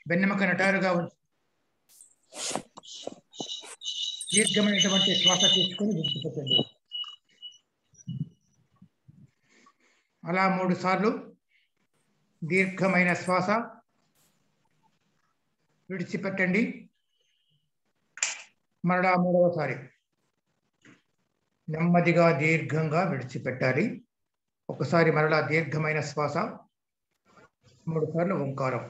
వెన్నెముక నటారుగా ఉంచి దీర్ఘమైనటువంటి శ్వాస తీసుకొని విడిచిపెట్టండి అలా మూడు సార్లు దీర్ఘమైన శ్వాస విడిచిపెట్టండి మరలా మూడవసారి నెమ్మదిగా దీర్ఘంగా విడిచిపెట్టాలి ఒకసారి మరలా దీర్ఘమైన శ్వాస మూడు సార్లు ఓంకారం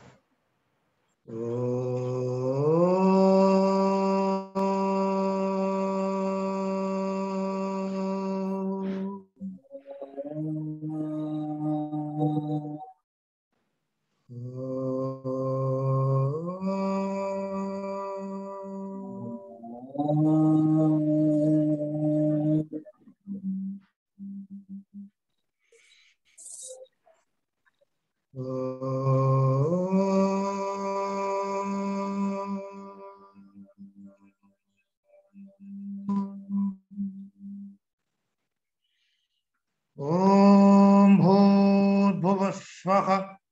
ॐ भूर्भुवः स्वः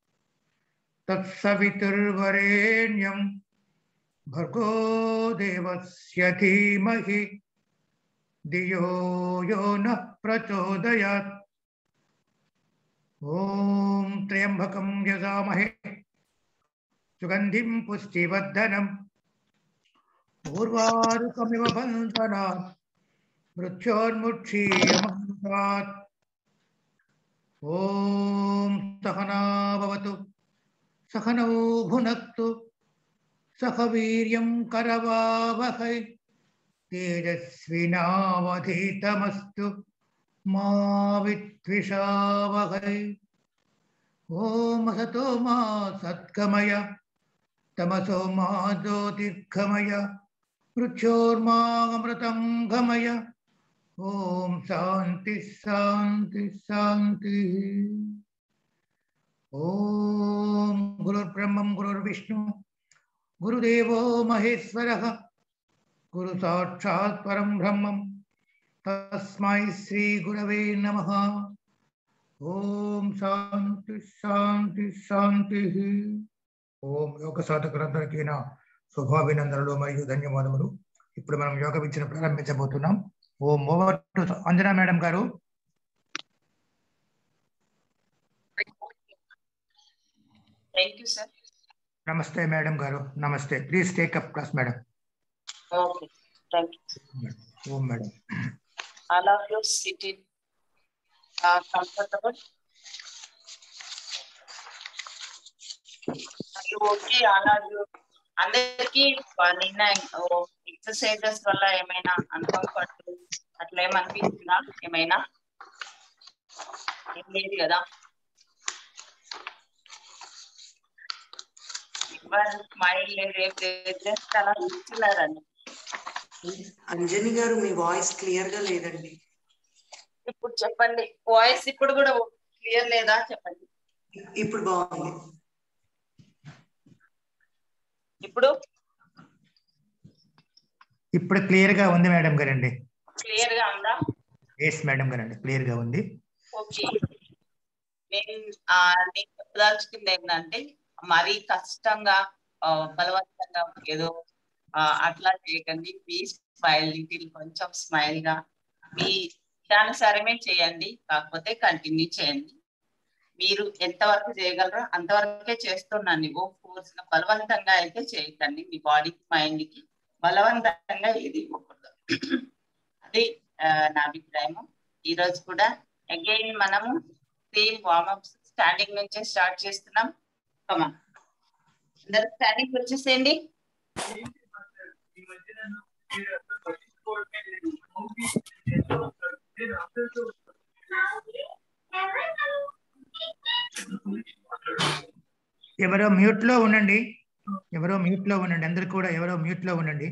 तत्सवितुर्वरेण्यं भर्गो देवस्य धीमहि धियो यो नः प्रचोदयात् ॐ त्र्यम्बकं यजामहे सुगन्धिं पुष्टिवर्धनम् पूर्वारुकमिव बन्धनात् मृत्योर्मुक्षीयमन्तात् ॐ सहना भवतु सहनौ भुनक्तु सह वीर्यं करवावहै तेजस्विनावधीतमस्तु मा विद्विषावहै ॐ असतो मा सद्गमय तमसो मा ज्योतिर्गमय मृत्योर्मामृतं गमय ఓం శాంతి శాంతి శాంతి ఓం గురుర్బ్రహ్మం గురుర్విష్ణు గురుదేవో మహేశ్వర గురు సాక్షాత్ పరం బ్రహ్మం తస్మై శ్రీ గురవే నమ ఓం శాంతి శాంతి శాంతి ఓం యోగ సాధకులందరికీ నా శుభాభినందనలు మరియు ధన్యవాదములు ఇప్పుడు మనం యోగ విద్యను ప్రారంభించబోతున్నాం ఓం ఓవర్ టు అంజనా మేడం గారు Thank you, sir. Namaste madam గారు namaste please take up class madam Okay, thank you. ఓం madam All of you sit in uh, comfortable. Are you okay? All of you. అందరికి నిన్న ఎక్సర్సైజెస్ వల్ల ఏమైనా అన్కంఫర్టబుల్ అట్లా ఏమనిపిస్తుందా ఏమైనా ఏం లేదు కదా ఎవరు స్మైల్ లేదు ఏం లేదు జస్ట్ అలా కూర్చున్నారండి అంజని గారు మీ వాయిస్ క్లియర్ గా లేదండి ఇప్పుడు చెప్పండి వాయిస్ ఇప్పుడు కూడా క్లియర్ లేదా చెప్పండి ఇప్పుడు బాగుంది ఇప్పుడు ఇప్పుడు క్లియర్ గా ఉంది మేడం గారండి క్లియర్ గా ఉందా ఎస్ మేడం గారండి క్లియర్ గా ఉంది ఓకే నేను ఆ, నేను చెప్పదలుచుకుంది ఏంటంటే మరీ కష్టంగా ఆ, బలవంతంగా ఏదో ఆ, అట్లా చేయకండి మీ స్మైల్ లిటిల్ కొంచెం స్మైల్ గా మీ ఇష్టానుసారమే చేయండి కాకపోతే కంటిన్యూ చేయండి మీరు ఎంతవరకు చేయగలరో అంతవరకే చేస్తున్నాను ఓ ఫోర్స్ బలవంతంగా అయితే చేయకండి మీ బాడీకి మైండ్ కి బలవంతంగా ఏది ఇవ్వకూడదు అది ఆ, నా అభిప్రాయము ఈ రోజు కూడా అగైన్ మనము సేమ్ వార్మప్స్ స్టాండింగ్ నుంచే స్టార్ట్ చేస్తున్నాం కమా అందరు స్టాండింగ్ వచ్చేసేయండి ఎవరో మ్యూట్ లో ఉండండి ఎవరో మ్యూట్ లో ఉండండి అందరు కూడా ఎవరో మ్యూట్ లో ఉండండి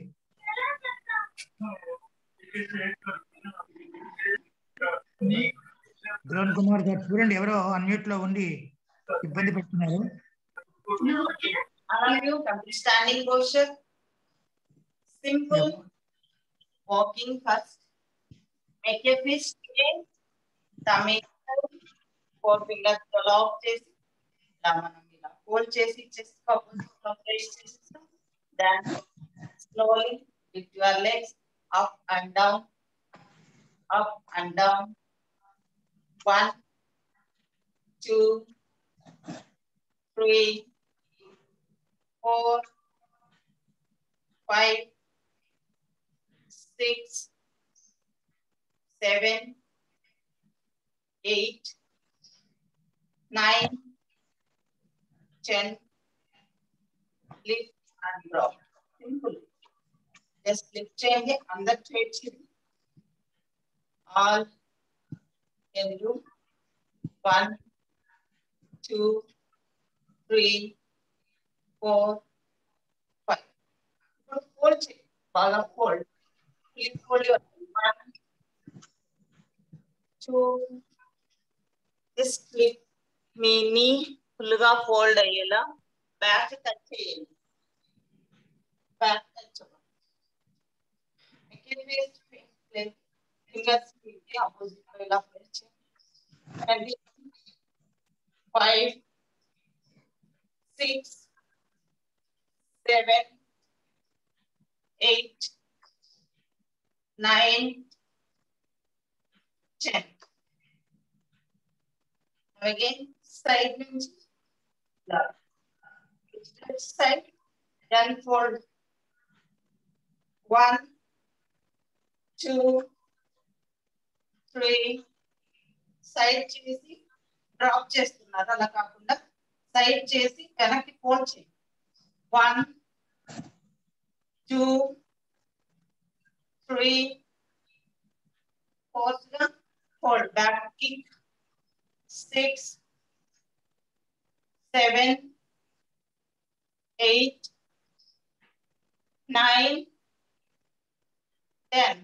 ద్రోణ్ కుమార్ గారు చూడండి ఎవరో అన్మ్యూట్ లో ఉండి ఇబ్బంది పెడుతున్నారు All of you come to standing posture. Simple walking first. Make a fist again. Tummy, four fingers pull off చేసి ఇలా మనం ఇలా హోల్డ్ చేసి చెస్ట్ ఆపోజిట్ లో ప్లేస్ చేసేస్తాం దాన్ slowly with your legs up and down up and down one two three four five six seven eight nine, ten, lift and drop. Simple. Just lift చేయండి అందరు చేయండి all can do one, two, three, four, five. ఇప్పుడు fold చేయండి బాగా fold please fold your one two this clip మీ knee full గా fold అయ్యేలా back touch చేయండి బ్యాక్ టచ్ ఫింగర్స్ ఆపోజిట్ ఇలా ప్లేస్ చేయండి five six seven eight nine ten again side నుంచి side then fold one two three side చేసి drop చేస్తున్నారు అలా కాకుండా సైడ్ చేసి వెనక్కి ఫోల్డ్ చేయండి వన్ టూ త్రీ ఫోర్త్ గా fold back kick six, seven, eight, nine, ten.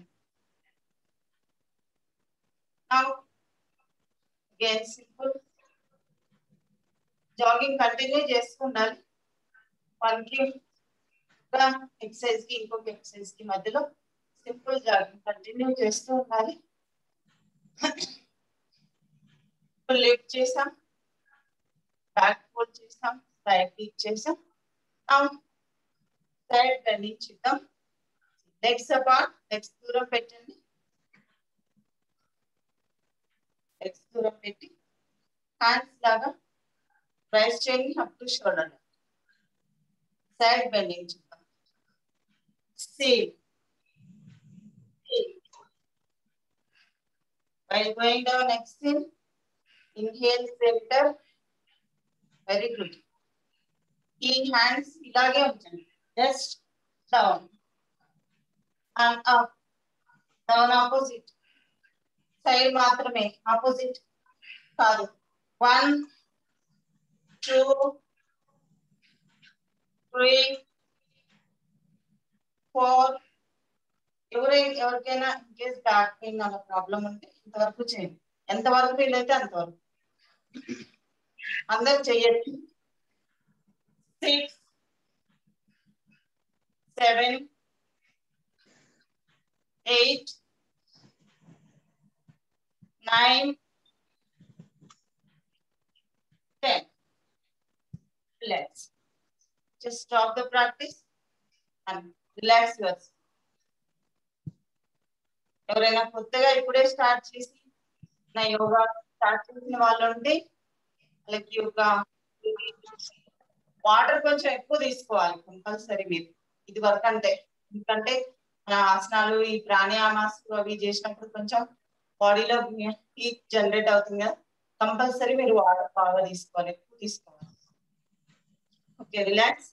Now, again simple. Jogging continue చేసుకుండాలి మనకి ఒక ఎక్సర్సైజ్ కి ఇంకొక ఎక్సర్సైజ్ కి మధ్యలో సింపుల్ జాగింగ్ కంటిన్యూ చేస్తూ ఉండాలి లిఫ్ట్ చేసాం బ్యాక్ ఫోల్డ్ చేసాం సైడ్ కిక్ చేసాం సైడ్ బెండింగ్ చేద్దాం లెగ్స్ అపార్ట్ లెగ్స్ దూరం పెట్టండి లెగ్స్ దూరం పెట్టి హ్యాండ్స్ లాగా రైస్ చేయండి up to shoulder side bending చేద్దాం same While going down, exhale. Inhale, center. Very good. ఈ హ్యాండ్స్ ఇలాగే ఉంచండి just down and up down opposite side మాత్రమే ఆపోజిట్ కాదు వన్ టూ త్రీ ఫోర్ ఎవరైనా ఎవరికైనా కేస్ బ్యాక్ పెయిన్ అన్న ప్రాబ్లం ఉంటే ఇంతవరకు చేయండి ఎంతవరకు వీలైతే అంతవరకు అందరు చెయ్యొచ్చు six seven eight nine ten relax just stop the practice and relax your ఎవరైనా కొత్తగా ఇప్పుడే స్టార్ట్ చేసి నా యోగా స్టార్ట్ చేసిన వాళ్ళు ఉంటే వాళ్ళకి యోగా వాటర్ కొంచెం ఎక్కువ తీసుకోవాలి కంపల్సరీ మీరు ఇది వరకు అంటే ఎందుకంటే మన ఆసనాలు ఈ ప్రాణాయామాలు అవి చేసినప్పుడు కొంచెం బాడీలో హీట్ జనరేట్ అవుతుంది కదా కంపల్సరీ మీరు వాటర్ బాగా తీసుకోవాలి ఎక్కువ తీసుకోవాలి ఓకే రిలాక్స్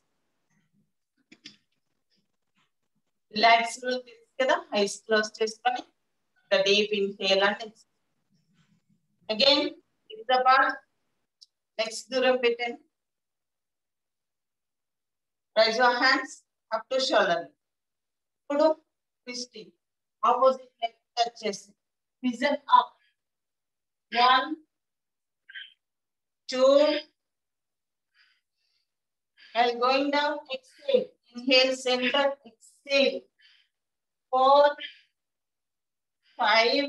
రిలాక్స్ తెలుసు కదా ఐస్ క్లోజ్ చేసుకొని డీప్ ఇన్హేల్ అంటే అగైన్ ఇస్ పార్ట్ నెక్స్ట్ దూరం పెట్టండి raise your hands up to shoulder ఇప్పుడు ట్విస్టింగ్ ఆపోజిట్ లెగ్ టచ్ చేసి vision up one two and going down exhale inhale center exhale four five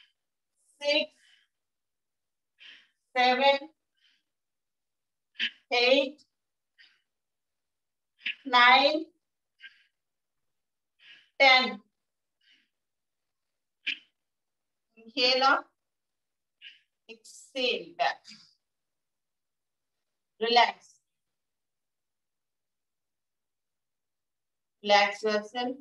six seven eight, nine, ten. Inhale up, exhale back. Relax. Relax yourself.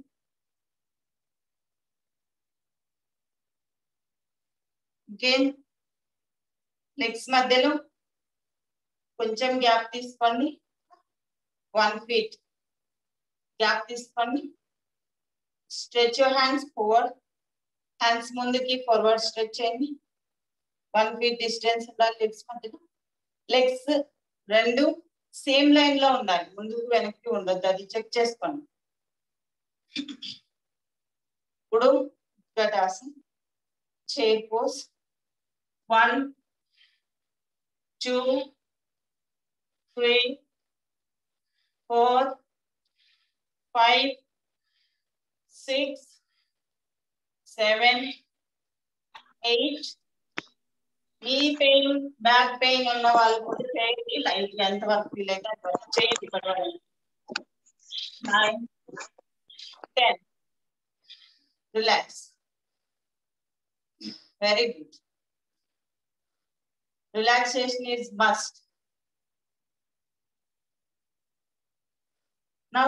Again, legs మధ్యలో కొంచెం gap తీసుకోండి one feet gap తీసుకోండి stretch your hands forward hands ముందుకి forward stretch చేయండి one feet distance ఉండాలి legs మధ్యలో legs రెండు same line లో ఉండాలి ముందుకు వెనక్కి ఉండొద్దు అది చెక్ చేసుకోండి ఇప్పుడు గటాసం chair pose one two, three, four, five, six, seven, eight. మీ పెయిన్ బ్యాక్ పెయిన్ ఉన్న వాళ్ళు కూడా చేయండి లైట్ ఎంత వరకు ఫీల్ అయితే అంతవరకు చేయండి పర్వాలేదు nine ten relax very good relaxation is must. Now,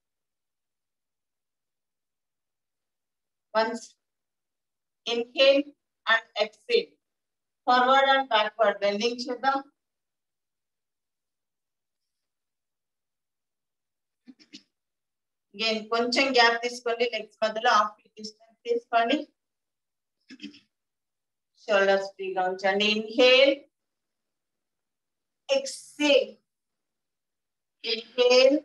once inhale and exhale, forward and backward bending చేద్దాం again కొంచెం గ్యాప్ తీసుకోండి లెగ్స్ మధ్యలో హాఫ్ ఫీట్ డిస్టెన్స్ తీసుకోండి షోల్డర్స్ ఫ్రీగా ఉంచండి inhale exhale. Inhale.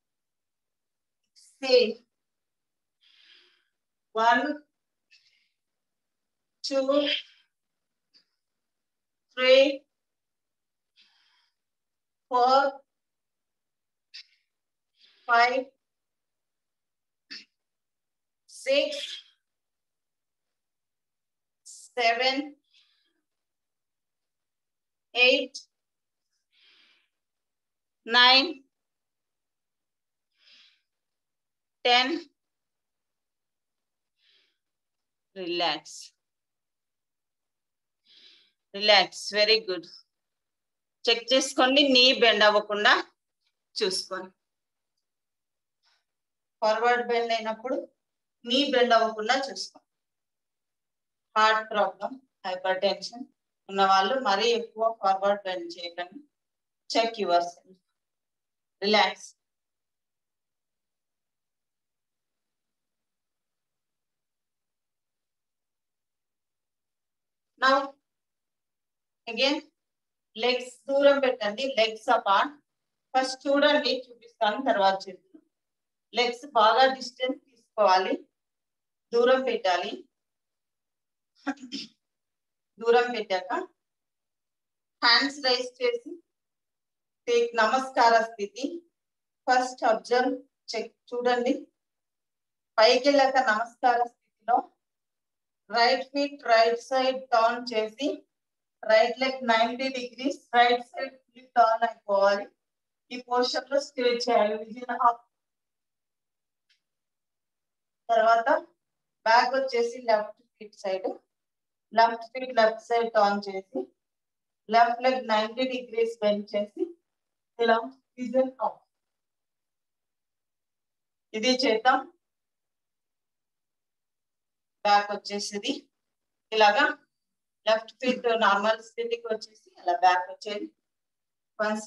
Exhale. One, two, three, four, five, six, seven, eight, nine, ten. Relax. Relax very good check చేసుకోండి knee bend అవ్వకుండా చూసుకోండి ఫార్వర్డ్ బెండ్ అయినప్పుడు నీ బెండ్ అవ్వకుండా చూసుకోండి హార్ట్ ప్రాబ్లం హైపర్ టెన్షన్ ఉన్న వాళ్ళు మరీ ఎక్కువ ఫార్వర్డ్ బెండ్ చేయకండి check yourself. Relax. Now, again, legs దూరం పెట్టండి లెగ్స్ అపార్ట్ ఫస్ట్ చూడండి చూపిస్తాను తర్వాత చెప్తాను లెగ్స్ బాగా డిస్టెన్స్ తీసుకోవాలి దూరం పెట్టాలి దూరం పెట్టాక హ్యాండ్స్ రైస్ చేసి టేక్ నమస్కార స్థితి ఫస్ట్ అబ్జర్వ్ చెక్ చూడండి పైకి వెళ్ళాక నమస్కార స్థితిలో right feet right side turn చేసి right leg ninety degrees right side full turn అయిపోవాలి ఈ పోస్టర్ లో స్టే చేయాలి విజిన్ హాఫ్ తర్వాత బ్యాక్ వచ్చేసి left feet side left feet left side turn చేసి left leg ninety degrees bend చేసి ఇలా విజన్ ఆఫ్ ఇది చేద్దాం బ్యాక్ వచ్చేసింది ఇలాగా లెఫ్ట్ ఫీట్ నార్మల్ స్థితికి వచ్చేసి అలా బ్యాక్ వచ్చేది once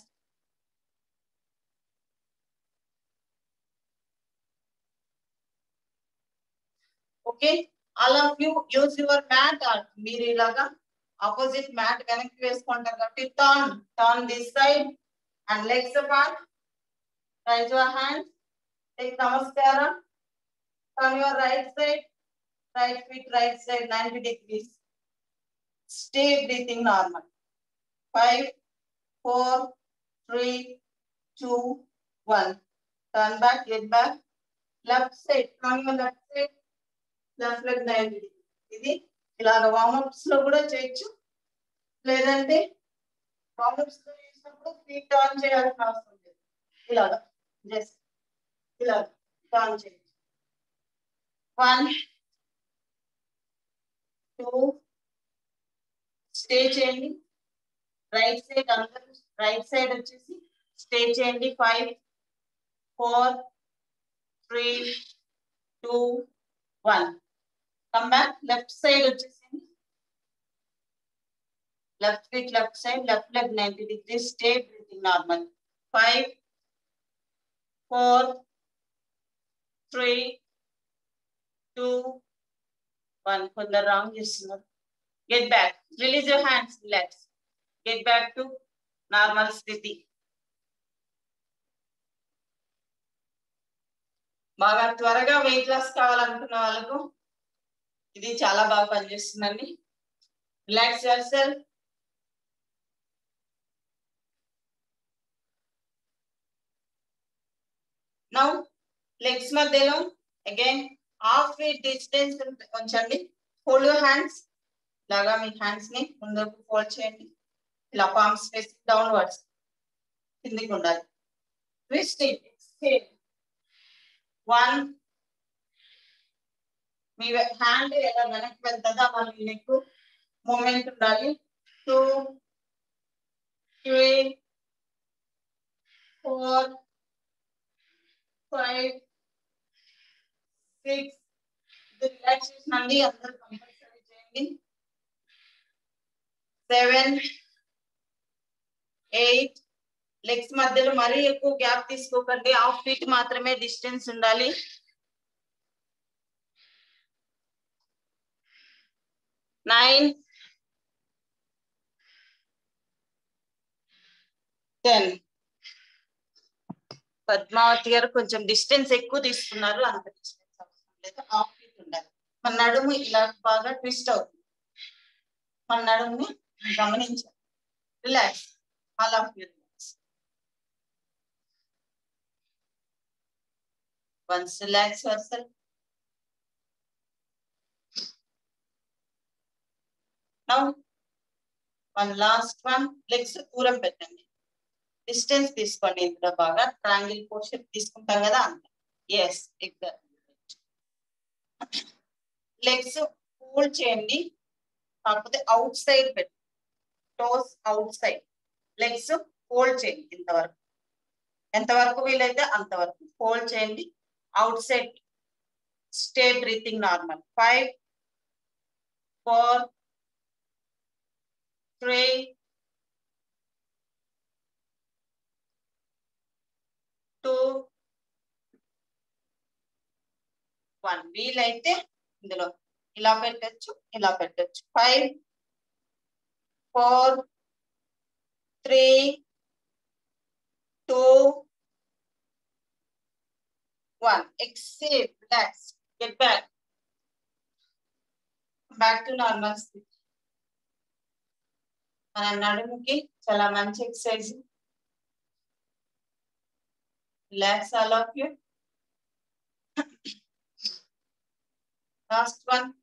okay all of you use your mat మీరు ఇలాగా ఆపోజిట్ మ్యాట్ వెనక్కి వేసుకుంటారు కాబట్టి turn turn this side and legs apart raise your hand take నమస్కారం turn your right side right feet right side 90 degrees stay breathing normal five four three two one turn back get back left side turn your left side left leg 90 degrees ఇది ఇలాగ warm-ups లో కూడా చేయొచ్చు లేదంటే warm-ups లో చేసినప్పుడు చేసినప్పుడు feet turn చేయాల్సిన అవసరం లేదు ఇలాగా జస్ట్ ఇలా టర్న్ చేయండి వన్ టూ స్టే చేయండి రైట్ సైడ్ అందరూ రైట్ సైడ్ వచ్చేసి స్టే చేయండి five four three two one come back left side వచ్చేసింది left feet left side left leg ninety degrees stay breathing normal five four three two one కొందరు wrong చేస్తున్నారు get back release your hands relax get back to normal స్థితి బాగా త్వరగా weight loss కావాలనుకున్న వాళ్ళకు ఇది చాలా బాగా పనిచేస్తుందండి relax yourself now legs మధ్యలో అగైన్ హాఫ్ ఫీట్ డిస్టెన్స్ ఉంచండి హోల్డ్ యువర్ హ్యాండ్స్ లాగా మీ హ్యాండ్స్ ని ముందుకు ఫోల్డ్ చేయండి ఇలా పామ్స్ ఫేస్ డౌన్వర్డ్స్ కిందికి ఉండాలి ట్విస్టింగ్ వన్ మీ హ్యాండ్ ఎలా వెనక్కి వెళ్తుందా మళ్ళీ నెక్ మూమెంట్ ఉండాలి two three four five six ఇది రిలాక్సేషన్ అండి అందరూ కంపల్సరీ చేయండి సెవెన్ ఎయిట్ లెగ్స్ మధ్యలో మరీ ఎక్కువ గ్యాప్ తీసుకోకండి హాఫ్ ఫీట్ మాత్రమే డిస్టెన్స్ ఉండాలి నైన్ టెన్ పద్మావతి గారు కొంచెం డిస్టెన్స్ ఎక్కువ తీసుకున్నారు అంత డిస్టెన్స్ అవసరం లేదు హాఫ్ ఫీట్ ఉండాలి మన నడుము ఇలా బాగా ట్విస్ట్ అవుతుంది మన నడుముని గమనించాలి relax all of you relax once relax yourself now one last one legs దూరం పెట్టండి డిస్టెన్స్ తీసుకోండి ఇందులో బాగా ట్రాంగిల్ పోర్షన్ తీసుకుంటాం కదా అంత ఎస్ లెగ్స్ పూల్ చేయండి కాకపోతే అవుట్ సైడ్ పెట్టి toes outside legs fold చేయండి ఇంతవరకు ఎంతవరకు వీలైతే అంతవరకు ఫోల్డ్ చేయండి outside stay breathing normal five four three two one వీలైతే ఇందులో ఇలా పెట్టచ్చు ఇలా పెట్టచ్చు five four three two one exhale relax get back back to normal స్థితి మన నడుముకి చాలా మంచి exercise relax all of you last one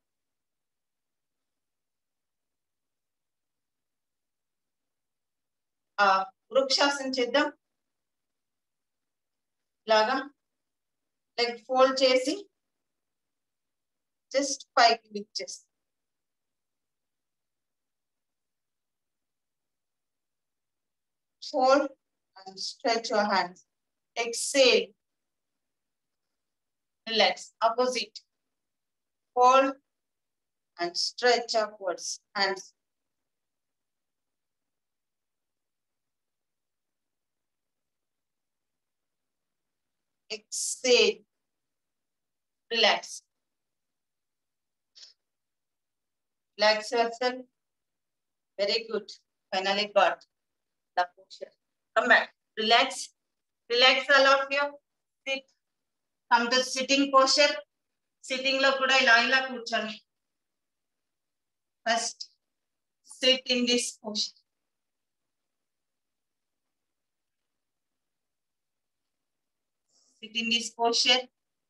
వృక్షాసనం చేద్దాం ఇలాగా లెగ్ ఫోల్డ్ చేసి జస్ట్ పైకి లిఫ్ట్ చేస్తాం fold and stretch your hands. Exhale. Relax. Opposite. Fold and stretch upwards. Hands. Exhale. Relax. Relax yourself. Very good. Finally got the posture. Come back. Relax. Relax all of you. Sit. Come to sitting posture. Sitting లో కూడా ఇలా ఇలా కూర్చోండి first sit in this position sit in this posture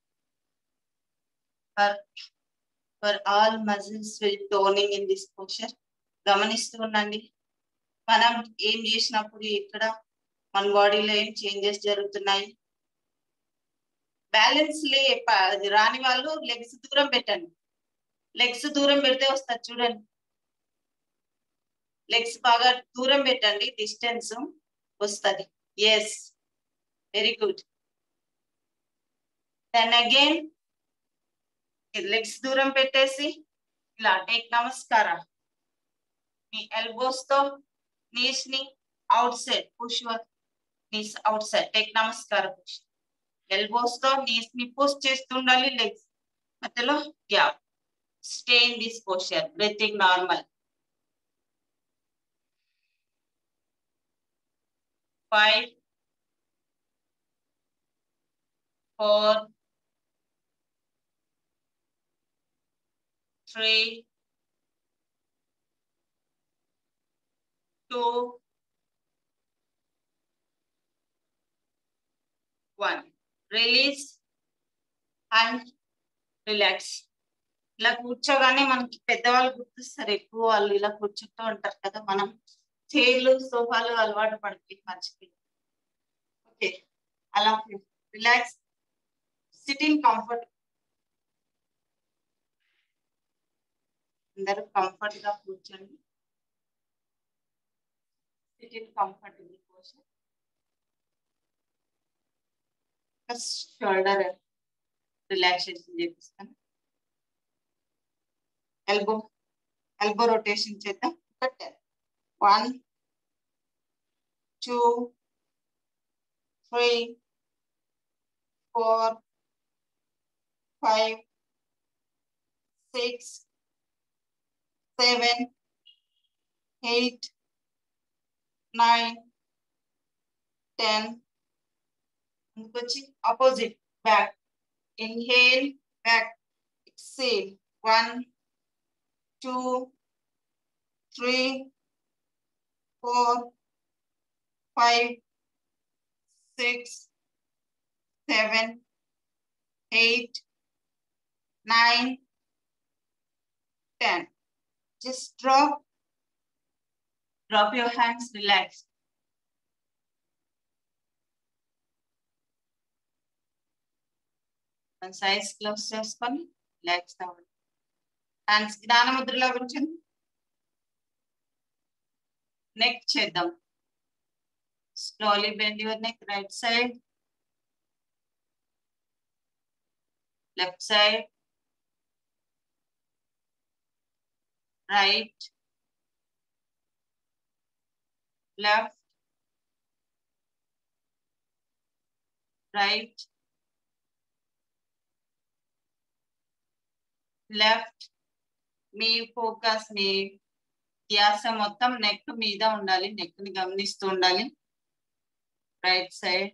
for for all muscles will toning in this posture గమనిస్తూ ఉండండి మనం ఏం చేసినప్పుడు ఇక్కడ మన బాడీలో ఏం చేంజెస్ జరుగుతున్నాయి బ్యాలెన్స్ లే ప- అది రాని వాళ్ళు లెగ్స్ దూరం పెట్టండి లెగ్స్ దూరం పెడితే వస్తారు చూడండి లెగ్స్ బాగా దూరం పెట్టండి డిస్టెన్స్ వస్తుంది yes very good then again legs దూరం పెట్టేసి ఇలా టేక్ నమస్కార మీ ఎల్బోస్ తో నీస్ ని outside push knees outside take నమస్కార పుష్ ఎల్బోస్ తో నీస్ ని పుష్ చేస్తుండాలి లెగ్స్ మధ్యలో gap stay in this posture breathing normal five four three, two, one. Release and relax. ఇలా కూర్చోగానే మనకి పెద్దవాళ్ళు గుర్తిస్తారు ఎక్కువ వాళ్ళు ఇలా కూర్చుంటూ ఉంటారు కదా మనం చైర్లు సోఫాలు అలవాటు పడిపోయి మర్చిపోయి ఓకే అలా రిలాక్స్ సిట్టింగ్ కంఫర్ట్ అందరూ కంఫర్ట్ గా కూర్చోండి sit in comfortable position shoulder relaxation చేపిస్తాను ఎల్బో ఎల్బో రొటేషన్ చేద్దాం one two three four five six seven, eight, nine, ten. opposite back. Inhale, back. Exhale. One, two, three, four, five, six, seven, eight, nine, ten. Just drop. Drop your hands, relax. Eyes close చేసుకొని relax అవ్వండి hands జ్ఞాన ముద్రలో కూర్చొని neck చేద్దాం slowly bend your neck right side left side right, left, right, left మీ focus మీ ధ్యాస మొత్తం నెక్ మీద ఉండాలి నెక్ ని గమనిస్తూ ఉండాలి right side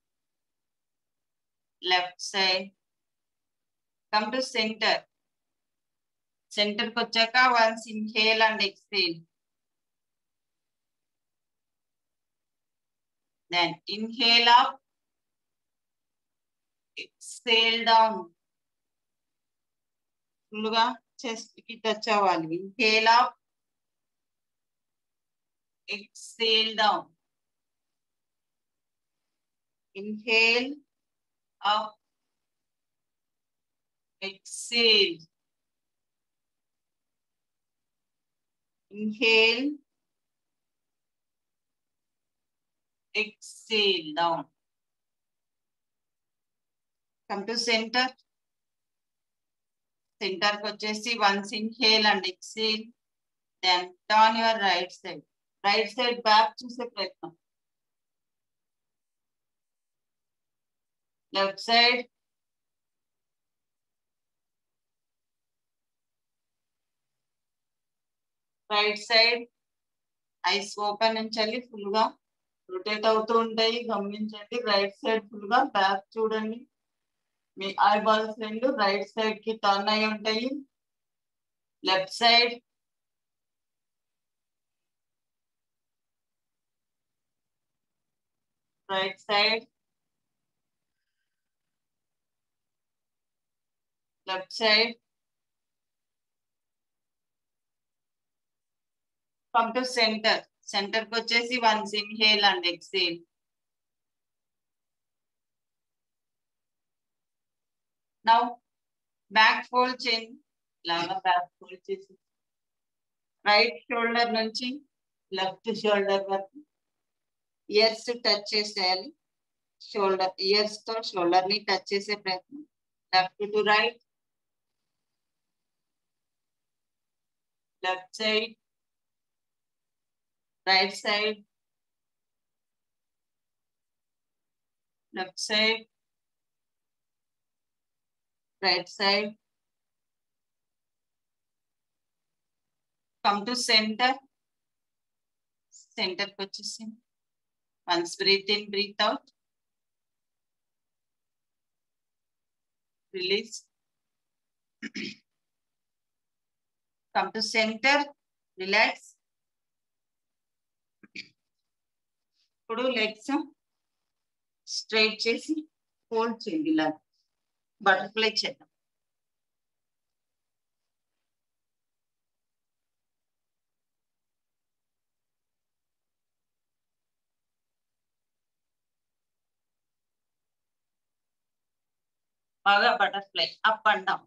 left side come to centre centre కి వచ్చాక once inhale and exhale then inhale up exhale down full గా చెస్ట్ కి టచ్ అవ్వాలి inhale up exhale down inhale up exhale inhale exhale down come to center center కి వచ్చేసి once inhale and exhale then turn your right side right side back చూసే ప్రయత్నం left side right side eyes open ఉంచాలి full గా rotate అవుతూ ఉంటాయి గమనించండి right side full గా బ్యాక్ చూడండి మీ ఐ బాల్స్ రెండు రైట్ సైడ్ కి టర్న్ అయి ఉంటాయి left side right side left side come to centre centre కి వచ్చేసి once inhale and exhale now back fold చేయండి ఇలాగా బ్యాక్ ఫోల్డ్ చేసి రైట్ షోల్డర్ నుంచి లెఫ్ట్ షోల్డర్ వరకు ఇయర్స్ టచ్ చేసేయాలి షోల్డర్ ఇయర్స్ తో షోల్డర్ ని టచ్ చేసే ప్రయత్నం left to right left side right side left side right side come to centre centre కి వచ్చేసింది once breathe in breathe out release come to centre relax ఇప్పుడు legs straight చేసి fold చేయండి ఇలా బటర్ఫ్లై చేద్దాం బాగా butterfly up and down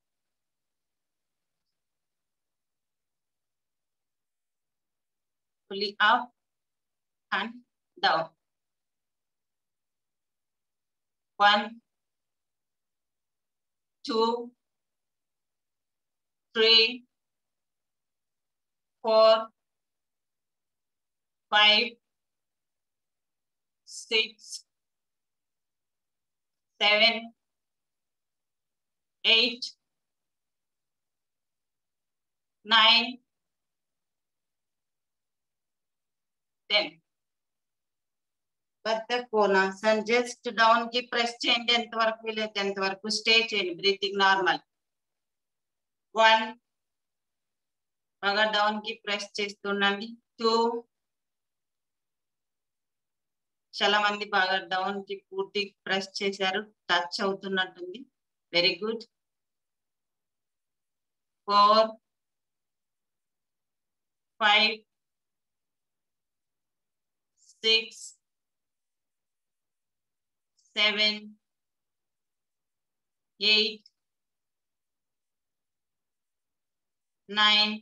fully up and down. One, two, three, four, five, six, seven, eight, nine, ten. బర్త కోనాసన్ just down కి press చేయండి ఎంత వరకు వీలైతే ఎంత వరకు స్టే చేయండి బ్రీతింగ్ నార్మల్ వన్ బాగా డౌన్ కి ప్రెస్ చేస్తుండండి టూ చాలా మంది బాగా డౌన్ కి పూర్తి ప్రెస్ చేశారు టచ్ అవుతున్నట్టుంది very good four five six seven, eight, nine,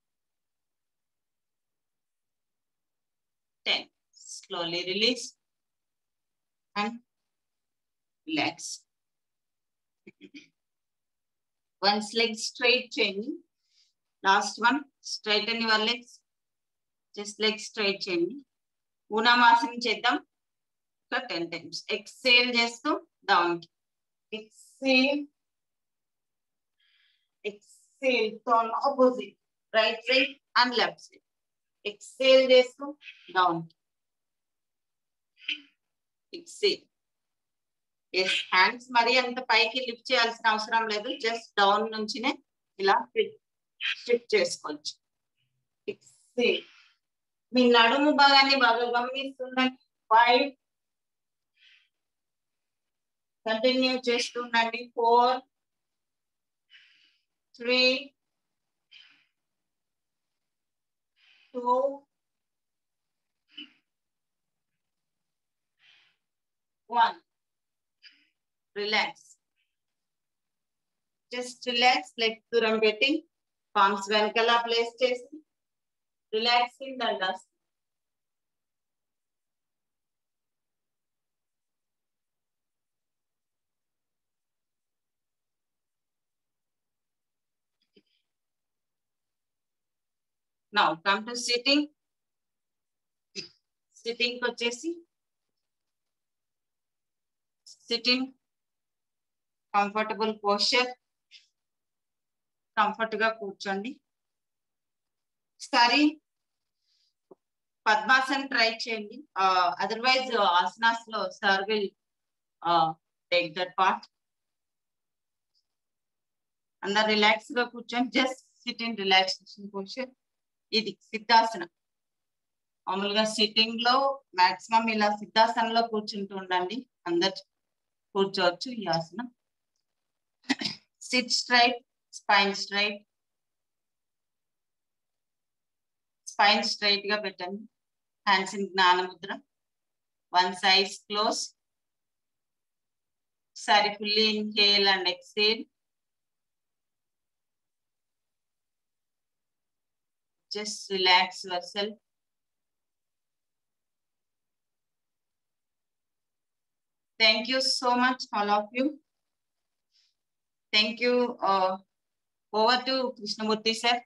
ten. Slowly release and relax. Once leg straight changing. Last one, straighten your legs. Just leg straight changing. ఊనామాసనం చేద్దాం టెన్ టైమ్స్ ఎక్సేల్ చేస్తూ down exhale exhale turn opposite right side and left side exhale చేస్తూ down exhale yes hands మరి అంత పైకి lift చేయాల్సిన అవసరం లేదు జస్ట్ డౌన్ నుంచినే ఇలా స్ట్రిప్ చేసుకోవచ్చు ఎక్సేల్ మీ నడుము భాగాన్ని బాగా గమనిస్తుండండి ఫైవ్ కంటిన్యూ చేస్తుండండి four three two one relax just relax leg దూరం పెట్టి పామ్స్ వెనకాల ప్లేస్ చేసి రిలాక్సింగ్ దండాస్ now come to sitting sitting వచ్చేసి సిట్టింగ్ కంఫర్టబుల్ పోస్చర్ కంఫర్ట్ గా కూర్చోండి ఒకసారి పద్మాసన్ ట్రై చేయండి అదర్వైజ్ ఆసనాస్ లో sir will take that part అందరు రిలాక్స్ గా కూర్చొని just sit in relaxation posture ఇది సిద్ధాసనం మామూలుగా సిట్టింగ్ లో మాక్సిమం ఇలా సిద్ధాసనంలో కూర్చుంటూ ఉండండి అందరు కూర్చోవచ్చు ఈ ఆసనం sit straight spine straight spine straight గా పెట్టండి హ్యాండ్స్ ఇన్ జ్ఞానముద్ర వన్ సైజ్ క్లోజ్ ఒకసారి fully inhale and exhale just relax yourself thank you so much all of you thank you over to Krishnamurthy sir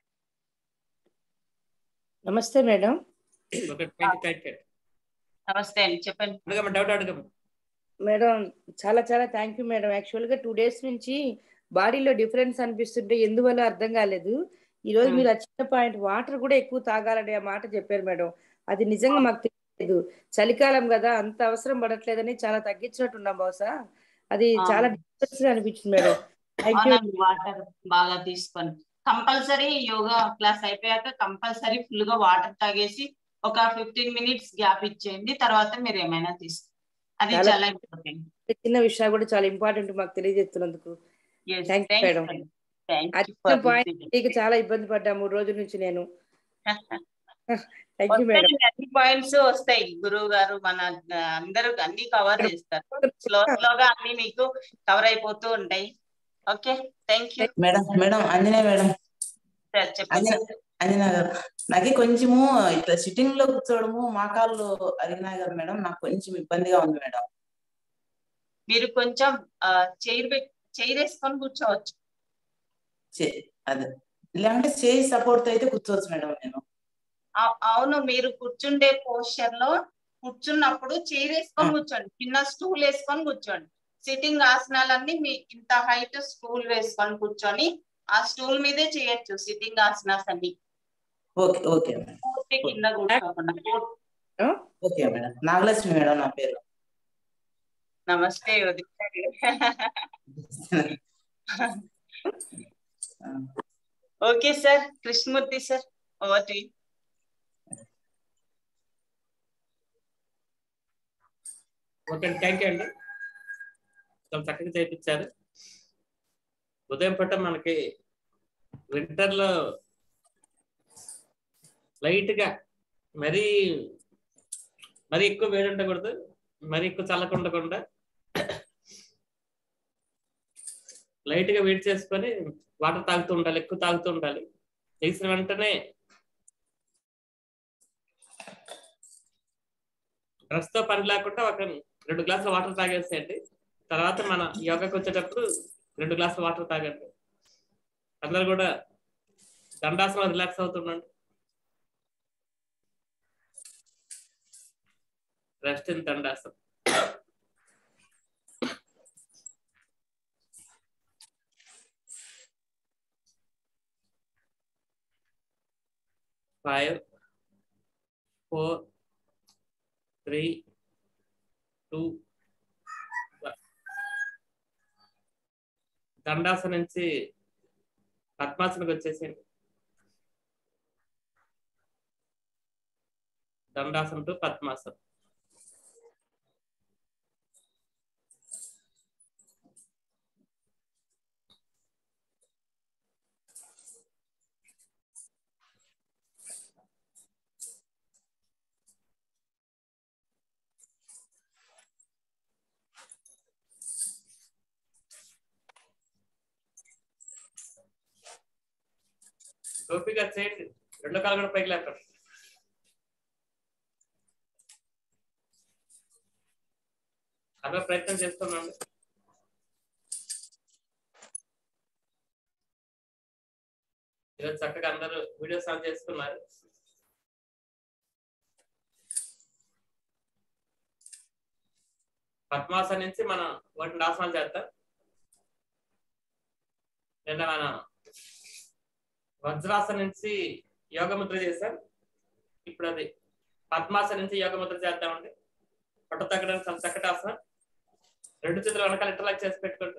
నమస్తే madam okay thank you thank you నమస్తే అండి చెప్పండి అడగమ్మ doubt అడగమ్మ madam చాలా చాలా thank you madam యాక్చువల్గా two days నుంచి బాడీలో డిఫరెన్స్ అనిపిస్తుంటే ఎందువల్ల అర్థం కాలేదు ఈ రోజు Hmm. మీరు ఆ చిన్న పాయింట్ వాటర్ కూడా ఎక్కువ తాగాలని ఆ మాట చెప్పారు మేడం అది నిజంగా మాకు తెలియదు చలికాలం కదా అంత అవసరం పడట్లేదని చాలా తగ్గించినట్టున్నాం బహుశా అది Ah. చాలా డిఫరెన్స్ అనిపించింది మేడం థ్యాంక్ యూ అవునండి వాటర్ బాగా తీసుకోండి కంపల్సరీ యోగా క్లాస్ అయిపోయాక కంపల్సరీ ఫుల్ గా వాటర్ తాగేసి ఒక ఫిఫ్టీన్ మినిట్స్ గ్యాప్ ఇచ్చేయండి తర్వాత మీరు ఏమైనా తీసుకో అది చాలా- చాలా ఇంపార్టెంట్ చిన్న విషయాలు కూడా చాలా ఇంపార్టెంట్ మాకు తెలియజేస్తున్నందుకు Thank you, madam. ఆ చిన్న పాయింట్ నీకు చాలా ఇబ్బంది పడ్డా మూడు రోజుల నుంచి నేను థ్యాంక్ యూ మేడం అన్ని పాయింట్స్ వస్తాయి గురువు గారు మన ఆ, అందరూ అన్ని కవర్ చేస్తారు స్లో స్లోగా అన్ని మీకు కవర్ అయిపోతూ ఉంటాయి okay thank you madam madam అంజనే మేడం సార్ చెప్పండి అంజన అంజనా గారు నాకు కొంచెము ఇట్లా సిట్టింగ్ లో కూర్చోవడము మోకాళ్ళు అరిగినాయి కదా మేడం నాకు కొంచెం ఇబ్బందిగా ఉంది మేడం మీరు కొంచెం చైర్ చైర్ వేసుకొని కూర్చోవచ్చు చే- అదే లేదంటే చేయి సపోర్ట్ అయితే కూర్చోవచ్చు మేడం నేను అవ్- అవును మీరు కూర్చుండే పోస్చర్ లో కూర్చున్నప్పుడు చైర్ వేసుకొని ఆ. కూర్చోండి చిన్న స్టూల్ వేసుకొని కూర్చోండి సిట్టింగ్ ఆసనాలన్నీ మీ ఇంత హైట్ స్టూల్ వేసుకొని కూర్చొని ఆ స్టూల్ మీదే చేయొచ్చు సిట్టింగ్ ఆసనాస్ అన్ని ఓకే ఓకే మేడం పూర్తి కింద కూర్చోకుండా పూర్తి- ఓకే మేడం నాగలక్ష్మి మేడం నా పేరు నమస్తే ఉదిత ఆ, okay sir Krishnamurthy sir over to okay thank you అండి చాలా చక్కగా చేయించారు ఉదయం పూట మనకి వింటర్ లో లైట్ గా మరీ మరీ ఎక్కువ వేడి ఉండకూడదు మరీ ఎక్కువ చల్లక ఉండకుండా లైట్ గా వేడి చేసుకొని వాటర్ తాగుతూ ఉండాలి ఎక్కువ తాగుతూ ఉండాలి చేసిన వెంటనే డ్రెస్ తో పని లేకుండా ఒక రెండు గ్లాసుల వాటర్ తాగేసేయండి తర్వాత మన యోగాకి వచ్చేటప్పుడు రెండు గ్లాసుల వాటర్ తాగండి అందరు కూడా దండాసనం రిలాక్స్ అవుతుండండి రెస్ట్ ఇన్ దండాసనం ఫైవ్ ఫోర్ త్రీ టూ దండాసన నుంచి పద్మాసనకు వచ్చేసేయండి దండాసన టు పద్మాసనం ఓపిక చేయండి రెండు కాలు కూడా పైకి లేపండి అదే ప్రయత్నం చేస్తున్నాను ఈరోజు చక్కగా అందరూ వీడియోస్ ఆన్ చేసుకున్నారు పద్మాసనం నుంచి మనం వాటిని ఆసనాలు చేద్దాం నిన్న మనం వజ్రాసనం నుంచి యోగ ముద్ర చేశాం ఇప్పుడు అది పద్మాసనం నుంచి యోగ ముద్ర చేద్దామండి పొట్ట తగ్గడానికి చాలా చక్కటి ఆసనం రెండు చేతులు వెనకాల ఇంటర్లాక్ చేసి పెట్టుకోండి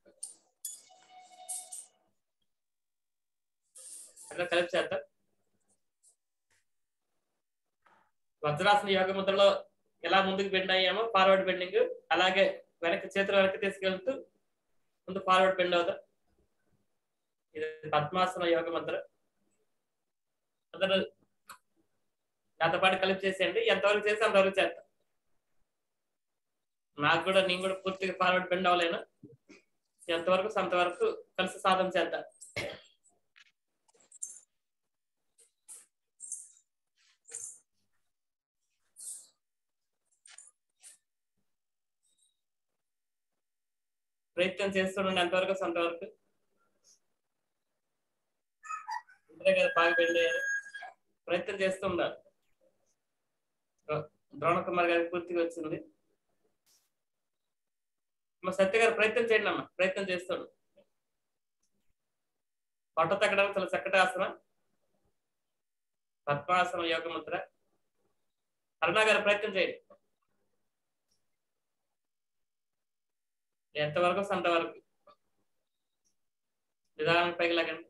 అట్లా కలిపి చేద్దాం వజ్రాసన యోగ ముద్రలో ఎలా ముందుకు బెండ్ అయ్యామో ఫార్వర్డ్ బెండింగ్ అలాగే వెనక్కి చేతులు వెనక్కి తీసుకెళ్తూ ముందు ఫార్వర్డ్ బెండ్ అవుతాం ఇది పద్మాసన యోగ ముద్ర అందరూ నాతో పాటు కలిపి చేసేయండి ఎంతవరకు చేసి అంతవరకు చేద్దాం నాకు కూడా నేను కూడా పూర్తిగా ఫార్వర్డ్ బెండ్ అవ్వలేను ఎంతవరకు అంతవరకు కలిసి సాధన చేద్దాం ప్రయత్నం చేస్తుండండి ఎంతవరకు అంతవరకు ఇద్దరే కదా బాగా బెండ్ అయ్యారు ప్రయత్నం చేస్తుండాలి ద్రోణ కుమార్ గారికి పూర్తిగా వచ్చింది మా సత్య గారు ప్రయత్నం చేయండి అమ్మా ప్రయత్నం చేస్తాడు పొట్ట తగ్గడానికి చాలా చక్కటి ఆసనం పద్మాసనం యోగ ముద్ర అరుణ గారు ప్రయత్నం చేయండి ఎంతవరకు అంతవరకు నిదానం పైకి లాగండి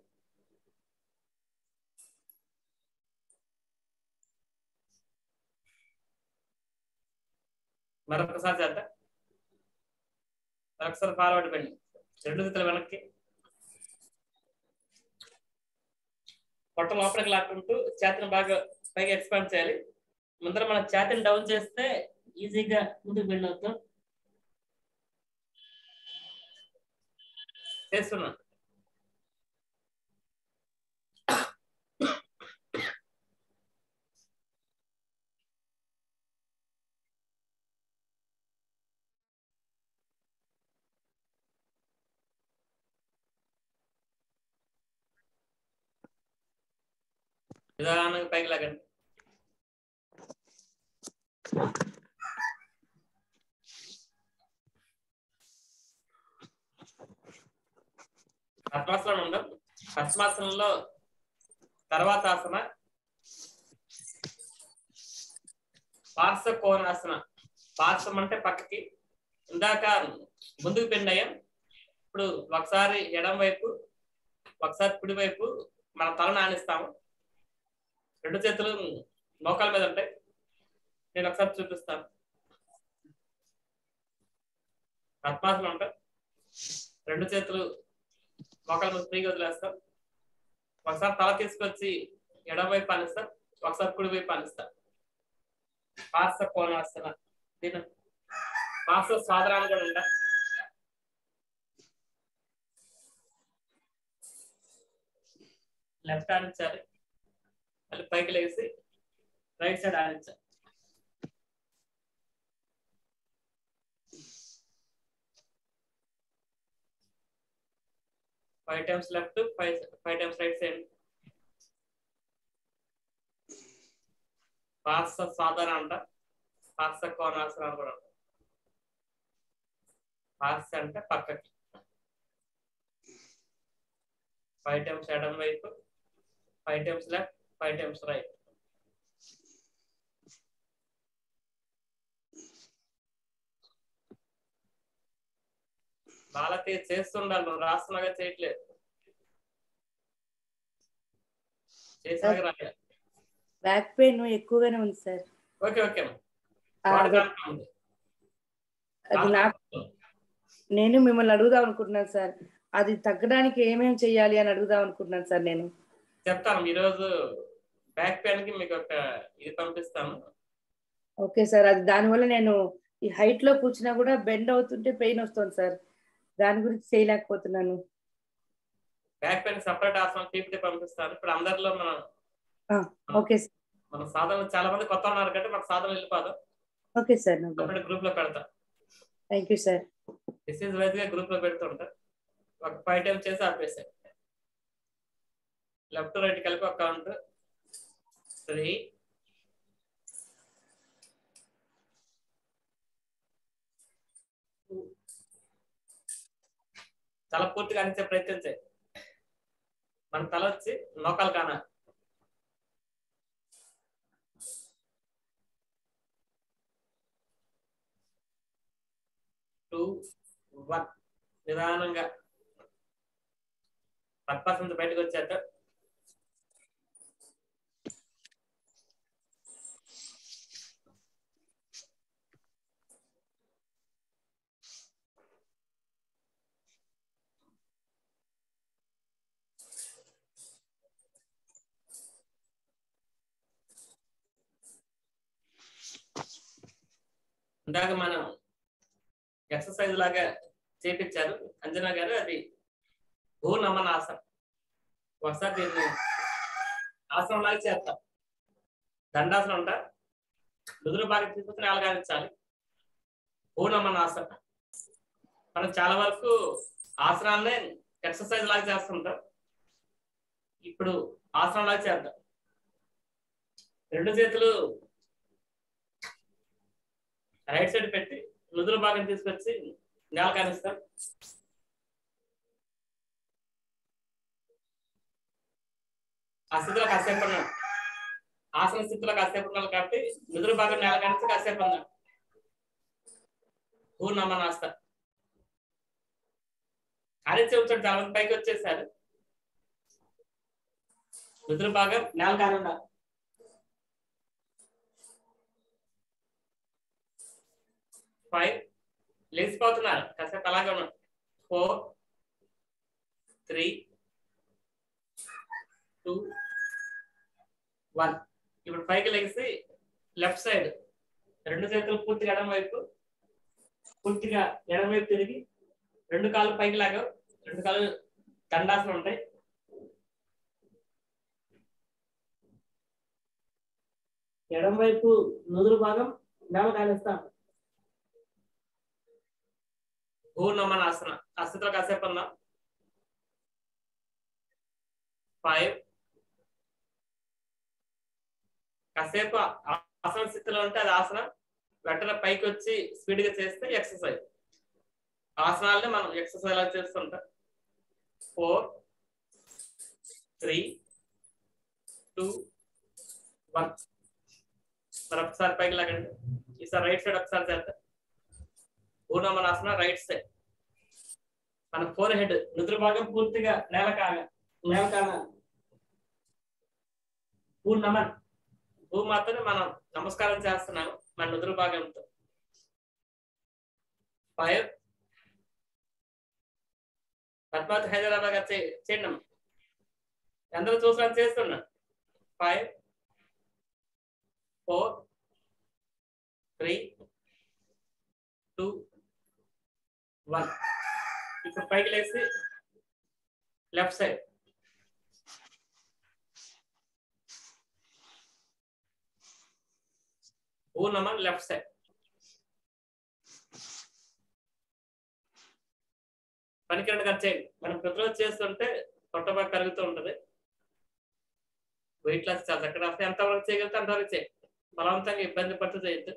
మరొకసారి చేద్దాం మరొకసారి ఫార్వర్డ్ పెండి రెండు చేతులు వెనక్కి పొట్ట లోపలికి లాక్కుంటూ చేతిని బాగా పైకి ఎక్స్పాండ్ చేయాలి ముందర మన చేతిని డౌన్ చేస్తే ఈజీగా ముందుకు బెండ్ అవుతాం చేస్తున్నాం నిదానంగా పైకి లాగండి పద్మాసనం ఉండం పద్మాసనంలో తర్వాత ఆసన పార్శ్వ కోణాసన పార్శ్వం అంటే పక్కకి ఇందాక ముందుకు బెండ్ అయ్యాం ఇప్పుడు ఒకసారి ఎడం వైపు ఒకసారి కుడి వైపు మన తలను ఆనిస్తాము రెండు చేతులు మోకాల మీద ఉంటాయి నేను ఒకసారి చూపిస్తాను పద్మాసనం ఉంటాయి రెండు చేతులు మోకాల మీద ఫ్రీగా వదిలేస్తాం ఒకసారి తల తీసుకొచ్చి ఎడమవైపు ఆనిస్తాం ఒకసారి కుడి వైపు ఆనిస్తాం పార్శ్వ కోణాసన దీని పార్శ్వ సాధనాలు కూడా ఉంటాయి లెఫ్ట్ ఆనించాలి మళ్ళీ పైకి లేసి రైట్ సైడ్ ఆనించాలి five times left five five times right side పార్శ్వ సాధారణ అంట పార్శ్వ కోణాసనాలు కూడా ఉంటాయి పార్శ్వ అంటే పక్కకి ఫైవ్ టైమ్స్ ఎడం వైపు five times left five times right వాళ్ళకి చేస్తుండాలి నువ్వు రాస్తున్నాగా చేయట్లేదు చేసినాక రాయాలి బ్యాక్ పెయిన్ ఎక్కువగానే ఉంది సార్ ఓకే ఓకే ఆ, అది అది నాకు నేను మిమ్మల్ని అడుగుదాం అనుకుంటున్నాను సార్ అది తగ్గడానికి ఏమేమి చేయాలి అని అడుగుదాం అనుకుంటున్నాను సార్ నేను చెప్తాను ఈరోజు బ్యాక్ పెయిన్ కి మీకు ఒక ఇది పంపిస్తాను ఓకే సార్ అది దానివల్ల నేను ఈ హైట్ లో కూర్చున్నా కూడా బెండ్ అవుతుంటే పెయిన్ వస్తుంది సార్ దాని గురించి చేయలేకపోతున్నాను బ్యాక్ పెయిన్ సపరేట్ ఆసనం పీపీటీ పంపిస్తాను ఇప్పుడు అందరిలో మనం ఓకే సార్ మన సాధన చాలా మంది కొత్త ఉన్నారు కాబట్టి మన సాధన వెళ్ళిపోదాం okay sir no separate group లో పెడతా thank you sir disease wise గా గ్రూప్ లో పెడుతుంటా ఒక ఫైవ్ టైమ్స్ చేసి ఆపేసాయి లెఫ్ట్ రైట్ కలిపి ఒక కౌంట్ త్రీ తల పూర్తిగా అందించే ప్రయత్నం చేయి మన తల వచ్చి నోకాలు కాన టూ వన్ నిదానంగా పర్పస్ నుంచి బయటకు వచ్చాక ఇందాక మనం ఎక్సర్సైజ్ లాగా చేపించారు అంజనా గారు అది భూ నమన ఆసనం ఒకసారి దీన్ని ఆసనం లాగా చేస్తాం దండాసనం అంట నుదురు బాగా తీసుకుని నేలగానించాలి భూ నమన ఆసనం మనం చాలా వరకు ఆసనాలనే ఎక్సర్సైజ్ లాగా చేస్తుంటాం ఇప్పుడు ఆసనం లాగా చేద్దాం రెండు చేతులు రైట్ సైడ్ పెట్టి నుదురు భాగం తీసుకొచ్చి నేల కానిస్తాం ఆ స్థితిలో కాసేపు ఉన్నాం ఆసన స్థితిలో కాసేపు ఉన్నాం కాబట్టి నుదురు భాగం నేల కానిస్తే కాసేపు ఉన్నాం పూర్ణమ్మ నాస్త కానిచ్చే ఉంచండి చాలా మంది పైకి వచ్చేసారు నుదురు భాగం నేల కానుండా ఫైవ్ లేచిపోతున్నారు కాసేపు అలాగే ఉన్నాం ఫోర్ త్రీ టూ వన్ ఇప్పుడు పైకి లెగిసి లెఫ్ట్ సైడ్ రెండు చేతులు పూర్తిగా ఎడమ వైపు పూర్తిగా ఎడమ వైపు తిరిగి రెండు కాళ్ళు పైకి లాగా రెండు కాళ్ళు దండాసనం ఉంటాయి ఎడమ వైపు నుదురు భాగం నేల కానిస్తాం పూర్ణమన ఆసన ఆ స్థితిలో కాసేపు ఉందాం ఫైవ్ కాసేపు ఆ- ఆసన స్థితిలో ఉంటే అది ఆసనం వెంటనే పైకి వచ్చి స్పీడ్ గా చేస్తే ఎక్సర్సైజ్ ఆసనాలని మనం ఎక్సర్సైజ్ అలా చేస్తుంటాం ఫోర్ త్రీ టూ వన్ మరి ఒకసారి పైకి లాగండి ఈసారి రైట్ సైడ్ ఒకసారి చేద్దాం పూర్ణమనాసన రైట్ సైడ్ మన ఫోర్ హెడ్ నిద్ర భాగం పూర్తిగా నేల కాగ నేల కాగ పూర్ణమన్ భూమాతని మనం నమస్కారం చేస్తున్నాము మన నిద్ర భాగంతో ఫైవ్ పద్మావతి హైదరాబాద్ గారు చే- చేయండి అమ్మా. అందరూ చూసిన చేస్తున్నా five four three two one ఇప్పుడు పైకి లేసి లెఫ్ట్ సైడ్ పూర్ణమ లెఫ్ట్ సైడ్ పనికి రెండు ఖర్చు చేయండి మనం ప్రతిరోజు చేస్తుంటే పొట్ట బాగా కరుగుతూ ఉంటది వెయిట్ లాస్ చాలా చక్కగా వస్తాయి ఎంతవరకు చేయగలిగితే అంతవరకు చేయండి బలవంతంగా ఇబ్బంది పడుతూ చేయొద్దు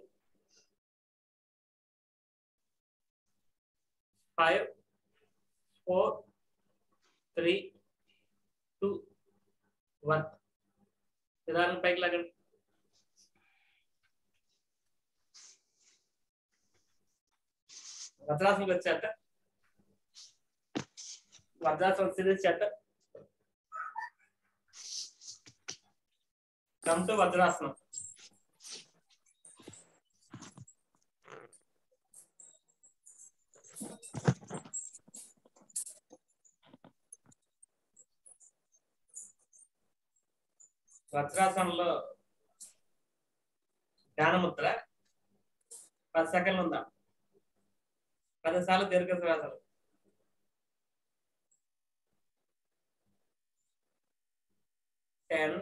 five four three two one నిదానం పైకి లాగండి వజ్రాసనకి వచ్చాక వజ్రాసనం సిద్ధించాక కమ్ టు వజ్రాసనం వజ్రాసనంలో ధ్యానముద్ర పది సెకండ్లు ఉందా పదిసార్లు దీర్ఘ శ్వాసలు ten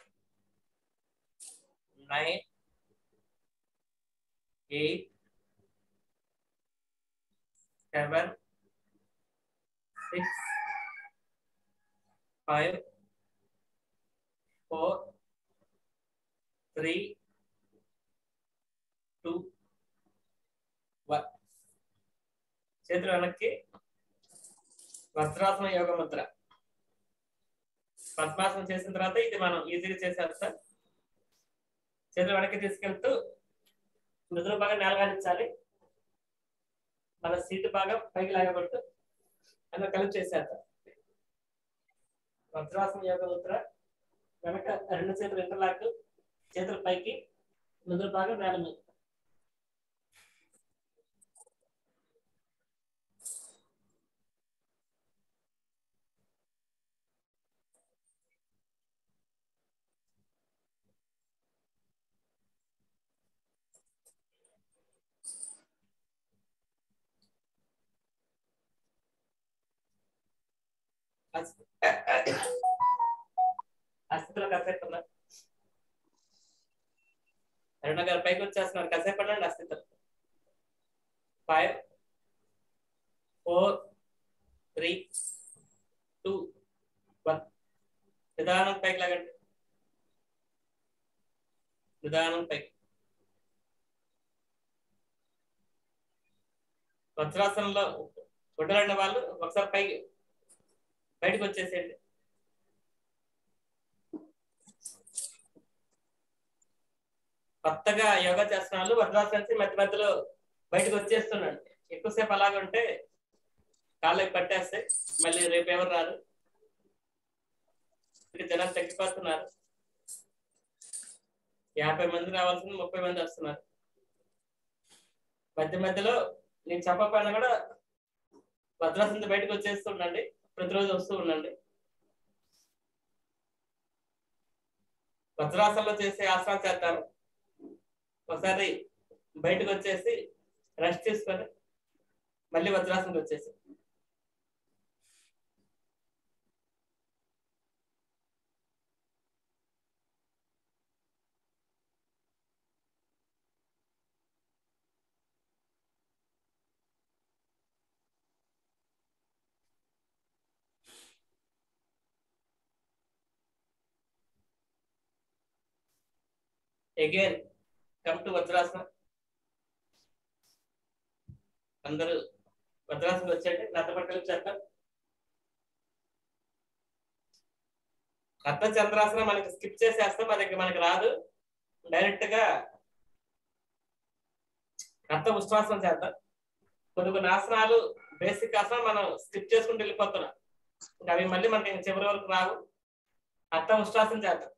nine eight seven six five four three two one చేతులు వెనక్కి వజ్రాసన యోగ ముద్ర పద్మాసనం చేసిన తర్వాత ఇది మనం ఈజీగా చేసేస్తాం చేతులు వెనక్కి తీసుకెళ్తూ నిద్ర బాగా నేలగానించాలి మన సీటు బాగా పైకి లాగబడుతూ అలా కలిపి చేసేద్దాం వజ్రాసన యోగ ముద్ర వెనక రెండు చేతులు ఇంటర్లాక్ చేతులు పైకి నిద్ర బాగా నేల మీద ఆ స్థితిలో కాసేపు ఉన్నా అరుణ గారు పైకి వచ్చేస్తున్నారు కాసేపు ఉండండి ఆ స్థితిలో five four three two one నిదానం పైకి లాగండి నిదానం పైకి వజ్రాసనంలో ఉండలేని వాళ్ళు ఒకసారి పైకి బయటకు వచ్చేసేయండి కొత్తగా యోగా చేస్తున్న వాళ్ళు వజ్రాసనం నుంచి మధ్య మధ్యలో బయటకు వచ్చేస్తున్నాడు ఎక్కువసేపు అలాగే ఉంటే కాళ్ళకి పట్టేస్తాయి మళ్ళీ రేపు ఎవరు రారు ఇక్కడ జనాలు తగ్గిపోతున్నారు యాభై మంది రావాల్సింది ముప్పై మంది వస్తున్నారు మధ్య మధ్యలో నేను చెప్పకపోయినా కూడా భద్రాసనం నుంచి బయటకు వచ్చేస్తూ ఉండండి ప్రతిరోజు వస్తూ ఉండండి వజ్రాసనంలో చేసే ఆసనాలు చేద్దాము ఒకసారి బయటకు వచ్చేసి రెస్ట్ తీసుకొని మళ్ళీ వజ్రాసనకి వచ్చేసి అగైన్ కమ్ టు వజ్రాసనం అందరూ వజ్రాసనం వచ్చేయండి నత్తపట్టలు చేద్దాం రత్న చంద్రాసనం మనకి స్కిప్ చేసేస్తాం మనకి మనకి రాదు డైరెక్ట్ గా రక్త ఉష్ణాసనం చేద్దాం కొన్ని కొన్ని ఆసనాలు బేసిక్ ఆసనం మనం స్కిప్ చేసుకుంటూ వెళ్ళిపోతున్నాం ఇంకా అవి మళ్ళీ మనకి ఇంక చివరి వరకు రావు రక్త ఉష్ణాసనం చేద్దాం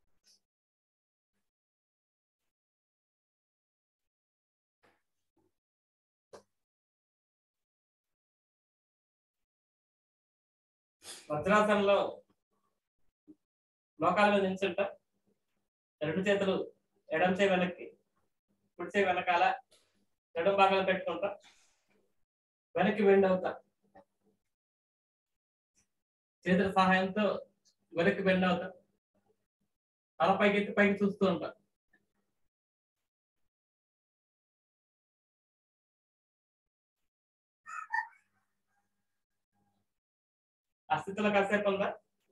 వజ్రాసనంలో మోకాల మీద నిల్చుంటా రెండు చేతులు ఎడం చేయి వెనక్కి కుడి చేయి వెనకాల ఎడం భాగాలు పెట్టుకుంటా వెనక్కి బెండ్ అవుతా చేతుల సహాయంతో వెనక్కి బెండ్ అవుతా తల పైకి ఎత్తి పైకి చూస్తూ ఉంటా ఆ స్థితిలో కాసేపు ఉందా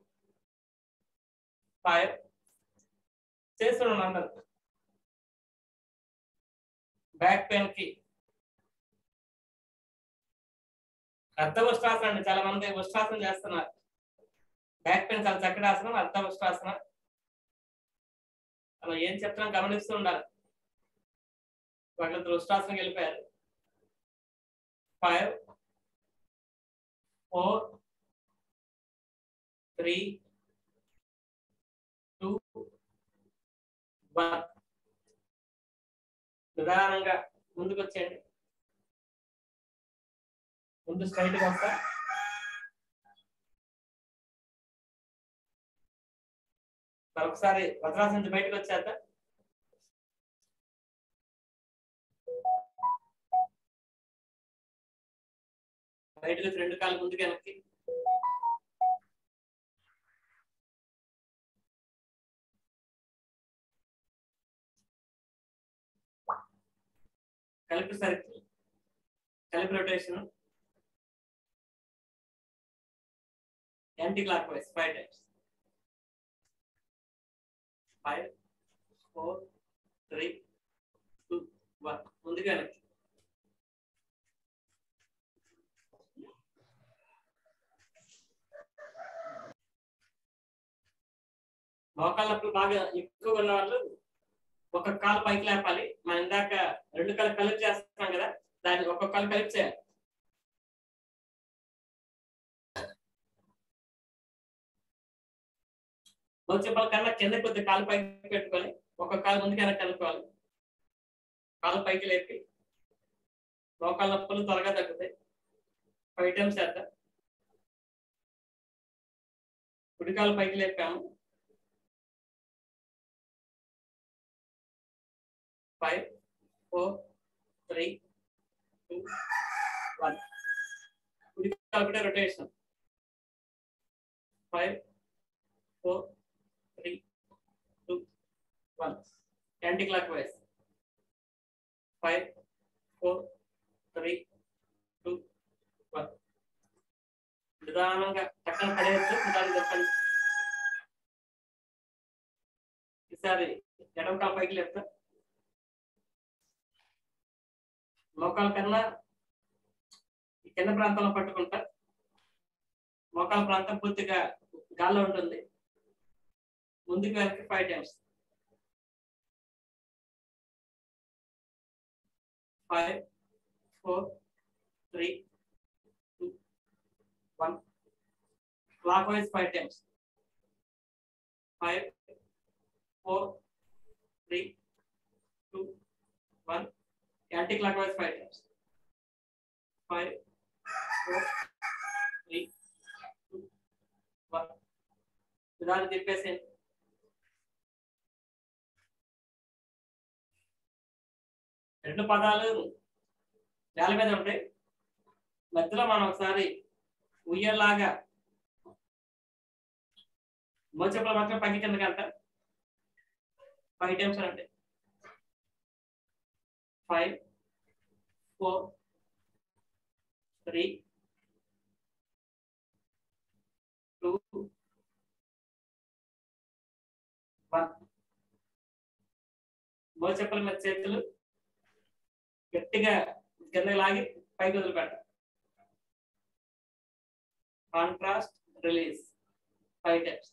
ఫైవ్ చేస్తున్నాను అందరు బ్యాక్ పెయిన్ కి అర్థ ఉష్ట్రాసనం అండి చాలా మంది ఉష్ట్రాసనం చేస్తున్నారు బ్యాక్ పెయిన్ చాలా చక్కటి ఆసనం అర్థ ఉష్ట్రాసనం అలా ఏం చెప్తున్నాం గమనిస్తూ ఉండాలి వాళ్ళిద్దరు ఉష్ట్రాసనం వెళ్ళిపోయారు five four three two one నిదానంగా ముందుకు వచ్చేయండి ముందు స్ట్రైట్ గా వస్తా మరొకసారి వజ్రాసనం నుంచి బయటకు వచ్చేద్దా బయటకు వచ్చి రెండు కాళ్ళు ముందుకు వెనక్కి కలిపి సర్కిల్ కలిపి rotation clock wise five times five four three two one ముందుగా వెనక్కి మోకాళ్ళ నొప్పులు బాగా ఎక్కువగా ఉన్న వాళ్ళు ఒక కాలు పైకి లేపాలి మనం ఇందాక రెండు కాలు కలిపి చేస్తున్నాం కదా దాన్ని ఒక్కొక్క కాలు కలిపి చేయాలి చెప్పాల కన్నా కింద కొద్ది కాలు పైకి పెట్టుకొని ఒక కాలు ముందుకు వెనక్కి కలుపుకోవాలి కాలు పైకి లేపి మోకాళ్ళ నొప్పులు త్వరగా తగ్గుతాయి ఫైవ్ టైమ్స్ చేద్దాం కుడి కాలు పైకి లేపాము five four three two one కుడి కాలు కూడా rotation five four three two one clock wise five four three two one నిదానంగా చక్కగా పడేయచ్చు నిదానం చెప్పండి ఈసారి ఎడమ కాలు పైకి లేపుతా మోకాల కన్నా ఈ కింద ప్రాంతంలో పట్టుకుంటా మోకాల ప్రాంతం పూర్తిగా గాల్లో ఉంటుంది ముందుకు వెనక్కి five times five four three two one clock wise five times five four three two one clock wise five times five four three two one విధానం చెప్పేసేయండి రెండు పదాలు నేల మీద ఉంటాయి మధ్యలో మనం ఒకసారి ఉయ్యలాగా మోచెప్పులు మాత్రం పైకి కిందకి అంట ఫైవ్ టైమ్స్ అంటే five four three two one మోచెప్పుల మీద చేతులు గట్టిగా కింద లాగి పైకి వదిలిపెట్ట contrast release five times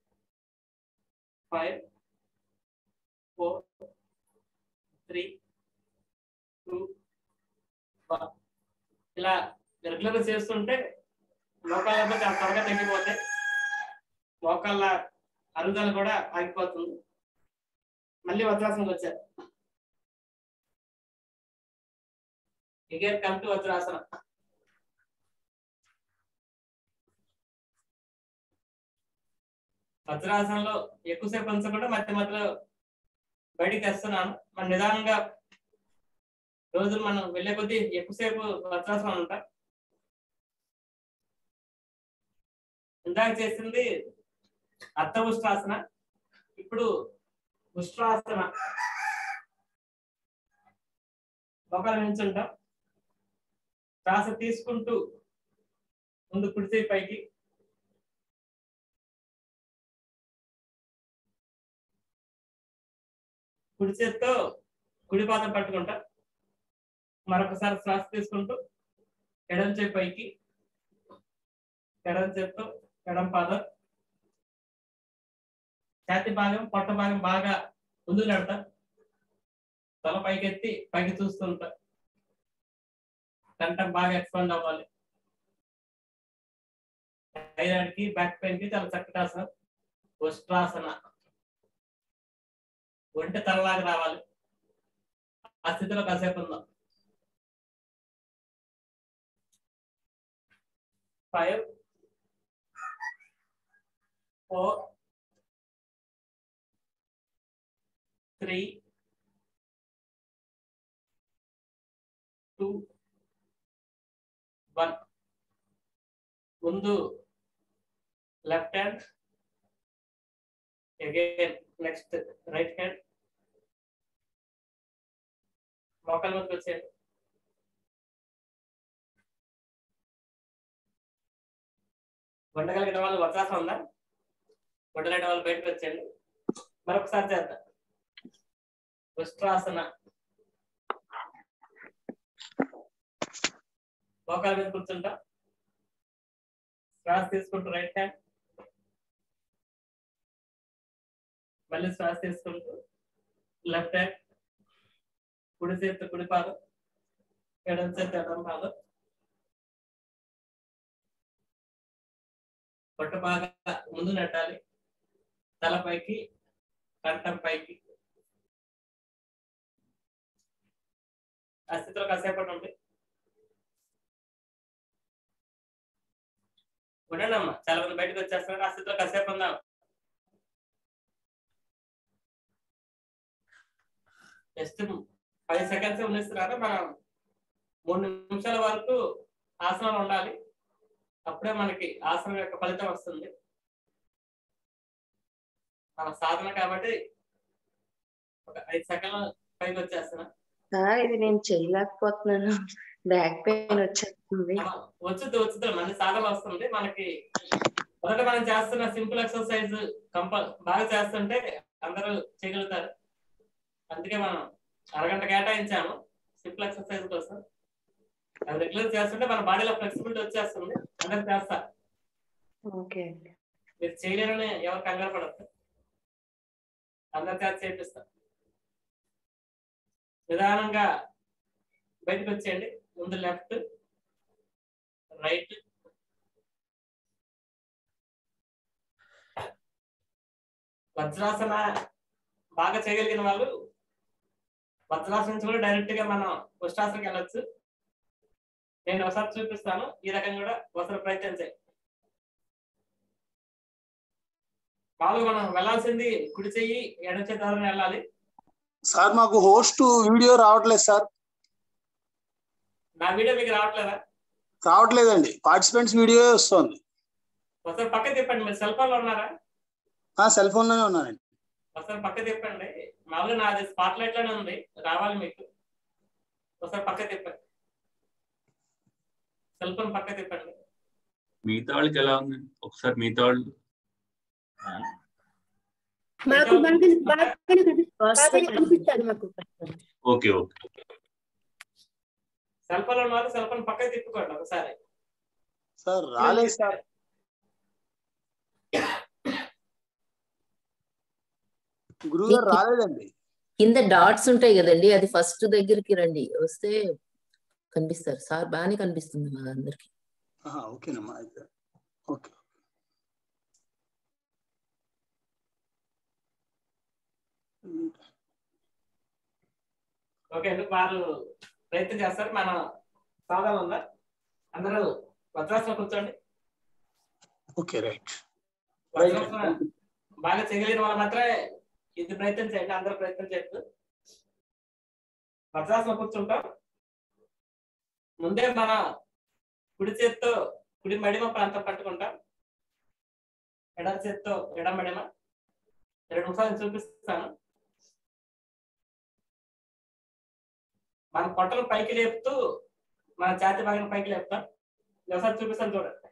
five four three two one ఇలా రెగ్యులర్గా చేస్తుంటే మోకాళ్ళ చాలా త్వరగా తగ్గిపోతాయి మోకాళ్ళ అరుగుదల కూడా ఆగిపోతుంది మళ్ళీ వజ్రాసనకు వచ్చారు again come to Vajrasana. వజ్రాసనంలో ఎక్కువసేపు ఉంచకుండా మధ్య మధ్యలో బయటికి తెస్తున్నాను మన నిదానంగా రోజులు మనం వెళ్ళే కొద్దీ ఎక్కువసేపు వజ్రాసనం ఉంటాం ఇందాక చేసింది అర్థ ఉష్ట్రాసన ఇప్పుడు ఉష్ట్రాసన ఒకరి నుంచి ఉంటాం శ్వాస తీసుకుంటూ ముందు కుడి చేయి పైకి కుడి చేత్తో కుడి పాదం పట్టుకుంటా మరొకసారి శ్వాస తీసుకుంటూ ఎడం చేయి పైకి ఎడం చేత్తో ఎడం పాదం ఛాతి భాగం పొట్ట భాగం బాగా ముందుకు నడతా తల పైకెత్తి పైకి చూస్తుంటా కంఠం బాగా ఎక్స్పాండ్ అవ్వాలి థైరాయిడ్ కి బ్యాక్ పెయిన్ కి చాలా చక్కటి ఆసనం ఉష్ట్రాసన ఒంటి తలలాగా రావాలి ఆ స్థితిలో కాసేపు ఉందాం five four three two one ముందు left hand again next right hand మోకాల మీదకి వచ్చేయండి వండగలిగిన వాళ్ళు వజ్రాసనం ఉందా వండలేని వాళ్ళు బయటకు వచ్చేయండి మరొకసారి చేద్దాం ఉష్ట్రాసన మోకాల మీద కూర్చుంటా శ్వాస తీసుకుంటూ రైట్ హ్యాండ్ మళ్ళీ శ్వాస తీసుకుంటూ లెఫ్ట్ హ్యాండ్ కుడి చేతి కుడి పాదం ఎడం చేతి ఎడం పాదం పొట్ట బాగా ముందు నెట్టాలి తల పైకి కంఠం పైకి ఆ స్థితిలో కాసేపటి ఉంది ఉండండి అమ్మా చాలా మంది బయటకు వచ్చేస్తున్నారు ఆ స్థితిలో కాసేపు ఉందాం జస్ట్ ఫైవ్ సెకండ్స్ ఉన్నిస్తున్నారు మనం మూడు నిమిషాల వరకు ఆసనం ఉండాలి అప్పుడే మనకి ఆసనం యొక్క ఫలితం వస్తుంది మన సాధన కాబట్టి ఒక ఐదు సెకండ్లు పైకి వచ్చేస్తున్నా సార్ ఇది నేను చేయలేకపోతున్నాను బ్యాక్ పెయిన్ వచ్చేస్తుంది వచ్చుద్ది వచ్చుద్ది మన సాధన వస్తుంది మనకి మొదట మనం చేస్తున్న సింపుల్ ఎక్సర్సైజ్ కంప బాగా చేస్తుంటే అందరూ చేయగలుగుతారు అందుకే మనం అరగంట కేటాయించాము సింపుల్ ఎక్సర్సైజ్ కోసం అది రెగ్యులర్ చేస్తుంటే మన బాడీలో ఫ్లెక్సిబిలిటీ వచ్చేస్తుంది అందరు చేస్తారు ఓకే మీరు చేయలేరని ఎవరు కంగారు పడద్దు అందరి చేత చేపిస్తారు నిదానంగా బయటకు వచ్చేయండి ముందు లెఫ్ట్ రైట్ వజ్రాసన బాగా చేయగలిగిన వాళ్ళు వజ్రాసనం నుంచి కూడా డైరెక్ట్ గా మనం ఉష్టాసనకి వెళ్ళొచ్చు నేను ఒకసారి చూపిస్తాను ఈ రకంగా కూడా ఒకసారి ప్రయత్నం చేయి మామూలుగా మనం వెళ్ళాల్సింది కుడి చెయ్యి ఎడమ చేతి ద్వారా వెళ్ళాలి సార్ మాకు హోస్ట్ వీడియో రావట్లేదు సార్ నా వీడియో మీకు రావట్లేదా రావట్లేదండి పార్టిసిపెంట్స్ వీడియో వస్తుంది ఒకసారి పక్క తిప్పండి మీరు సెల్ ఫోన్ లో ఉన్నారా ఆ సెల్ ఫోన్ లోనే ఉన్నానండి ఒకసారి పక్క తిప్పండి మామూలుగా నాది స్పాట్ లైట్ లోనే ఉంది రావాలి మీకు ఒకసారి పక్క తిప్పండి సెల్ ఫోన్ పక్క తిప్పండి మిగతా వాళ్ళకి ఎలా ఉంది ఒకసారి మిగతా వాళ్ళు మాకు బాగా బాగానే కనిపి- బాగానే కనిపిస్తుంది మాకు ఓకే ఓకే సెల్ ఫోన్ లో ఉన్నారు సెల్ ఫోన్ పక్క తిప్పుకోండి ఒకసారి సార్ రాలేదు సార్ గురువు గారు రాలేదండి కింద డాట్స్ ఉంటాయి కదండి అది ఫస్ట్ దగ్గరికి రండి వస్తే కనిపిస్తారు సార్ బాగానే కనిపిస్తుంది మా అందరికి ఆహా, ఓకేనమ్మా అయితే ఓకే ఓకే అండి వారు ప్రయత్నం చేస్తారు మన సాధన ఉందా అందరూ వజ్రాసనం కూర్చోండి ఓకే రైట్ వజ్రాసనం బాగా చేయగలిగిన వాళ్ళు మాత్రమే ఇది ప్రయత్నం చేయండి అందరూ ప్రయత్నం చేయొద్దు వజ్రాసనం కూర్చుంటాం ముందే మన కుడి చేత్తో కుడి మడిమ ప్రాంతం పట్టుకుంటాం ఎడమ చేత్తో ఎడమ మడిమ రెండు నిమిషాలు చూపిస్తాను మన పొట్టను పైకి లేపుతూ మన ఛాతి భాగం పైకి లేపుతాం ఒకసారి చూపిస్తాను చూడండి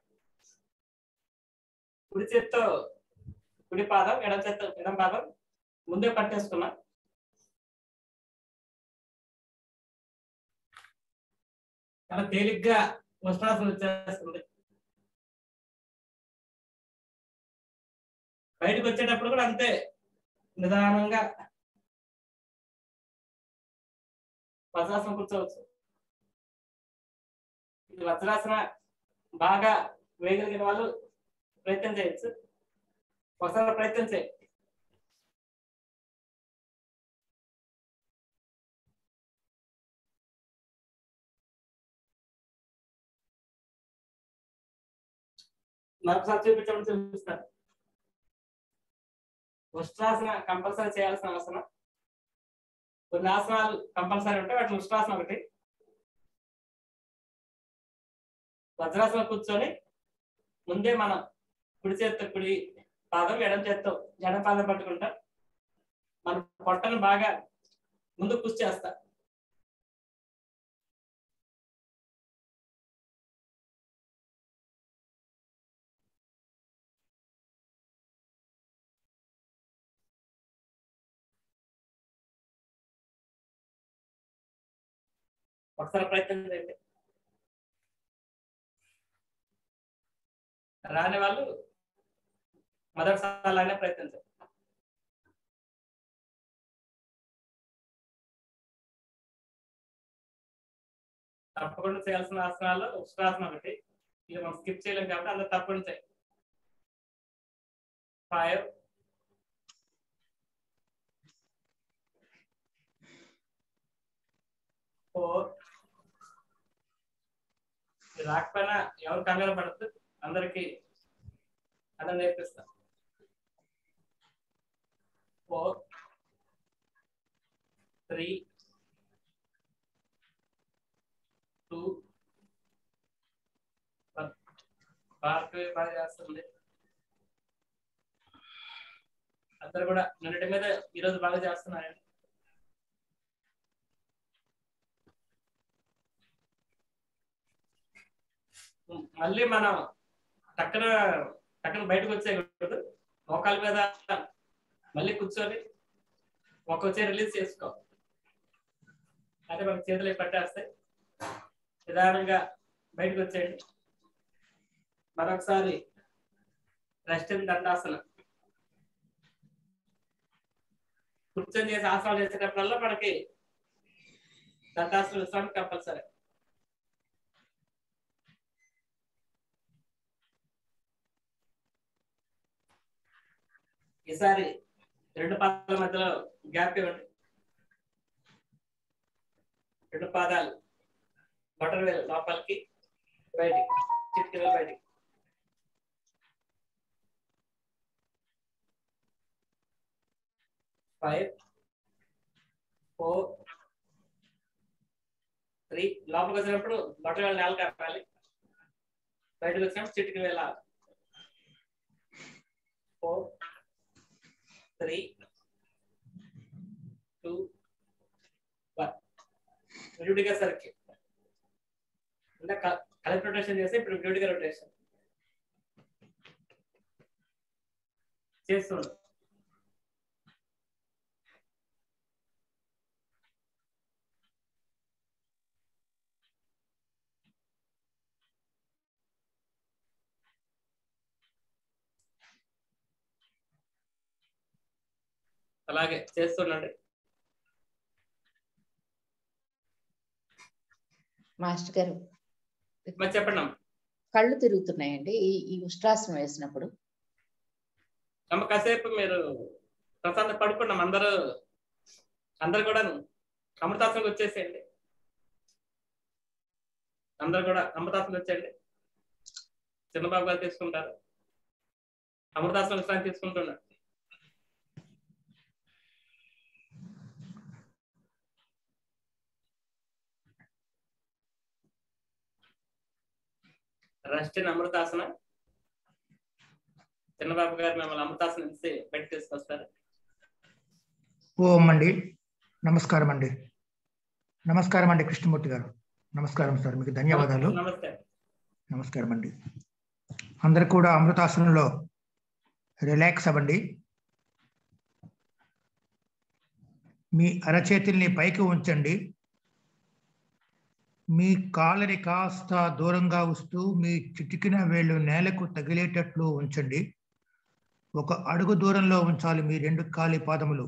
కుడి చేత్తో కుడి పాదం ఎడమ చేత్తో ఎడమ పాదం ముందే పట్టేసుకున్నా చాలా తేలిగ్గా ఉష్ణాసనం వచ్చేస్తుంది బయటకు వచ్చేటప్పుడు కూడా అంతే నిదానంగా వజ్రాసనం కూర్చోవచ్చు ఇది వజ్రాసన బాగా వేయగలిగిన వాళ్ళు ప్రయత్నం చేయొచ్చు ఒకసారి ప్రయత్నం చేయండి మరొకసారి చూపించడం చూపిస్తాను ఉష్ట్రాసన కంపల్సరీ చేయాల్సిన అవసరం కొన్ని ఆసనాలు కంపల్సరీ ఉంటాయి వాటి ఉష్ట్రాసనం ఒకటి వజ్రాసనం కూర్చొని ముందే మనం కుడి చేత్తో కుడి పాదం ఎడం చేత్తో ఎడం పాదం పట్టుకుంటాం మన పొట్టను బాగా ముందు పుష్ చేస్తా ఒకసారి ప్రయత్నం చేయండి రాని వాళ్ళు మొదటిసారి లాగానే ప్రయత్నం చేయండి తప్పకుండా చేయాల్సిన ఆసనాలు ఉష్ట్రాసనం ఒకటి ఇది మనం స్కిప్ చేయలేం కాబట్టి అందరూ తప్పకుండా చేయండి ఫైవ్ ఫోర్ ఇది రాకపోయినా ఎవరు కంగారు పడద్దు అందరికి అందరు నేర్పిస్తా ఫోర్ త్రీ టూ వన్ భారతీయ బాగా చేస్తుంది అందరు కూడా నిన్నటి మీద ఈరోజు బాగా చేస్తున్నారండి మళ్ళీ మనం టక్కన టక్కన బయటకు వచ్చేయకూడదు మోకాల మీద మళ్ళీ కూర్చొని ఒక వచ్చే రిలీజ్ చేసుకో అదే మనకి చేతులు పట్టేస్తాయి నిదానంగా బయటకు వచ్చేయండి మరొకసారి రెస్ట్ ఇన్ దండాసనం కూర్చొని చేసి ఆసనాలు చేసేటప్పుడల్లా మనకి దండాసనం విశ్రాంతి కంపల్సరీ ఈసారి రెండు పాదాల మధ్యలో గ్యాప్ ఇవ్వండి రెండు పాదాలు బటర్ వేలు లోపలికి బయటికి చిట్కిలో బయటికి ఫైవ్ ఫోర్ త్రీ లోపలికి వచ్చినప్పుడు బటర్ వేలు నేల కప్పాలి బయటకు వచ్చినప్పుడు చిటికి వేల ఫోర్ త్రీ టూ వన్ విడివిడిగా సర్కిల్ అంటే కలెక్ట్ రొటేషన్ చేస్తే ఇప్పుడు విడివిడిగా రొటేషన్ చేస్తుండు అలాగే చేస్తుండండి మాస్టర్ గారు మరి చెప్పండి అమ్మ. కళ్ళు తిరుగుతున్నాయండి ఈ ఈ ఉష్ట్రాసనం వేసినప్పుడు అమ్మ కాసేపు మీరు ప్రశాంత పడుకున్నాం అందరూ అందరు కూడా అమృతాసనకు వచ్చేసేయండి అందరు కూడా అమృతాసనకు వచ్చేయండి చిన్నబాబు గారు తీసుకుంటారు అమృతాసనం విశ్రాంతి తీసుకుంటున్నారు రెస్ట్ ఇన్ అమృతాసన చిన్నబాబు గారు మిమ్మల్ని అమృతాసనం ఇస్తే బయట తీసుకొస్తారు ఓం అండి నమస్కారం అండి నమస్కారం అండి కృష్ణమూర్తి గారు నమస్కారం సార్ మీకు ధన్యవాదాలు నమస్తే నమస్కారం అండి అందరు కూడా అమృతాసనంలో రిలాక్స్ అవ్వండి మీ అరచేతుల్ని పైకి ఉంచండి మీ కాళ్ళని కాస్త దూరంగా వస్తూ మీ చిటికిన వేళ్ళు నేలకు తగిలేటట్లు ఉంచండి ఒక అడుగు దూరంలో ఉంచాలి మీ రెండు కాలి పాదములు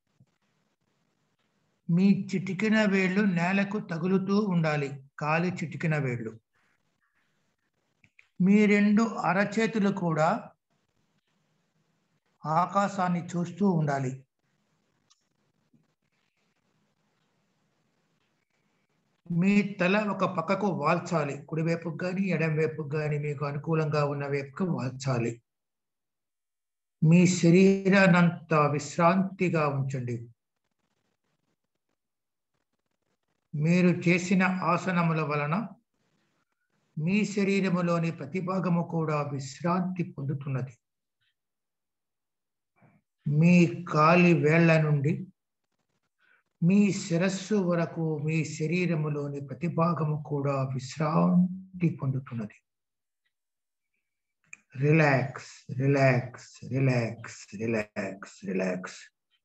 మీ చిటికిన వేళ్ళు నేలకు తగులుతూ ఉండాలి కాలి చిటికిన వేళ్ళు మీ రెండు అరచేతులు కూడా ఆకాశాన్ని చూస్తూ ఉండాలి మీ తల ఒక పక్కకు వాల్చాలి కుడివైపుకు కానీ ఎడం వైపుకు కానీ మీకు అనుకూలంగా ఉన్న వైపుకు వాల్చాలి మీ శరీరాన్నంతా విశ్రాంతిగా ఉంచండి మీరు చేసిన ఆసనముల వలన మీ శరీరములోని ప్రతి భాగము కూడా విశ్రాంతి పొందుతున్నది మీ కాలి వేళ్ల నుండి మీ శిరస్సు వరకు మీ శరీరములోని ప్రతి భాగము కూడా విశ్రాంతి పొందుతున్నది relax relax relax relax relax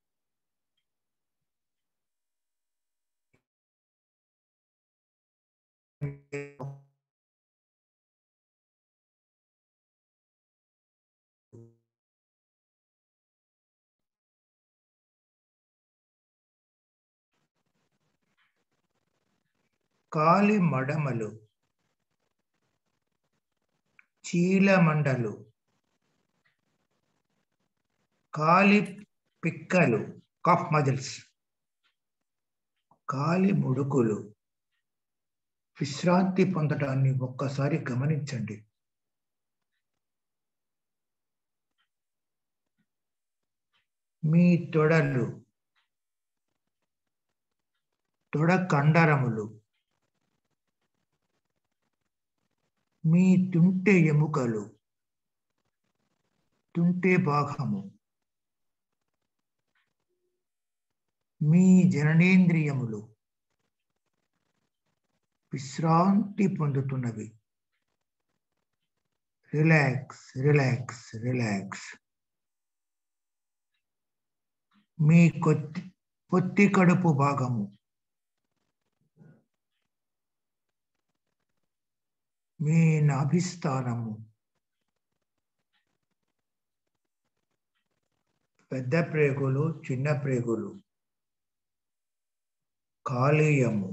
కాలి మడమలు చీలమండలు కాలి పిక్కలు కఫ్ మజిల్స్ కాలి ముడుకులు విశ్రాంతి పొందడాన్ని ఒక్కసారి గమనించండి మీ తొడలు తొడ కండరములు మీ తుంటె ఎముకలు తుంటె భాగము మీ జననేంద్రియములు విశ్రాంతి పొందుతున్నవి రిలాక్స్ రిలాక్స్ రిలాక్స్ మీ కొత్తి పొత్తి కడుపు భాగము మీ నాభిస్థానము పెద్ద ప్రేగులు చిన్న ప్రేగులు కాలేయము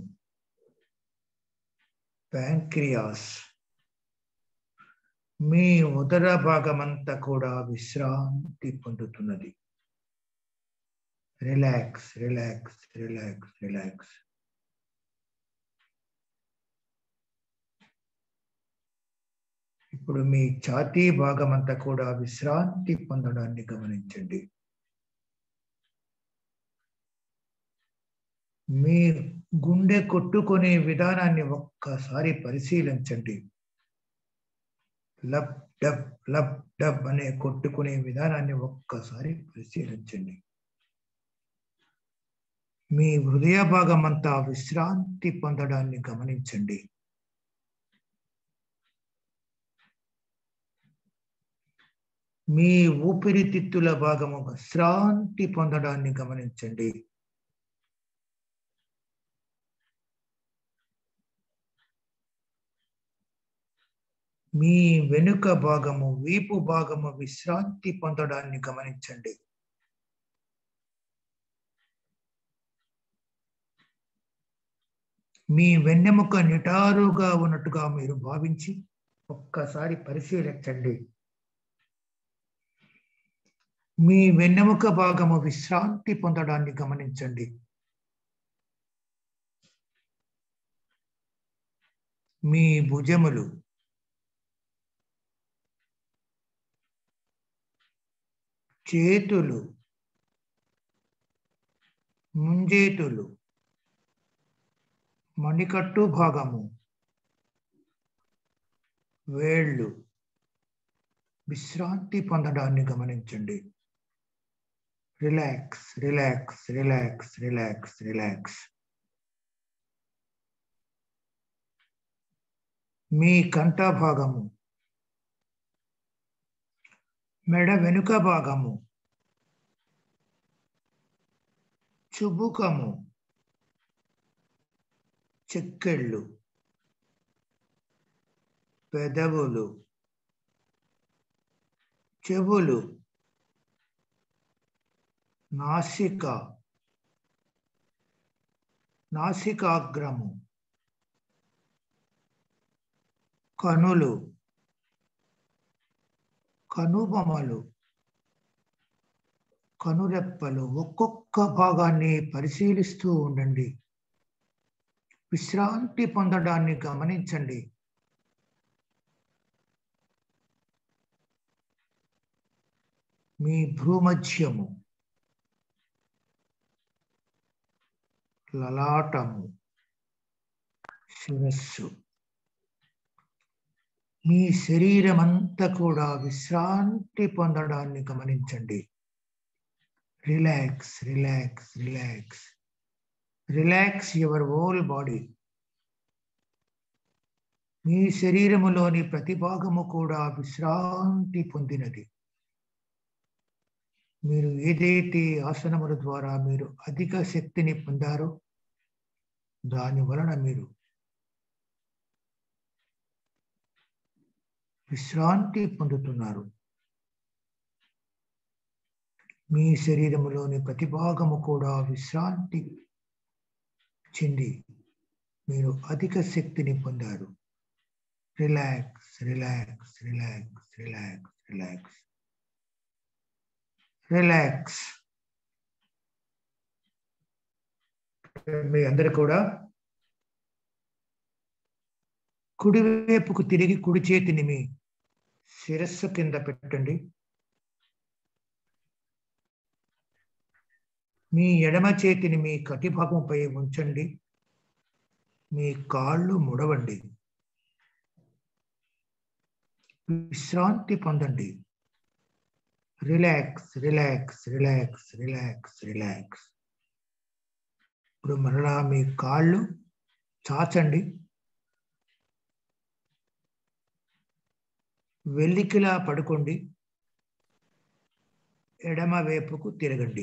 ప్యాంక్రియాస్ మీ ఉదర భాగమంతా కూడా విశ్రాంతి పొందుతున్నది రిలాక్స్ రిలాక్స్ రిలాక్స్ రిలాక్స్ ఇప్పుడు మీ ఛాతీ భాగం అంతా కూడా విశ్రాంతి పొందడాన్ని గమనించండి మీ గుండె కొట్టుకునే విధానాన్ని ఒక్కసారి పరిశీలించండి లబ్ డబ్ లబ్ డబ్ అనే కొట్టుకునే విధానాన్ని ఒక్కసారి పరిశీలించండి మీ హృదయ భాగం అంతా విశ్రాంతి పొందడాన్ని గమనించండి మీ ఊపిరితిత్తుల భాగము విశ్రాంతి పొందడాన్ని గమనించండి మీ వెనుక భాగము వీపు భాగము విశ్రాంతి పొందడాన్ని గమనించండి మీ వెన్నెముక నిటారుగా ఉన్నట్టుగా మీరు భావించి ఒక్కసారి పరిశీలించండి మీ వెన్నెముక భాగము విశ్రాంతి పొందడాన్ని గమనించండి మీ భుజములు చేతులు ముంజేతులు మణికట్టు భాగము వేళ్ళు విశ్రాంతి పొందడాన్ని గమనించండి relax relax relax relax relax మీ కంఠ భాగము మెడ వెనుక భాగము చుబుకము చెక్కెళ్ళు పెదవులు చెవులు నాసిక నాసికాగ్రము కనులు కనుబొమలు కనురెప్పలు ఒక్కొక్క భాగాన్ని పరిశీలిస్తూ ఉండండి విశ్రాంతి పొందడాన్ని గమనించండి మీ భ్రూమధ్యము లలాటము శిరస్సు మీ శరీరం అంతా కూడా విశ్రాంతి పొందడాన్ని గమనించండి relax relax relax relax your whole body మీ శరీరములోని ప్రతి భాగము కూడా విశ్రాంతి పొందినది మీరు ఏదైతే ఆసనముల ద్వారా మీరు అధిక శక్తిని పొందారో దాని వలన మీరు విశ్రాంతి పొందుతున్నారు మీ శరీరములోని ప్రతి భాగము కూడా విశ్రాంతి చెంది మీరు అధిక శక్తిని పొందారు relax relax relax relax relax relax మీ అందరు కూడా కుడివైపుకు తిరిగి కుడి చేతిని మీ శిరస్సు కింద పెట్టండి మీ ఎడమ చేతిని మీ కటిభాగంపై ఉంచండి మీ కాళ్ళు ముడవండి విశ్రాంతి పొందండి relax relax relax relax relax ఇప్పుడు మరలా మీ కాళ్ళు చాచండి వెల్లికిలా పడుకోండి ఎడమ వైపుకు తిరగండి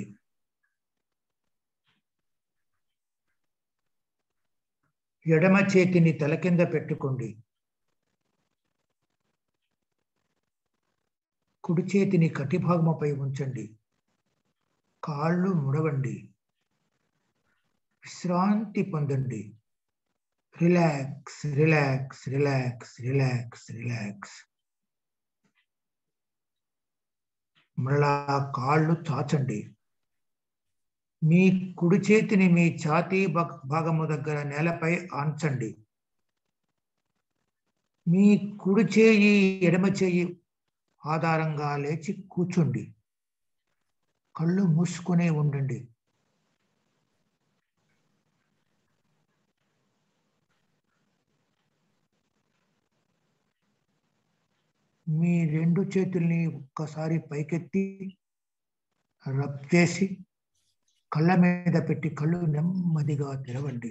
ఎడమ చేతిని తల కింద పెట్టుకోండి కుడి చేతిని కటిభాగముపై ఉంచండి కాళ్ళు ముడవండి విశ్రాంతి పొందండి relax relax relax relax relax మళ్ళా కాళ్ళు చాచండి మీ కుడి చేతిని మీ ఛాతీ భాగ- భాగము దగ్గర నేలపై ఆంచండి మీ కుడి చేయి ఎడమ చేయి ఆధారంగా లేచి కూర్చోండి కళ్ళు మూసుకునే ఉండండి మీ రెండు చేతుల్ని ఒక్కసారి పైకెత్తి రబ్ చేసి కళ్ళ మీద పెట్టి కళ్ళు నెమ్మదిగా తెరవండి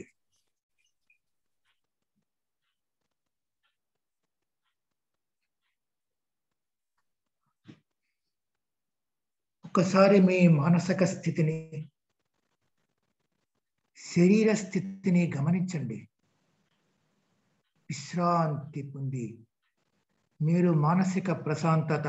ఒక్కసారి మీ మానసిక స్థితిని శరీర స్థితిని గమనించండి విశ్రాంతి పొంది మీరు మానసిక ప్రశాంతత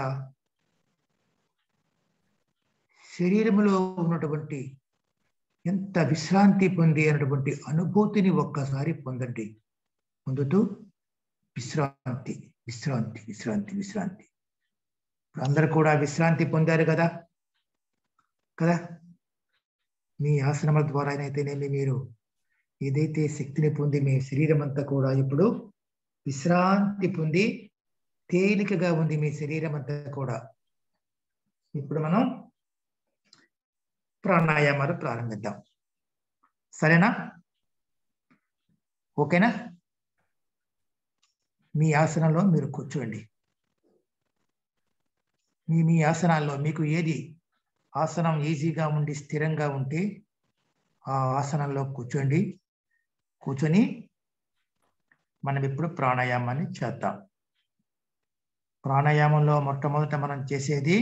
శరీరంలో ఉన్నటువంటి ఎంత విశ్రాంతి పొంది అన్నటువంటి అనుభూతిని ఒక్కసారి పొందండి పొందుతూ విశ్రాంతి విశ్రాంతి విశ్రాంతి విశ్రాంతి ఇప్పుడు అందరు కూడా విశ్రాంతి పొందారు కదా కదా మీ ఆసనముల ద్వారా అయితేనేమి మీరు ఏదైతే శక్తిని పొంది మీ శరీరం అంతా కూడా ఇప్పుడు విశ్రాంతి పొంది తేలికగా ఉంది మీ శరీరం అంతా కూడా ఇప్పుడు మనం ప్రాణాయామాలు ప్రారంభిద్దాం సరేనా ఓకేనా మీ ఆసనంలో మీరు కూర్చోండి మీ మీ ఆసనాల్లో మీకు ఏది ఆసనం ఈజీగా ఉండి స్థిరంగా ఉంటే ఆ ఆసనంలో కూర్చోండి కూర్చొని మనం ఇప్పుడు ప్రాణాయామాన్ని చేద్దాం ప్రాణాయామంలో మొట్టమొదట మనం చేసేది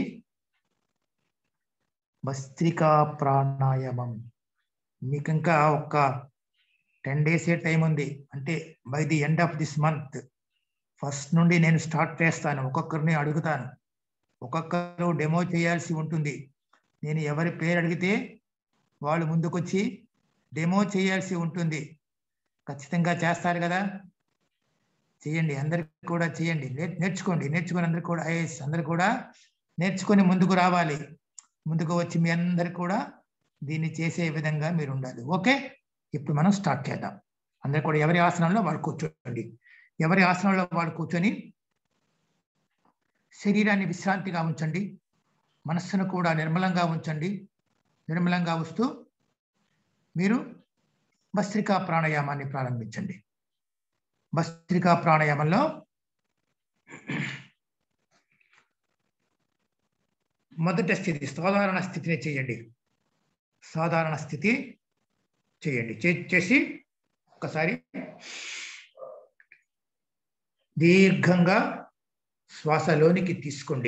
భస్త్రికా ప్రాణాయామం మీకు ఇంకా ఒక టెన్ డేసే టైం ఉంది అంటే by the end of this month first నుండి నేను స్టార్ట్ చేస్తాను ఒక్కొక్కరిని అడుగుతాను ఒక్కొక్కరు డెమో చేయాల్సి ఉంటుంది నేను ఎవరి పేరు అడిగితే వాళ్ళు ముందుకొచ్చి డెమో చేయాల్సి ఉంటుంది ఖచ్చితంగా చేస్తారు కదా చేయండి అందరికి కూడా చేయండి నేర్- నేర్చుకోండి నేర్చుకొని అందరు కూడా ఐఎస్ అందరు కూడా నేర్చుకొని ముందుకు రావాలి ముందుకు వచ్చి మీ అందరు కూడా దీన్ని చేసే విధంగా మీరు ఉండాలి ఓకే ఇప్పుడు మనం స్టార్ట్ చేద్దాం అందరు కూడా ఎవరి ఆసనంలో వాళ్ళు కూర్చోండి ఎవరి ఆసనంలో వాళ్ళు కూర్చొని శరీరాన్ని విశ్రాంతిగా ఉంచండి మనస్సును కూడా నిర్మలంగా ఉంచండి నిర్మలంగా ఉంచుతూ మీరు భస్త్రికా ప్రాణాయామాన్ని ప్రారంభించండి భస్త్రికా ప్రాణాయామంలో మొదటి స్థితి సాధారణ స్థితిని చేయండి సాధారణ స్థితి చేయండి చే- చేసి ఒకసారి దీర్ఘంగా శ్వాసలోనికి తీసుకోండి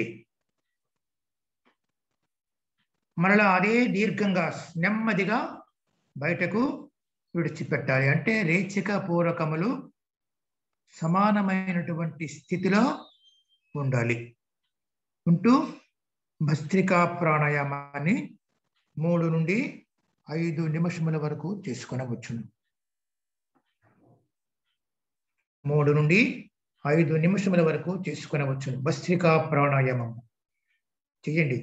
మరలా అదే దీర్ఘంగా నెమ్మదిగా బయటకు విడిచిపెట్టాలి అంటే రేచిక పూరకములు సమానమైనటువంటి స్థితిలో ఉండాలి ఉంటూ భస్త్రికా ప్రాణాయామాన్ని మూడు నుండి ఐదు నిమిషముల వరకు చేసుకొనవచ్చును మూడు నుండి ఐదు నిమిషముల వరకు చేసుకొనవచ్చును భస్త్రికా ప్రాణాయామం చెయ్యండి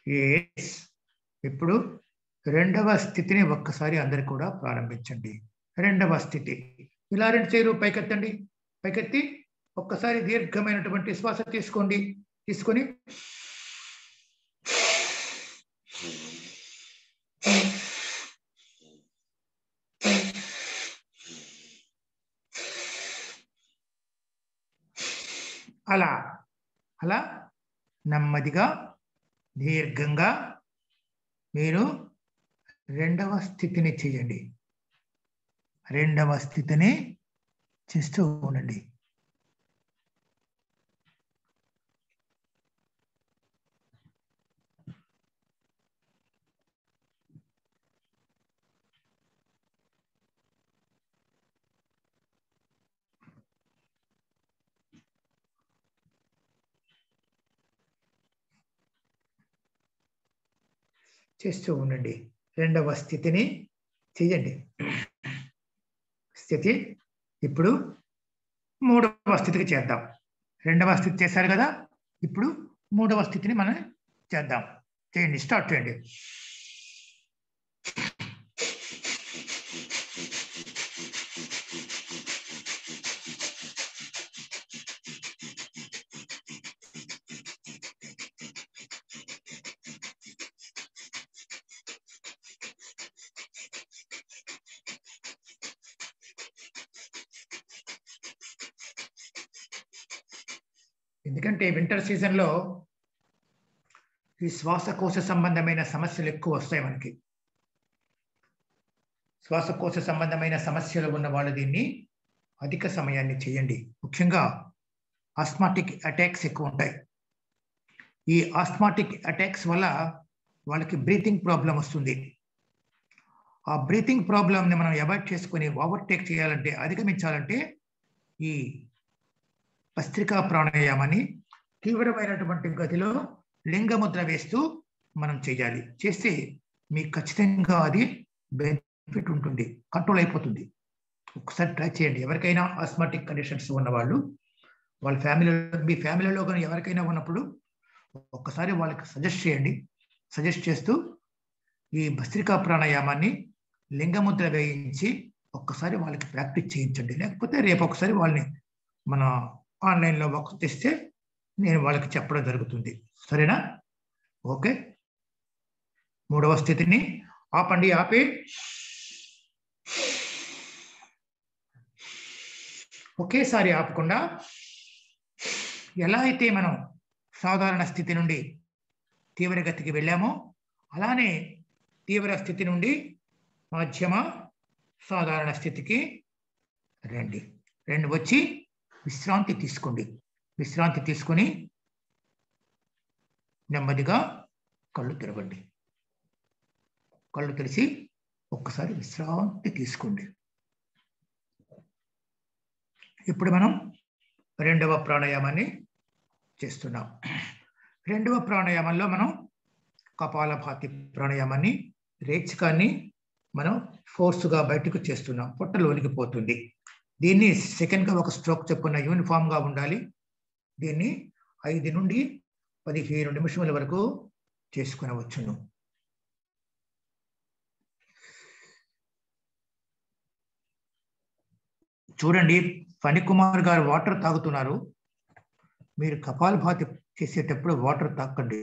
ఎస్ ఇప్పుడు రెండవ స్థితిని ఒక్కసారి అందరు కూడా ప్రారంభించండి రెండవ స్థితి ఇలా రెండు చేరు పైకెత్తండి పైకెత్తి ఒక్కసారి దీర్ఘమైనటువంటి శ్వాస తీసుకోండి తీసుకొని అలా అలా నెమ్మదిగా దీర్ఘంగా మీరు రెండవ స్థితిని చేయండి రెండవ స్థితిని చేస్తూ ఉండండి చేస్తూ ఉండండి రెండవ స్థితిని చేయండి స్థితి ఇప్పుడు మూడవ స్థితికి చేద్దాం రెండవ స్థితి చేశారు కదా ఇప్పుడు మూడవ స్థితిని మనం చేద్దాం చేయండి స్టార్ట్ చేయండి ఎందుకంటే వింటర్ సీజన్లో ఈ శ్వాసకోశ సంబంధమైన సమస్యలు ఎక్కువ వస్తాయి మనకి శ్వాసకోశ సంబంధమైన సమస్యలు ఉన్న వాళ్ళు దీన్ని అధిక సమయాన్ని చేయండి ముఖ్యంగా ఆస్మాటిక్ అటాక్స్ ఎక్కువ ఉంటాయి ఈ ఆస్మాటిక్ అటాక్స్ వల్ల వాళ్ళకి బ్రీతింగ్ ప్రాబ్లం వస్తుంది ఆ బ్రీతింగ్ ప్రాబ్లంని మనం అవాయిడ్ చేసుకొని ఓవర్టేక్ చేయాలంటే అధిగమించాలంటే ఈ భస్త్రికా ప్రాణాయామాన్ని తీవ్రమైనటువంటి గతిలో లింగముద్ర వేస్తూ మనం చేయాలి చేస్తే మీకు ఖచ్చితంగా అది బెనిఫిట్ ఉంటుంది కంట్రోల్ అయిపోతుంది ఒకసారి ట్రై చేయండి ఎవరికైనా ఆస్మాటిక్ కండిషన్స్ ఉన్నవాళ్ళు వాళ్ళ ఫ్యామిలీలో మీ ఫ్యామిలీలో కానీ ఎవరికైనా ఉన్నప్పుడు ఒక్కసారి వాళ్ళకి సజెస్ట్ చేయండి సజెస్ట్ చేస్తూ ఈ భస్త్రికా ప్రాణాయామాన్ని లింగముద్ర వేయించి ఒక్కసారి వాళ్ళకి ప్రాక్టీస్ చేయించండి లేకపోతే రేపు ఒకసారి వాళ్ళని మన ఆన్లైన్లో వర్క్ తెస్తే నేను వాళ్ళకి చెప్పడం జరుగుతుంది సరేనా ఓకే మూడవ స్థితిని ఆపండి ఆపి ఒకేసారి ఆపకుండా ఎలా అయితే మనం సాధారణ స్థితి నుండి తీవ్రగతికి వెళ్ళామో అలానే తీవ్ర స్థితి నుండి మధ్యమ సాధారణ స్థితికి రండి రెండు వచ్చి విశ్రాంతి తీసుకోండి విశ్రాంతి తీసుకొని నెమ్మదిగా కళ్ళు తెరవండి కళ్ళు తెరిచి ఒక్కసారి విశ్రాంతి తీసుకోండి ఇప్పుడు మనం రెండవ ప్రాణాయామాన్ని చేస్తున్నాం రెండవ ప్రాణాయామంలో మనం కపాలభాతి ప్రాణాయామాన్ని రేచకాన్ని మనం ఫోర్స్గా బయటకు చేస్తున్నాం పొట్టలోనికి పోతుంది దీన్ని సెకండ్గా ఒక స్ట్రోక్ చెప్పున్న యూనిఫామ్గా ఉండాలి దీన్ని ఐదు నుండి పదిహేను నిమిషముల వరకు చేసుకునవచ్చును చూడండి ఫణికుమార్ గారు వాటర్ తాగుతున్నారు మీరు కపాలభాతి చేసేటప్పుడు వాటర్ తాకండి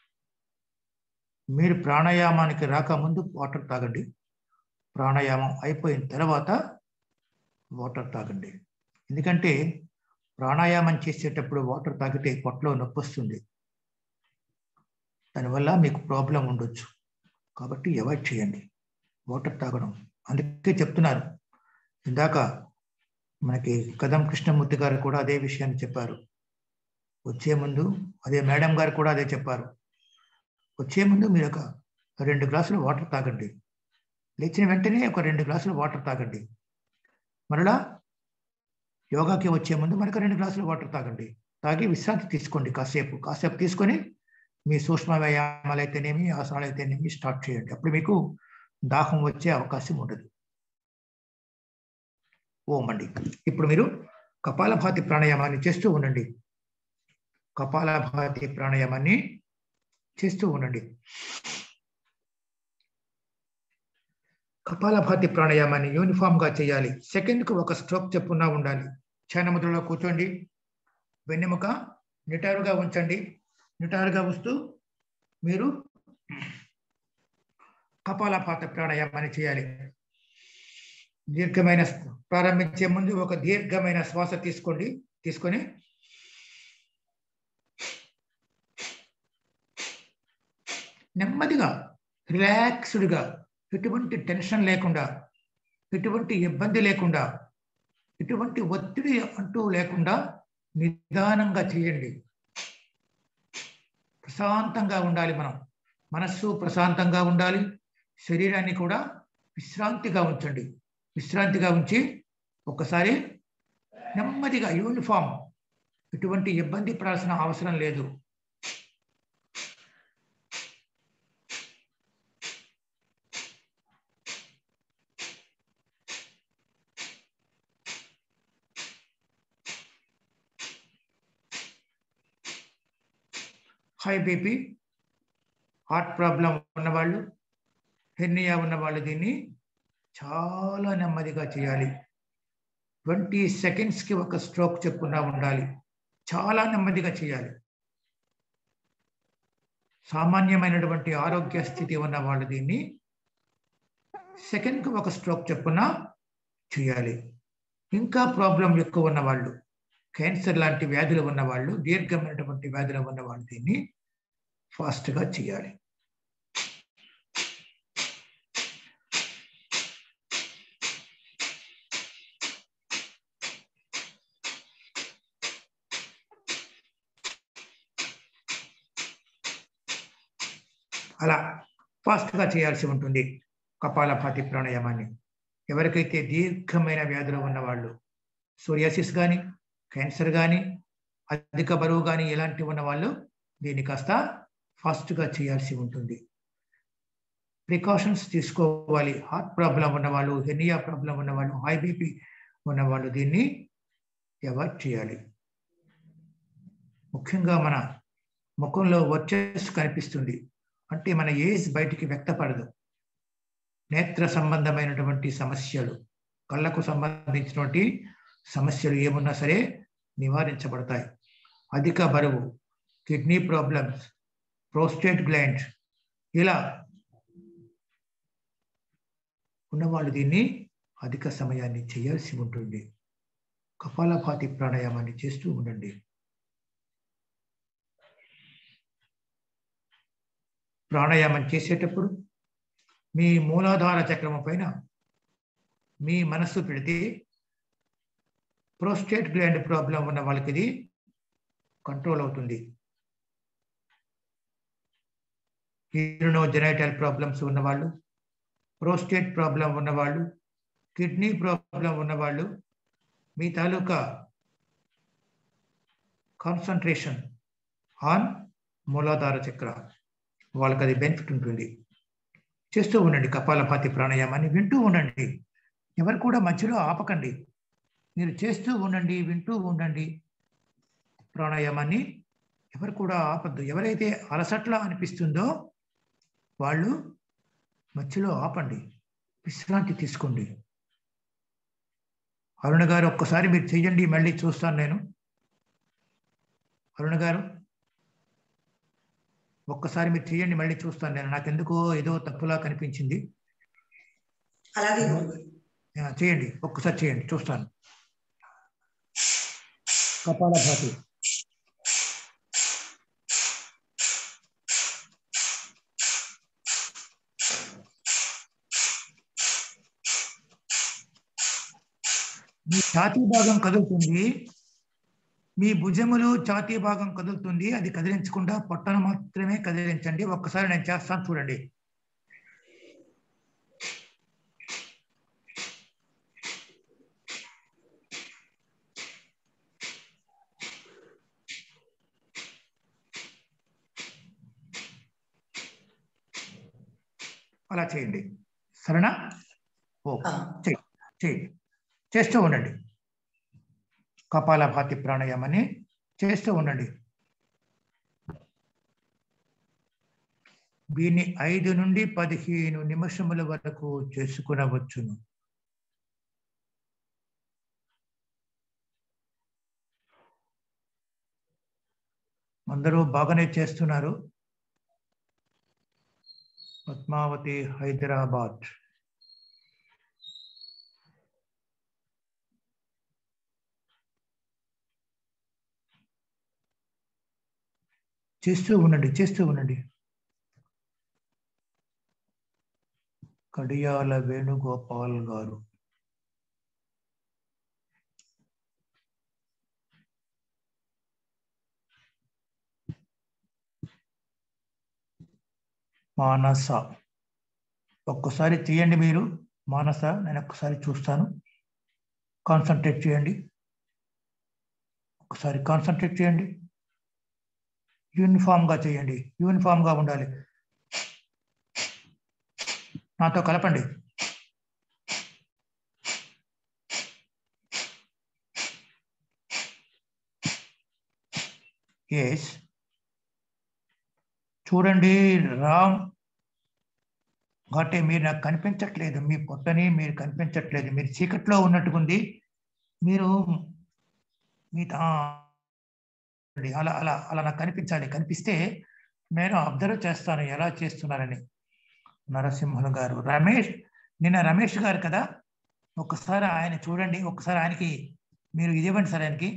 మీరు ప్రాణాయామానికి రాకముందు వాటర్ తాగండి ప్రాణాయామం అయిపోయిన తర్వాత వాటర్ తాగండి ఎందుకంటే ప్రాణాయామం చేసేటప్పుడు వాటర్ తాగితే పొట్టలో నొప్పి వస్తుంది దానివల్ల మీకు ప్రాబ్లం ఉండొచ్చు కాబట్టి అవాయిడ్ చేయండి వాటర్ తాగడం అందుకే చెప్తున్నారు ఇందాక మనకి కదం కృష్ణమూర్తి గారు కూడా అదే విషయాన్ని చెప్పారు వచ్చే ముందు అదే మేడం గారు కూడా అదే చెప్పారు వచ్చే ముందు మీరు ఒక రెండు గ్లాసులు వాటర్ తాగండి లేచిన వెంటనే ఒక రెండు గ్లాసులు వాటర్ తాగండి మరలా యోగాకి వచ్చే ముందు మనకు రెండు గ్లాసులు వాటర్ తాగండి తాగి విశ్రాంతి తీసుకోండి కాసేపు కాసేపు తీసుకొని మీ సూక్ష్మ వ్యాయామాలు అయితేనేమి ఆసనాలు అయితేనేమి స్టార్ట్ చేయండి అప్పుడు మీకు దాహం వచ్చే అవకాశం ఉండదు ఓం అండి ఇప్పుడు మీరు కపాలభాతి ప్రాణాయామాన్ని చేస్తూ ఉండండి కపాలభాతి ప్రాణాయామాన్ని చేస్తూ ఉండండి కపాలభాతి ప్రాణాయామాన్ని యూనిఫామ్ గా చేయాలి సెకండ్ కు ఒక స్ట్రోక్ చెప్పున్నా ఉండాలి ధ్యానముద్రలో కూర్చోండి వెన్నెముక నిటారుగా ఉంచండి నిటారుగా ఉంచుతూ మీరు కపాలపాత ప్రాణాయామాన్ని చేయాలి దీర్ఘమైన ప్రారంభించే ముందు ఒక దీర్ఘమైన శ్వాస తీసుకోండి తీసుకొని నెమ్మదిగా రిలాక్స్డ్గా ఎటువంటి టెన్షన్ లేకుండా ఎటువంటి ఇబ్బంది లేకుండా ఎటువంటి ఒత్తిడి అంటూ లేకుండా నిదానంగా చేయండి ప్రశాంతంగా ఉండాలి మనం మనస్సు ప్రశాంతంగా ఉండాలి శరీరాన్ని కూడా విశ్రాంతిగా ఉంచండి విశ్రాంతిగా ఉంచి ఒక్కసారి నెమ్మదిగా యూనిఫామ్ ఎటువంటి ఇబ్బంది పడాల్సిన అవసరం లేదు హై బీపీ హార్ట్ ప్రాబ్లం ఉన్నవాళ్ళు హెర్నియా ఉన్నవాళ్ళు దీన్ని చాలా నెమ్మదిగా చేయాలి ట్వంటీ సెకండ్స్కి ఒక స్ట్రోక్ చెప్పున్నా ఉండాలి చాలా నెమ్మదిగా చేయాలి సామాన్యమైనటువంటి ఆరోగ్య స్థితి ఉన్న వాళ్ళు దీన్ని సెకండ్కి ఒక స్ట్రోక్ చెప్పున చేయాలి ఇంకా ప్రాబ్లం ఎక్కువ ఉన్న వాళ్ళు క్యాన్సర్ లాంటి వ్యాధులు ఉన్న వాళ్ళు దీర్ఘమైనటువంటి వ్యాధులు ఉన్న వాళ్ళు దీన్ని ఫాస్ట్గా చేయాలి అలా ఫాస్ట్గా చేయాల్సి ఉంటుంది కపాలభాతి ప్రాణాయామాన్ని ఎవరికైతే దీర్ఘమైన వ్యాధులు ఉన్నవాళ్ళు సోరియాసిస్ కానీ క్యాన్సర్ కానీ అధిక బరువు కానీ ఇలాంటివి ఉన్న వాళ్ళు దీన్ని కాస్త ఫాస్ట్గా చేయాల్సి ఉంటుంది ప్రికాషన్స్ తీసుకోవాలి హార్ట్ ప్రాబ్లం ఉన్నవాళ్ళు హెనియా ప్రాబ్లం ఉన్నవాళ్ళు హై బీపీ ఉన్నవాళ్ళు దీన్ని అవాయిడ్ చేయాలి ముఖ్యంగా మన ముఖంలో వర్చస్ కనిపిస్తుంది అంటే మన ఏజ్ బయటికి వ్యక్తపడదు నేత్ర సంబంధమైనటువంటి సమస్యలు కళ్ళకు సంబంధించినటువంటి సమస్యలు ఏమున్నా సరే నివారించబడతాయి అధిక బరువు కిడ్నీ ప్రాబ్లమ్స్ ప్రోస్టేట్ గ్లాండ్ ఇలా ఉన్నవాళ్ళు దీన్ని అధిక సమయాన్ని చేయాల్సి ఉంటుంది కపాలభాతి ప్రాణాయామాన్ని చేస్తూ ఉండండి ప్రాణాయామం చేసేటప్పుడు మీ మూలాధార చక్రము పైన మీ మనస్సు పెడితే ప్రోస్టేట్ గ్లాండ్ ప్రాబ్లం ఉన్న వాళ్ళకి ఇది కంట్రోల్ అవుతుంది జెనైటల్ ప్రాబ్లమ్స్ ఉన్నవాళ్ళు ప్రోస్టేట్ ప్రాబ్లం ఉన్నవాళ్ళు కిడ్నీ ప్రాబ్లం ఉన్నవాళ్ళు మీ తాలూకా కాన్సన్ట్రేషన్ ఆన్ మూలాధార చక్ర వాళ్ళకి అది బెనిఫిట్ ఉంటుంది చేస్తూ ఉండండి కపాలపాతి ప్రాణాయామాన్ని వింటూ ఉండండి ఎవరు కూడా మధ్యలో ఆపకండి మీరు చేస్తూ ఉండండి వింటూ ఉండండి ప్రాణాయామాన్ని ఎవరు కూడా ఆపద్దు ఎవరైతే అలసట్లా అనిపిస్తుందో వాళ్ళు మధ్యలో ఆపండి విశ్రాంతి తీసుకోండి అరుణ గారు ఒక్కసారి మీరు చెయ్యండి మళ్ళీ చూస్తాను నేను అరుణ గారు ఒక్కసారి మీరు చేయండి మళ్ళీ చూస్తాను నేను నాకెందుకో ఏదో తప్పులా కనిపించింది అలాగే ఆ, చేయండి ఒక్కసారి చేయండి చూస్తాను కపాలభాతి మీ ఛాతీ భాగం కదులుతుంది మీ భుజములు ఛాతీ భాగం కదులుతుంది అది కదిలించకుండా పొట్టను మాత్రమే కదిలించండి ఒక్కసారి నేను చేస్తాను చూడండి అలా చేయండి సరేనా ఓకే చేయండి చేయండి చేస్తూ ఉండండి కపాలభాతి ప్రాణాయామాన్ని చేస్తూ ఉండండి దీన్ని ఐదు నుండి పదిహేను నిమిషముల వరకు చేసుకునవచ్చును అందరూ బాగానే చేస్తున్నారు పద్మావతి హైదరాబాద్ చేస్తూ ఉండండి చేస్తూ ఉండండి కడియాల వేణుగోపాల్ గారు మానస ఒక్కసారి చేయండి మీరు మానస నేను ఒక్కసారి చూస్తాను కాన్సన్ట్రేట్ చేయండి ఒకసారి కాన్సన్ట్రేట్ చేయండి యూనిఫామ్గా చేయండి యూనిఫామ్గా ఉండాలి నాతో కలపండి ఎస్ చూడండి రామ్ ఘాటే మీరు నాకు కనిపించట్లేదు మీ పొట్టని మీరు కనిపించట్లేదు మీరు చీకట్లో ఉన్నట్టుకుంది మీరు మీ ఆ, అలా అలా అలా నాకు కనిపించాలి కనిపిస్తే నేను అబ్జర్వ్ చేస్తాను ఎలా చేస్తున్నారని నరసింహన్ గారు రమేష్ నిన్న రమేష్ గారు కదా ఒక్కసారి ఆయన చూడండి ఒక్కసారి ఆయనకి మీరు ఇది ఇవ్వండి సార్ ఆయనకి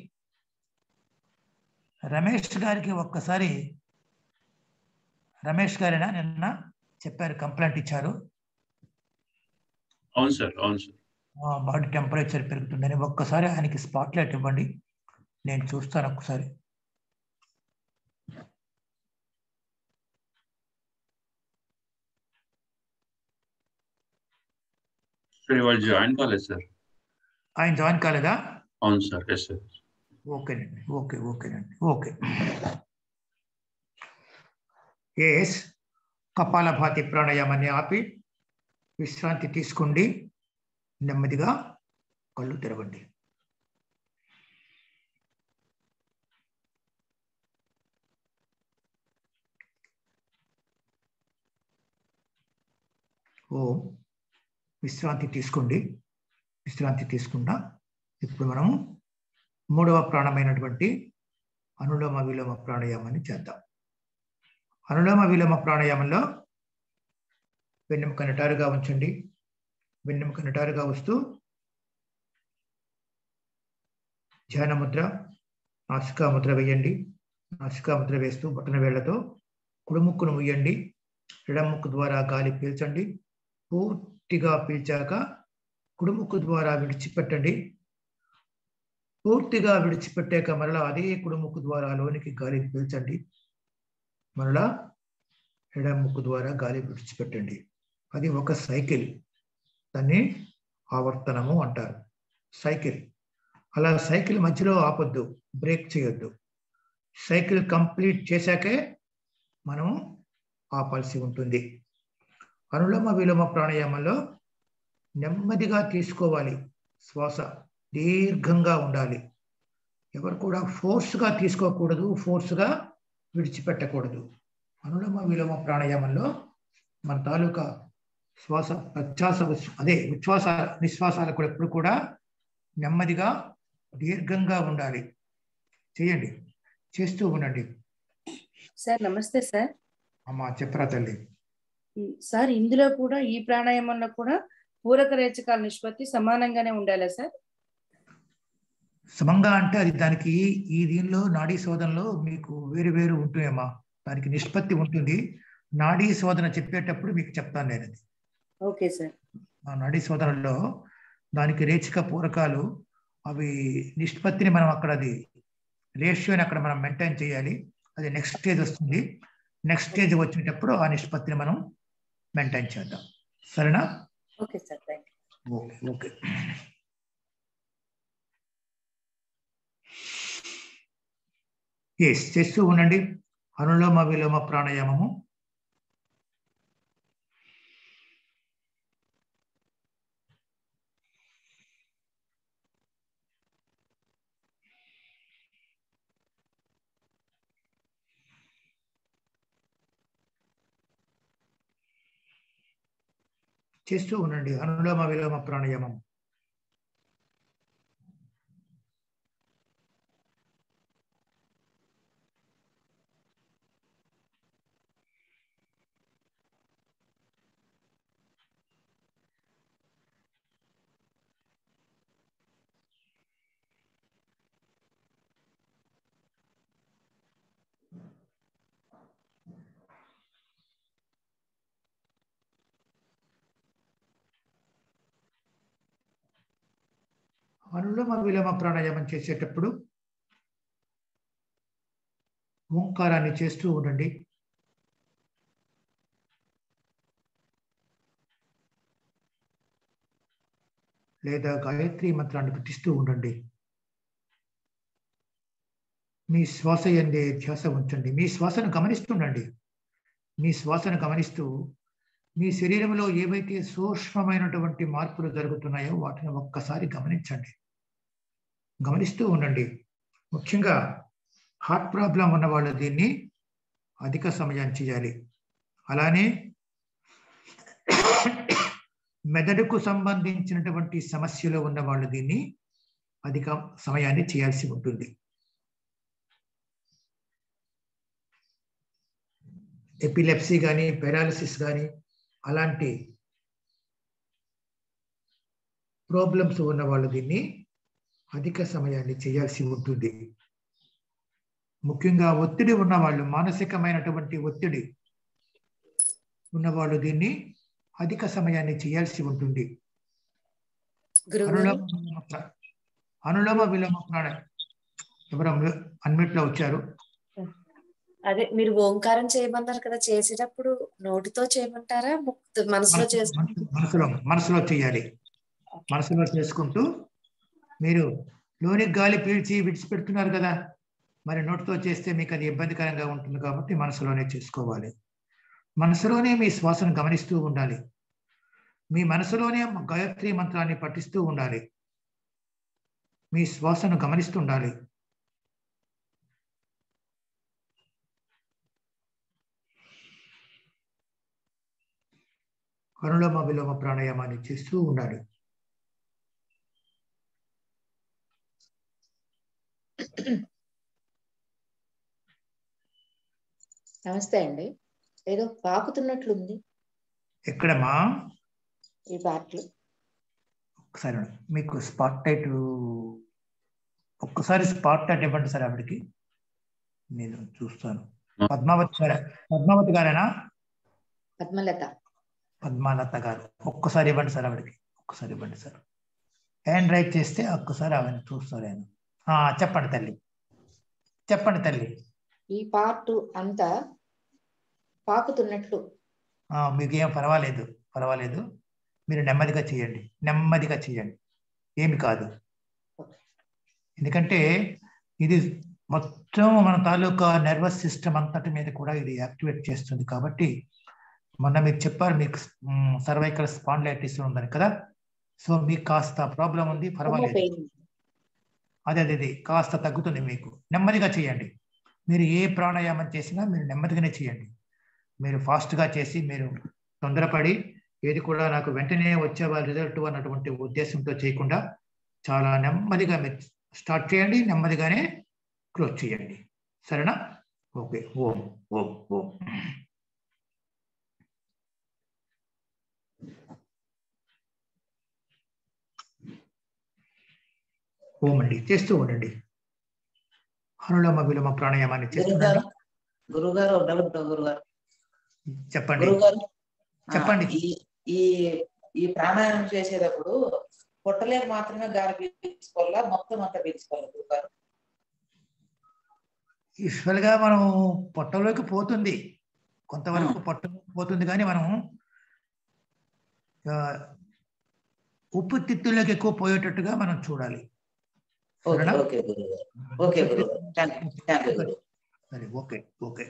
రమేష్ గారికి ఒక్కసారి రమేష్ గారేనా నిన్న చెప్పారు కంప్లైంట్ ఇచ్చారు అవును సార్ అవును సార్ బాడీ టెంపరేచర్ పెరుగుతుందని ఒక్కసారి ఆయనకి స్పాట్ లైట్ ఇవ్వండి నేను చూస్తాను ఒక్కసారి సార్ ఇవాళ జాయిన్ కాలేదు సార్ ఆయన జాయిన్ కాలేదా అవును సార్ ఎస్ సార్ ఓకేనండి ఓకే ఓకేనండి ఓకే ఎస్ కపాలభాతి ప్రాణాయామాన్ని ఆపి విశ్రాంతి తీసుకోండి నెమ్మదిగా కళ్ళు తెరవండి ఓ విశ్రాంతి తీసుకోండి విశ్రాంతి తీసుకున్నా ఇప్పుడు మనము మూడవ ప్రాణమైనటువంటి అనులోమ విలోమ ప్రాణాయామాన్ని చేద్దాం అనులోమ విలోమ ప్రాణాయామంలో వెన్నెముక నిటారుగా ఉంచండి వెన్నెముక నిటారుగా వస్తూ ధ్యాన ముద్ర నాసికా ముద్ర వేయండి నాసికా ముద్ర వేస్తూ బొటన వేళ్లతో కుడుముక్కును ముయ్యండి ఎడముక్కు ద్వారా గాలి పీల్చండి పూర్తిగా పీల్చాక కుడుముక్కు ద్వారా విడిచిపెట్టండి పూర్తిగా విడిచిపెట్టాక మరలా అదే కుడుముక్కు ద్వారా లోనికి గాలి పీల్చండి మరలా ఎడముక్కు ద్వారా గాలి విడిచిపెట్టండి అది ఒక సైకిల్ దాన్ని ఆవర్తనము అంటారు సైకిల్ అలా సైకిల్ మధ్యలో ఆపొద్దు బ్రేక్ చేయొద్దు సైకిల్ కంప్లీట్ చేశాకే మనం ఆపాల్సి ఉంటుంది అనులోమ విలోమ ప్రాణాయామంలో నెమ్మదిగా తీసుకోవాలి శ్వాస దీర్ఘంగా ఉండాలి ఎవరు కూడా ఫోర్స్గా తీసుకోకూడదు ఫోర్స్గా విడిచిపెట్టకూడదు అనులోమ విలోమ ప్రాణాయామంలో మన తాలూకా శ్వాస ప్రత్యాస ఉచ్- అదే ఉచ్ఛ్వాస నిశ్వాసాలు కూడా ఎప్పుడు కూడా నెమ్మదిగా దీర్ఘంగా ఉండాలి చేయండి చేస్తూ ఉండండి సార్ నమస్తే సార్ అమ్మా చెప్పరా తల్లి ఈ- సార్ ఇందులో కూడా ఈ ప్రాణాయామంలో కూడా పూరక రేచకాల నిష్పత్తి సమానంగానే ఉండాలా సార్ సమంగా అంటే అది దానికి ఈ దీనిలో నాడీ శోధనలో మీకు వేరు వేరు ఉంటుందమ్మా దానికి నిష్పత్తి ఉంటుంది నాడీ శోధన చెప్పేటప్పుడు మీకు చెప్తాను నేను అది ఓకే సార్ ఆ నాడీ శోధనలో దానికి రేచిక పూరకాలు అవి నిష్పత్తిని మనం అక్కడ అది రేషియోని అక్కడ మనం మెయింటైన్ చేయాలి అది నెక్స్ట్ స్టేజ్ వస్తుంది నెక్స్ట్ స్టేజ్ వచ్చేటప్పుడు ఆ నిష్పత్తిని మనం మెయింటైన్ చేద్దాం సరేనా okay sir thank okay okay yes చేస్తూ ఉండండి అనులోమ విలోమ ప్రాణాయామము చేస్తూ ఉండండి అనులోమ విలోమ ప్రాణాయామం అనులోమ విలోమ ప్రాణాయామం చేసేటప్పుడు ఓంకారాన్ని చేస్తూ ఉండండి లేదా గాయత్రి మంత్రాన్ని పఠిస్తూ ఉండండి మీ శ్వాస ఎందే ధ్యాస ఉంచండి మీ శ్వాసను గమనిస్తుండండి మీ శ్వాసను గమనిస్తూ మీ శరీరంలో ఏవైతే సూక్ష్మమైనటువంటి మార్పులు జరుగుతున్నాయో వాటిని ఒక్కసారి గమనించండి గమనిస్తూ ఉండండి ముఖ్యంగా హార్ట్ ప్రాబ్లం ఉన్న వాళ్ళు దీన్ని అధిక సమయం చేయాలి అలానే మెదడుకు సంబంధించినటువంటి సమస్యలు ఉన్న వాళ్ళు దీన్ని అధిక సమయాన్ని చేయాల్సి ఉంటుంది ఎపిలెప్సీ కానీ పెరాలిసిస్ కానీ అలాంటి ప్రాబ్లమ్స్ ఉన్న వాళ్ళు దీన్ని అధిక సమయాన్ని చేయాల్సి ఉంటుంది ముఖ్యంగా ఒత్తిడి ఉన్నవాళ్ళు మానసికమైనటువంటి ఒత్తిడి ఉన్నవాళ్ళు దీన్ని అధిక సమయాన్ని చేయాల్సి ఉంటుంది గురుగారు అనులోమ విలోమ ప్రా- అనులోమ విలోమ ప్రాణ ఎవరు అన్మిట్ లో వచ్చారు అదే మీరు ఓంకారం చేయమన్నారు కదా చేసేటప్పుడు నోటితో చేయమంటారా ముక్త మనసులో మనసు- చేసు మనసు- మనసులో మనసులో చేయాలి మనసులో చేసుకుంటూ మీరు లోని గాలి పీల్చి విడిచిపెడుతున్నారు కదా మరి నోటితో చేస్తే మీకు అది ఇబ్బందికరంగా ఉంటుంది కాబట్టి మనసులోనే చేసుకోవాలి మనసులోనే మీ శ్వాసను గమనిస్తూ ఉండాలి మీ మనసులోనే గాయత్రి మంత్రాన్ని పఠిస్తూ ఉండాలి మీ శ్వాసను గమనిస్తూ ఉండాలి అనులోమ విలోమ ప్రాణాయామాన్ని చేస్తూ ఉండాలి నమస్తే అండి ఏదో పాకుతున్నట్లుంది ఎక్కడమ్మా ఈ పాటలు ఒకసారి ఉండు. మీకు స్పాట్ టైట్ ఒక్కసారి స్పాట్ టైట్ ఇవ్వండి సార్ ఆవిడకి నేను చూస్తాను పద్మావతి గారా పద్మావతి గారేనా పద్మలత పద్మాలత గారు ఒక్కసారి ఇవ్వండి సార్ ఆవిడకి ఒక్కసారి ఇవ్వండి సార్ హ్యాండ్ రైట్ చేస్తే ఒక్కసారి ఆవిడ చూస్తారు ఆయన ఆ, చెప్పండి తల్లి చెప్పండి తల్లి ఈ పార్ట్ అంతా పాకుతున్నట్లు ఆ, మీకు ఏం పర్వాలేదు పర్వాలేదు మీరు నెమ్మదిగా చేయండి నెమ్మదిగా చేయండి ఏమి కాదు ఎందుకంటే ఇది మొత్తం మన తాలూకా నర్వస్ సిస్టమ్ అంతటి మీద కూడా ఇది యాక్టివేట్ చేస్తుంది కాబట్టి మొన్న మీరు చెప్పారు మీకు సర్వైకల్ స్పాండ్లైటిస్ ఉందని కదా సో మీకు కాస్త ప్రాబ్లం ఉంది పర్వాలేదు పెయిన్ అదే అదే అదే కాస్త తగ్గుతుంది మీకు నెమ్మదిగా చేయండి మీరు ఏ ప్రాణాయామం చేసినా మీరు నెమ్మదిగానే చేయండి మీరు ఫాస్ట్గా చేసి మీరు తొందరపడి ఏది కూడా నాకు వెంటనే వచ్చే వాళ్ళ రిజల్ట్ అన్నటువంటి ఉద్దేశంతో చేయకుండా చాలా నెమ్మదిగా మీరు స్టార్ట్ చేయండి నెమ్మదిగానే క్లోజ్ చేయండి సరేనా ఓకే ఓం ఓం ఓం ఓం అండి చేస్తూ ఉండండి హనులోమ విలోమ ప్రాణాయామాన్ని చేస్తుండండి గురుగారు గురుగారు డౌట్ గురుగారు చెప్పండి గురుగారు ఆ, చెప్పండి. ఈ ఈ ఈ ప్రాణాయామం చేసేటప్పుడు పొట్టలేక మాత్రమే గాలి పీల్చుకోవాలా మొత్తం అంతా పీల్చుకోవాలి గురుగారు యూజువల్ గా మనం పొట్టలోకి పోతుంది కొంతవరకు పొట్ట పోతుంది కానీ మనం ఆ, ఉప్పు తిత్తుల్లోకి ఎక్కువ పోయేటట్టుగా మనం చూడాలి ఓకే సరేనా? ఓకే గురుగారు ఓకే గురుగారు థ్యాంక్ యూ థ్యాంక్ యూ గురు సరే ఓకే ఓకే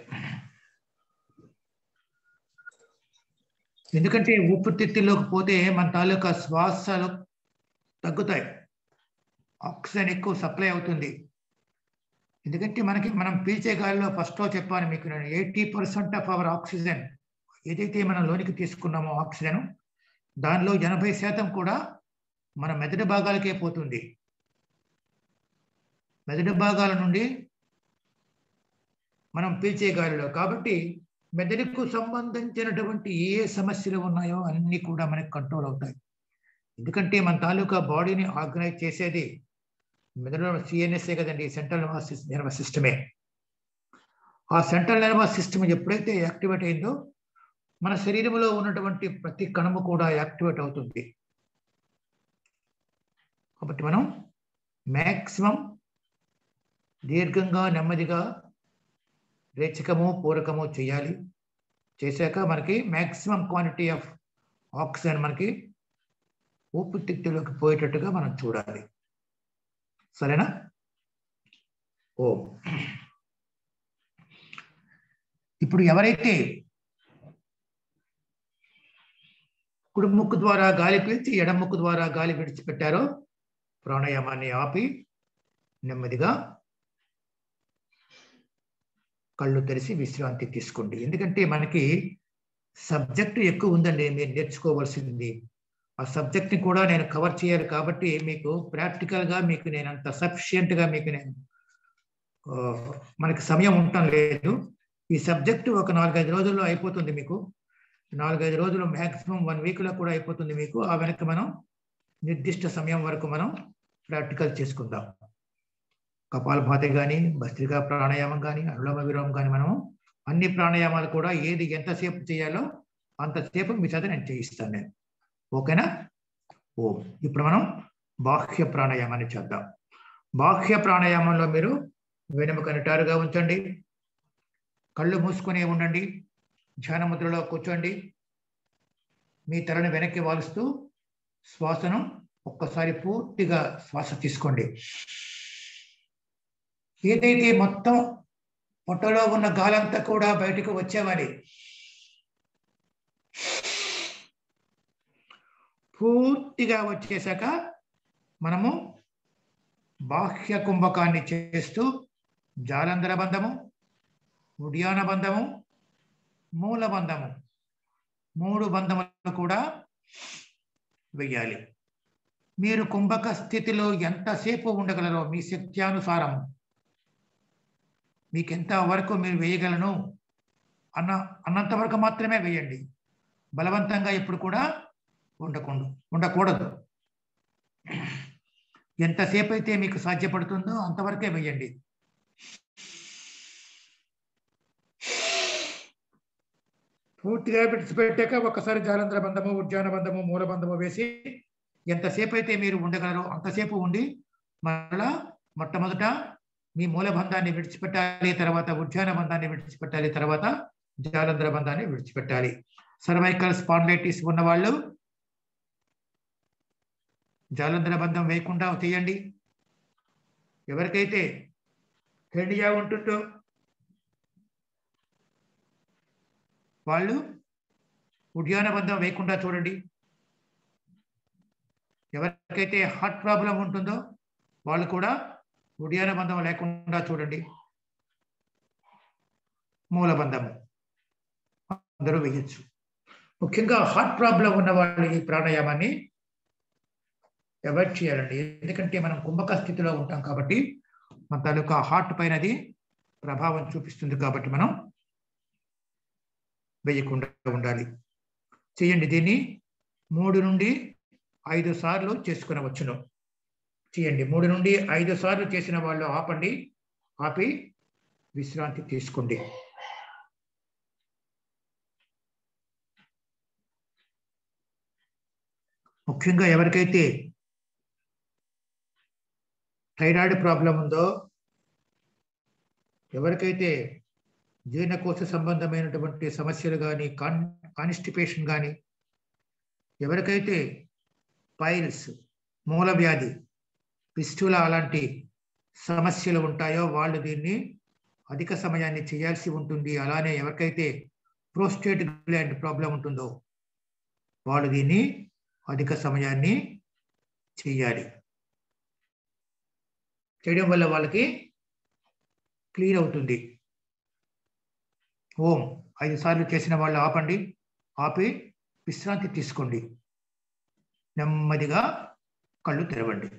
ఎందుకంటే ఊపిరితిత్తుల్లోకి పోతే మన తాలూకా శ్వాసలు తగ్గుతాయి ఆక్సిజన్ ఎక్కువ సప్లై అవుతుంది ఎందుకంటే మనకి మనం పీల్చే గాలిలో ఫస్ట్లో చెప్పాను మీకు నేను eighty percent of our oxygen ఏదైతే మనం లోనికి తీసుకున్నామో ఆక్సిజన్ దానిలో ఎనభై శాతం కూడా మన మెదడు భాగాలకే పోతుంది మెదడు భాగాల నుండి మనం పీల్చే గాలిలో కాబట్టి మెదడుకు సంబంధించినటువంటి ఏ సమస్యలు ఉన్నాయో అన్నీ కూడా మనకి కంట్రోల్ అవుతాయి ఎందుకంటే మన తాలూకా బాడీని ఆర్గనైజ్ చేసేది మెదడు సిఎన్ఎస్ఏ కదండి సెంట్రల్ నర్వస్ నర్వస్ సిస్టమే ఆ సెంట్రల్ నర్వస్ సిస్టమ్ ఎప్పుడైతే యాక్టివేట్ అయిందో మన శరీరంలో ఉన్నటువంటి ప్రతి కణము కూడా యాక్టివేట్ అవుతుంది కాబట్టి మనం మ్యాక్సిమం దీర్ఘంగా నెమ్మదిగా రేచకము పూరకము చేయాలి చేశాక మనకి మ్యాక్సిమం క్వాంటిటీ ఆఫ్ ఆక్సిజన్ మనకి ఊపిరితిత్తులోకి పోయేటట్టుగా మనం చూడాలి సరేనా ఓ ఇప్పుడు ఎవరైతే కుడి ముక్కు ద్వారా గాలి పీల్చి ఎడం ముక్కు ద్వారా గాలి విడిచిపెట్టారో ప్రాణాయామాన్ని ఆపి నెమ్మదిగా కళ్ళు తెరిచి విశ్రాంతి తీసుకోండి ఎందుకంటే మనకి సబ్జెక్ట్ ఎక్కువ ఉందండి మీరు నేర్చుకోవాల్సింది ఆ సబ్జెక్ట్ని కూడా నేను కవర్ చేయాలి కాబట్టి మీకు ప్రాక్టికల్గా మీకు నేను అంత సఫిషియెంట్గా మీకు నేను ఆ, మనకి సమయం ఉండటం లేదు ఈ సబ్జెక్టు ఒక నాలుగైదు రోజుల్లో అయిపోతుంది మీకు నాలుగైదు రోజులు మ్యాక్సిమం వన్ వీక్లో కూడా అయిపోతుంది మీకు ఆ వెనక మనం నిర్దిష్ట సమయం వరకు మనం ప్రాక్టికల్ చేసుకుందాం కపాలభాతి కానీ భస్త్రికా ప్రాణాయామం కానీ అనులోమ విలోమం కానీ మనం అన్ని ప్రాణాయామాలు కూడా ఏది ఎంతసేపు చేయాలో అంతసేపు మీ చేత నేను చేయిస్తాను నేను ఓకేనా ఓ ఇప్పుడు మనం బాహ్య ప్రాణాయామాన్ని చేద్దాం బాహ్య ప్రాణాయామంలో మీరు వెనుముక నిటారుగా ఉంచండి కళ్ళు మూసుకొని ఉండండి ధ్యాన ముద్రలో కూర్చోండి మీ తలని వెనక్కి వాలుస్తూ శ్వాసను ఒక్కసారి పూర్తిగా శ్వాస తీసుకోండి ఏదైతే మొత్తం పొట్టలో ఉన్న గాలంతా కూడా బయటకు వచ్చేవాలి పూర్తిగా వచ్చేసాక మనము బాహ్య కుంభకాన్ని చేస్తూ జాలంధర బంధము ఉడ్యాన బంధము మూల బంధము మూడు బంధములు కూడా వెయ్యాలి మీరు కుంభక స్థితిలో ఎంతసేపు ఉండగలరో మీ శక్త్యానుసారం మీకు ఎంత వరకు మీరు వేయగలను అన్న అన్నంత వరకు మాత్రమే వేయండి బలవంతంగా ఎప్పుడు కూడా ఉండకుండా ఉండకూడదు ఎంతసేపు అయితే మీకు సాధ్యపడుతుందో అంతవరకే వేయండి పూర్తిగా విడిచిపెట్టాక ఒకసారి జాలంధ్ర బంధము ఉద్యాన బంధము మూల బంధము వేసి ఎంతసేపు అయితే మీరు ఉండగలరో అంతసేపు ఉండి మరలా మొట్టమొదట మీ మూల బంధాన్ని విడిచిపెట్టాలి తర్వాత ఉద్యాన బంధాన్ని విడిచిపెట్టాలి తర్వాత జాలంధ్ర బంధాన్ని విడిచిపెట్టాలి సర్వైకల్ స్పాండ్లైటిస్ ఉన్నవాళ్ళు జాలంధ్ర బంధం వేయకుండా చేయండి ఎవరికైతే హెడియా ఉంటుందో వాళ్ళు ఉద్యాన బంధం వేయకుండా చూడండి ఎవరికైతే హార్ట్ ప్రాబ్లం ఉంటుందో వాళ్ళు కూడా ఉడ్యాన బంధం లేకుండా చూడండి మూల బంధము అందరూ వేయచ్చు ముఖ్యంగా హార్ట్ ప్రాబ్లం ఉన్న వాళ్ళు ఈ ప్రాణాయామాన్ని అవాయిడ్ చేయాలండి ఎందుకంటే మనం కుంభక స్థితిలో ఉంటాం కాబట్టి మన తాలూకా హార్ట్ పైన అది ప్రభావం చూపిస్తుంది కాబట్టి మనం వేయకుండా ఉండాలి చేయండి దీన్ని మూడు నుండి ఐదు సార్లు చేసుకునవచ్చును చేయండి మూడు నుండి ఐదు సార్లు చేసిన వాళ్ళు ఆపండి ఆపి విశ్రాంతి తీసుకోండి ముఖ్యంగా ఎవరికైతే థైరాయిడ్ ప్రాబ్లం ఉందో ఎవరికైతే జీర్ణకోశ సంబంధమైనటువంటి సమస్యలు కానీ కాన్ కాన్స్టిపేషన్ కానీ ఎవరికైతే పైల్స్ మూలవ్యాధి పిస్టుల అలాంటి సమస్యలు ఉంటాయో వాళ్ళు దీన్ని అధిక సమయాన్ని చేయాల్సి ఉంటుంది అలానే ఎవరికైతే ప్రోస్టేట్ గ్లాండ్ ప్రాబ్లం ఉంటుందో వాళ్ళు దీన్ని అధిక సమయాన్ని చేయాలి చేయడం వల్ల వాళ్ళకి క్లీన్ అవుతుంది ఓం ఐదు సార్లు చేసిన వాళ్ళు ఆపండి ఆపి విశ్రాంతి తీసుకోండి నెమ్మదిగా కళ్ళు తెరవండి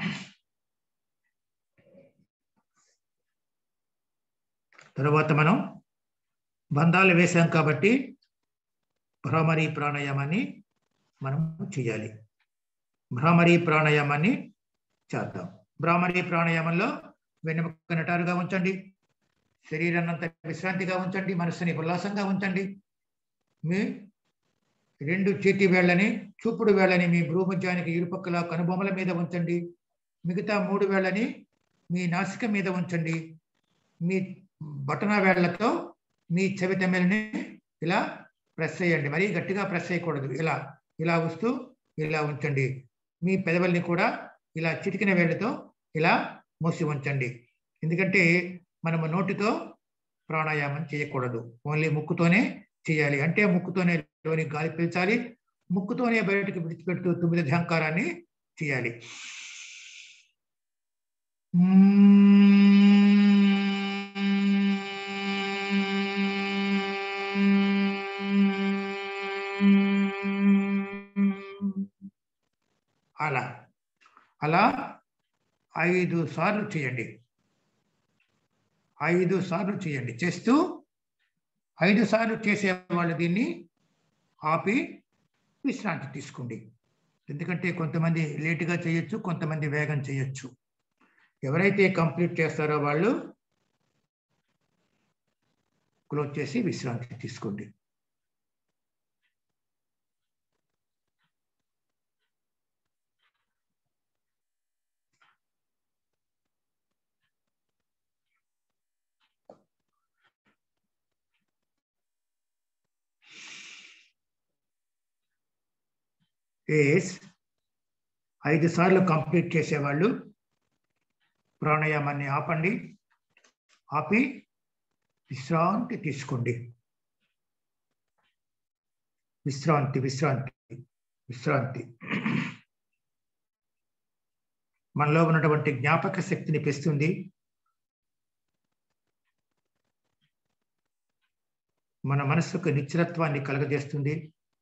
తర్వాత మనం బంధాలు వేసాం కాబట్టి భ్రామరీ ప్రాణాయామాన్ని మనం చేయాలి భ్రామరీ ప్రాణాయామాన్ని చేద్దాం భ్రామరీ ప్రాణాయామంలో వెన్నెముక నటారుగా ఉంచండి శరీరాన్ని అంతా విశ్రాంతిగా ఉంచండి మనస్సుని ఉల్లాసంగా ఉంచండి మీ రెండు చేతి వేళ్ళని చూపుడు వేళ్ళని మీ భ్రూమధ్యానికి ఇరుపక్కల కనుబొమ్మల మీద ఉంచండి మిగతా మూడు వేళ్ళని మీ నాసిక మీద ఉంచండి మీ బటన వేళ్లతో మీ చెవితమ్మెల్ని ఇలా ప్రెస్ చేయండి మరీ గట్టిగా ప్రెస్ చేయకూడదు ఇలా ఇలా వస్తూ ఇలా ఉంచండి మీ పెదవుల్ని కూడా ఇలా చిటికిన వేళ్ళతో ఇలా మూసి ఉంచండి ఎందుకంటే మనము నోటితో ప్రాణాయామం చేయకూడదు ఓన్లీ ముక్కుతోనే చేయాలి అంటే ముక్కుతోనే లోని గాలి పీల్చాలి ముక్కుతోనే బయటకు విడిచిపెడుతూ తొమ్మిది ఝంకారాన్ని చేయాలి అలా అలా ఐదు సార్లు చేయండి ఐదు సార్లు చేయండి చేస్తూ ఐదు సార్లు చేసే వాళ్ళు దీన్ని ఆపి విశ్రాంతి తీసుకోండి ఎందుకంటే కొంతమంది లేటుగా చేయొచ్చు కొంతమంది వేగం చేయొచ్చు ఎవరైతే కంప్లీట్ చేస్తారో వాళ్ళు క్లోజ్ చేసి విశ్రాంతి తీసుకోండి ఏస్ ఐదు సార్లు కంప్లీట్ చేసేవాళ్ళు ప్రాణాయామాన్ని ఆపండి ఆపి విశ్రాంతి తీసుకోండి విశ్రాంతి విశ్రాంతి విశ్రాంతి మనలో ఉన్నటువంటి జ్ఞాపక శక్తిని పెస్తుంది మన మనస్సుకు నిశ్చలత్వాన్ని కలగజేస్తుంది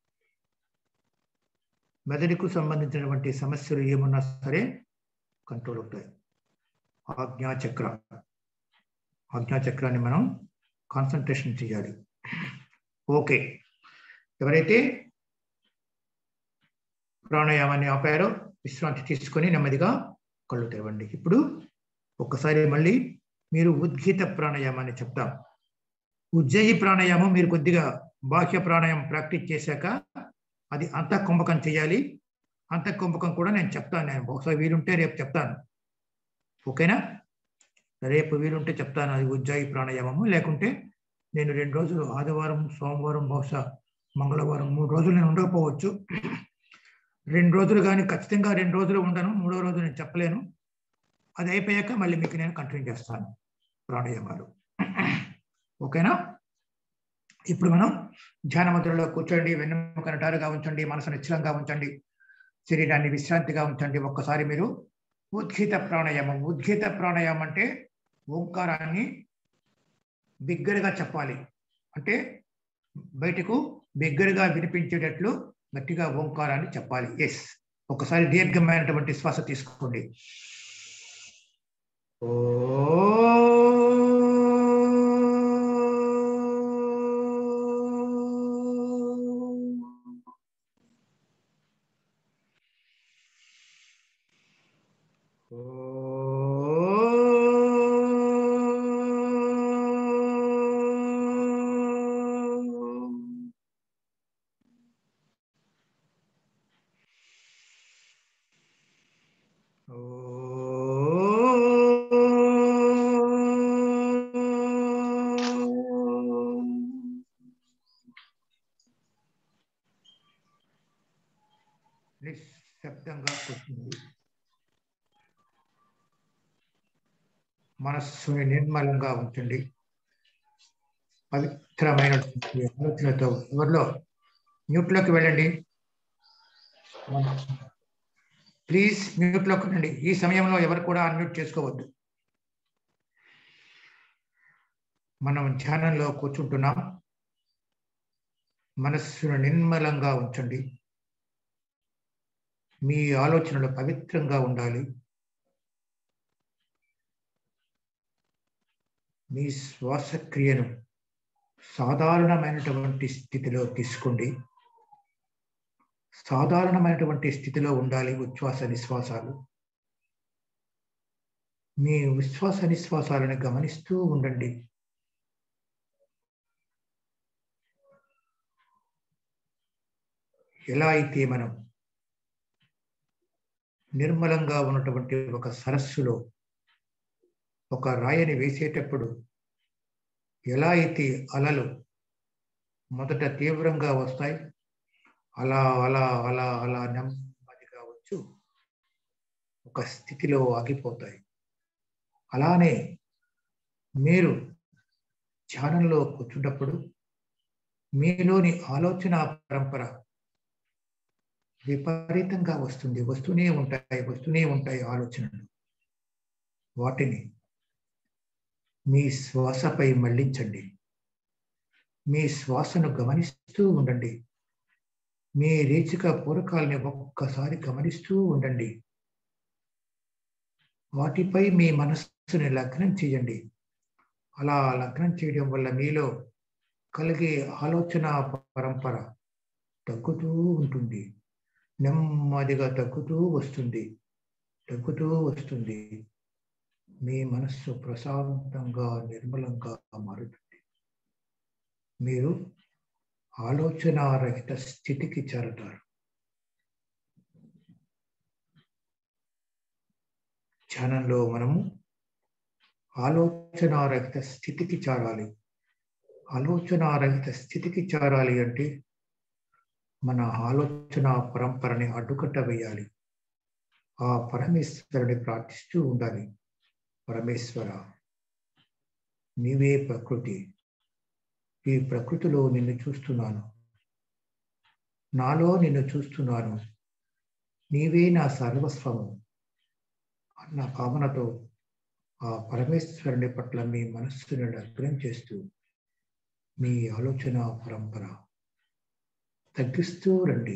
మెదడుకు సంబంధించినటువంటి సమస్యలు ఏమున్నా సరే కంట్రోల్ అవుతాయి ఆజ్ఞాచక్ర ఆజ్ఞాచక్రాన్ని మనం కాన్సన్ట్రేషన్ చేయాలి ఓకే ఎవరైతే ప్రాణాయామాన్ని ఆపారో విశ్రాంతి తీసుకొని నెమ్మదిగా కళ్ళు తెరవండి ఇప్పుడు ఒక్కసారి మళ్ళీ మీరు ఉద్గీత ప్రాణాయామాన్ని చెప్తాం ఉజ్జయి ప్రాణాయామం మీరు కొద్దిగా బాహ్య ప్రాణాయామం ప్రాక్టీస్ చేశాక అది అంతఃకుంభకం చేయాలి అంతఃకుంభకం కూడా నేను చెప్తాను నేను బహుశా వీలుంటే రేపు చెప్తాను ఓకేనా రేపు వీలుంటే చెప్తాను అది ఉజ్జాయి ప్రాణాయామము లేకుంటే నేను రెండు రోజులు ఆదివారం సోమవారం బహుశా మంగళవారం మూడు రోజులు నేను ఉండకపోవచ్చు రెండు రోజులు కానీ ఖచ్చితంగా రెండు రోజులు ఉండను మూడో రోజు నేను చెప్పలేను అది అయిపోయాక మళ్ళీ మీకు నేను కంటిన్యూ చేస్తాను ప్రాణాయామాలు ఓకేనా ఇప్పుడు మనం ధ్యాన ముద్రలో కూర్చోండి వెన్నెముక నటారుగా ఉంచండి మనసు నిశ్చలంగా ఉంచండి శరీరాన్ని విశ్రాంతిగా ఉంచండి ఒక్కసారి మీరు ఉద్గీత ప్రాణాయామం ఉద్గీత ప్రాణాయామం అంటే ఓంకారాన్ని బిగ్గరగా చెప్పాలి అంటే బయటకు బిగ్గరగా వినిపించేటట్లు గట్టిగా ఓంకారాన్ని చెప్పాలి ఎస్ ఒకసారి దీర్ఘమైనటువంటి శ్వాస తీసుకోండి నిశ్శబ్దంగా కూర్చుంది మనస్సుని నిర్మలంగా ఉంచండి పవిత్రమైనటువంటి ఆలోచనతో ఎవరిలో మ్యూట్లోకి వెళ్ళండి ప్లీజ్ మ్యూట్లోకి రండి ఈ సమయంలో ఎవరు కూడా అన్మ్యూట్ చేసుకోవద్దు మనం ధ్యానంలో కూర్చుంటున్నాం మనస్సును నిర్మలంగా ఉంచండి మీ ఆలోచనలు పవిత్రంగా ఉండాలి మీ శ్వాసక్రియను సాధారణమైనటువంటి స్థితిలో తీసుకోండి సాధారణమైనటువంటి స్థితిలో ఉండాలి ఉచ్ఛ్వాస నిశ్వాసాలు మీ విశ్వాస నిశ్వాసాలను గమనిస్తూ ఉండండి ఎలా అయితే మనం నిర్మలంగా ఉన్నటువంటి ఒక సరస్సులో ఒక రాయిని వేసేటప్పుడు ఎలా అయితే అలలు మొదట తీవ్రంగా వస్తాయి అలా అలా అలా అలా నెమ్మదిగా వచ్చు ఒక స్థితిలో ఆగిపోతాయి అలానే మీరు ధ్యానంలో కూర్చున్నప్పుడు మీలోని ఆలోచన పరంపర విపరీతంగా వస్తుంది వస్తూనే ఉంటాయి వస్తూనే ఉంటాయి ఆలోచనలు వాటిని మీ శ్వాసపై మళ్లించండి మీ శ్వాసను గమనిస్తూ ఉండండి మీ రేచిక పూరకాలని ఒక్కసారి గమనిస్తూ ఉండండి వాటిపై మీ మనస్సుని లగ్నం చేయండి అలా లగ్నం చేయడం వల్ల మీలో కలిగే ఆలోచన పరంపర తగ్గుతూ ఉంటుంది నెమ్మదిగా తగ్గుతూ వస్తుంది తగ్గుతూ వస్తుంది మీ మనస్సు ప్రశాంతంగా నిర్మలంగా మారుతుంది మీరు ఆలోచనారహిత స్థితికి చేరతారు ధ్యానంలో మనము ఆలోచనారహిత స్థితికి చేరాలి ఆలోచనారహిత స్థితికి చేరాలి అంటే మన ఆలోచన పరంపరని అడ్డుకట్ట వేయాలి ఆ పరమేశ్వరుని ప్రార్థిస్తూ ఉండాలి పరమేశ్వర నీవే ప్రకృతి ఈ ప్రకృతిలో నిన్ను చూస్తున్నాను నాలో నిన్ను చూస్తున్నాను నీవే నా సర్వస్వము అన్న భావనతో ఆ పరమేశ్వరుని పట్ల మీ మనస్సును అగ్రం చేస్తూ మీ ఆలోచన పరంపర తగ్గిస్తూ రండి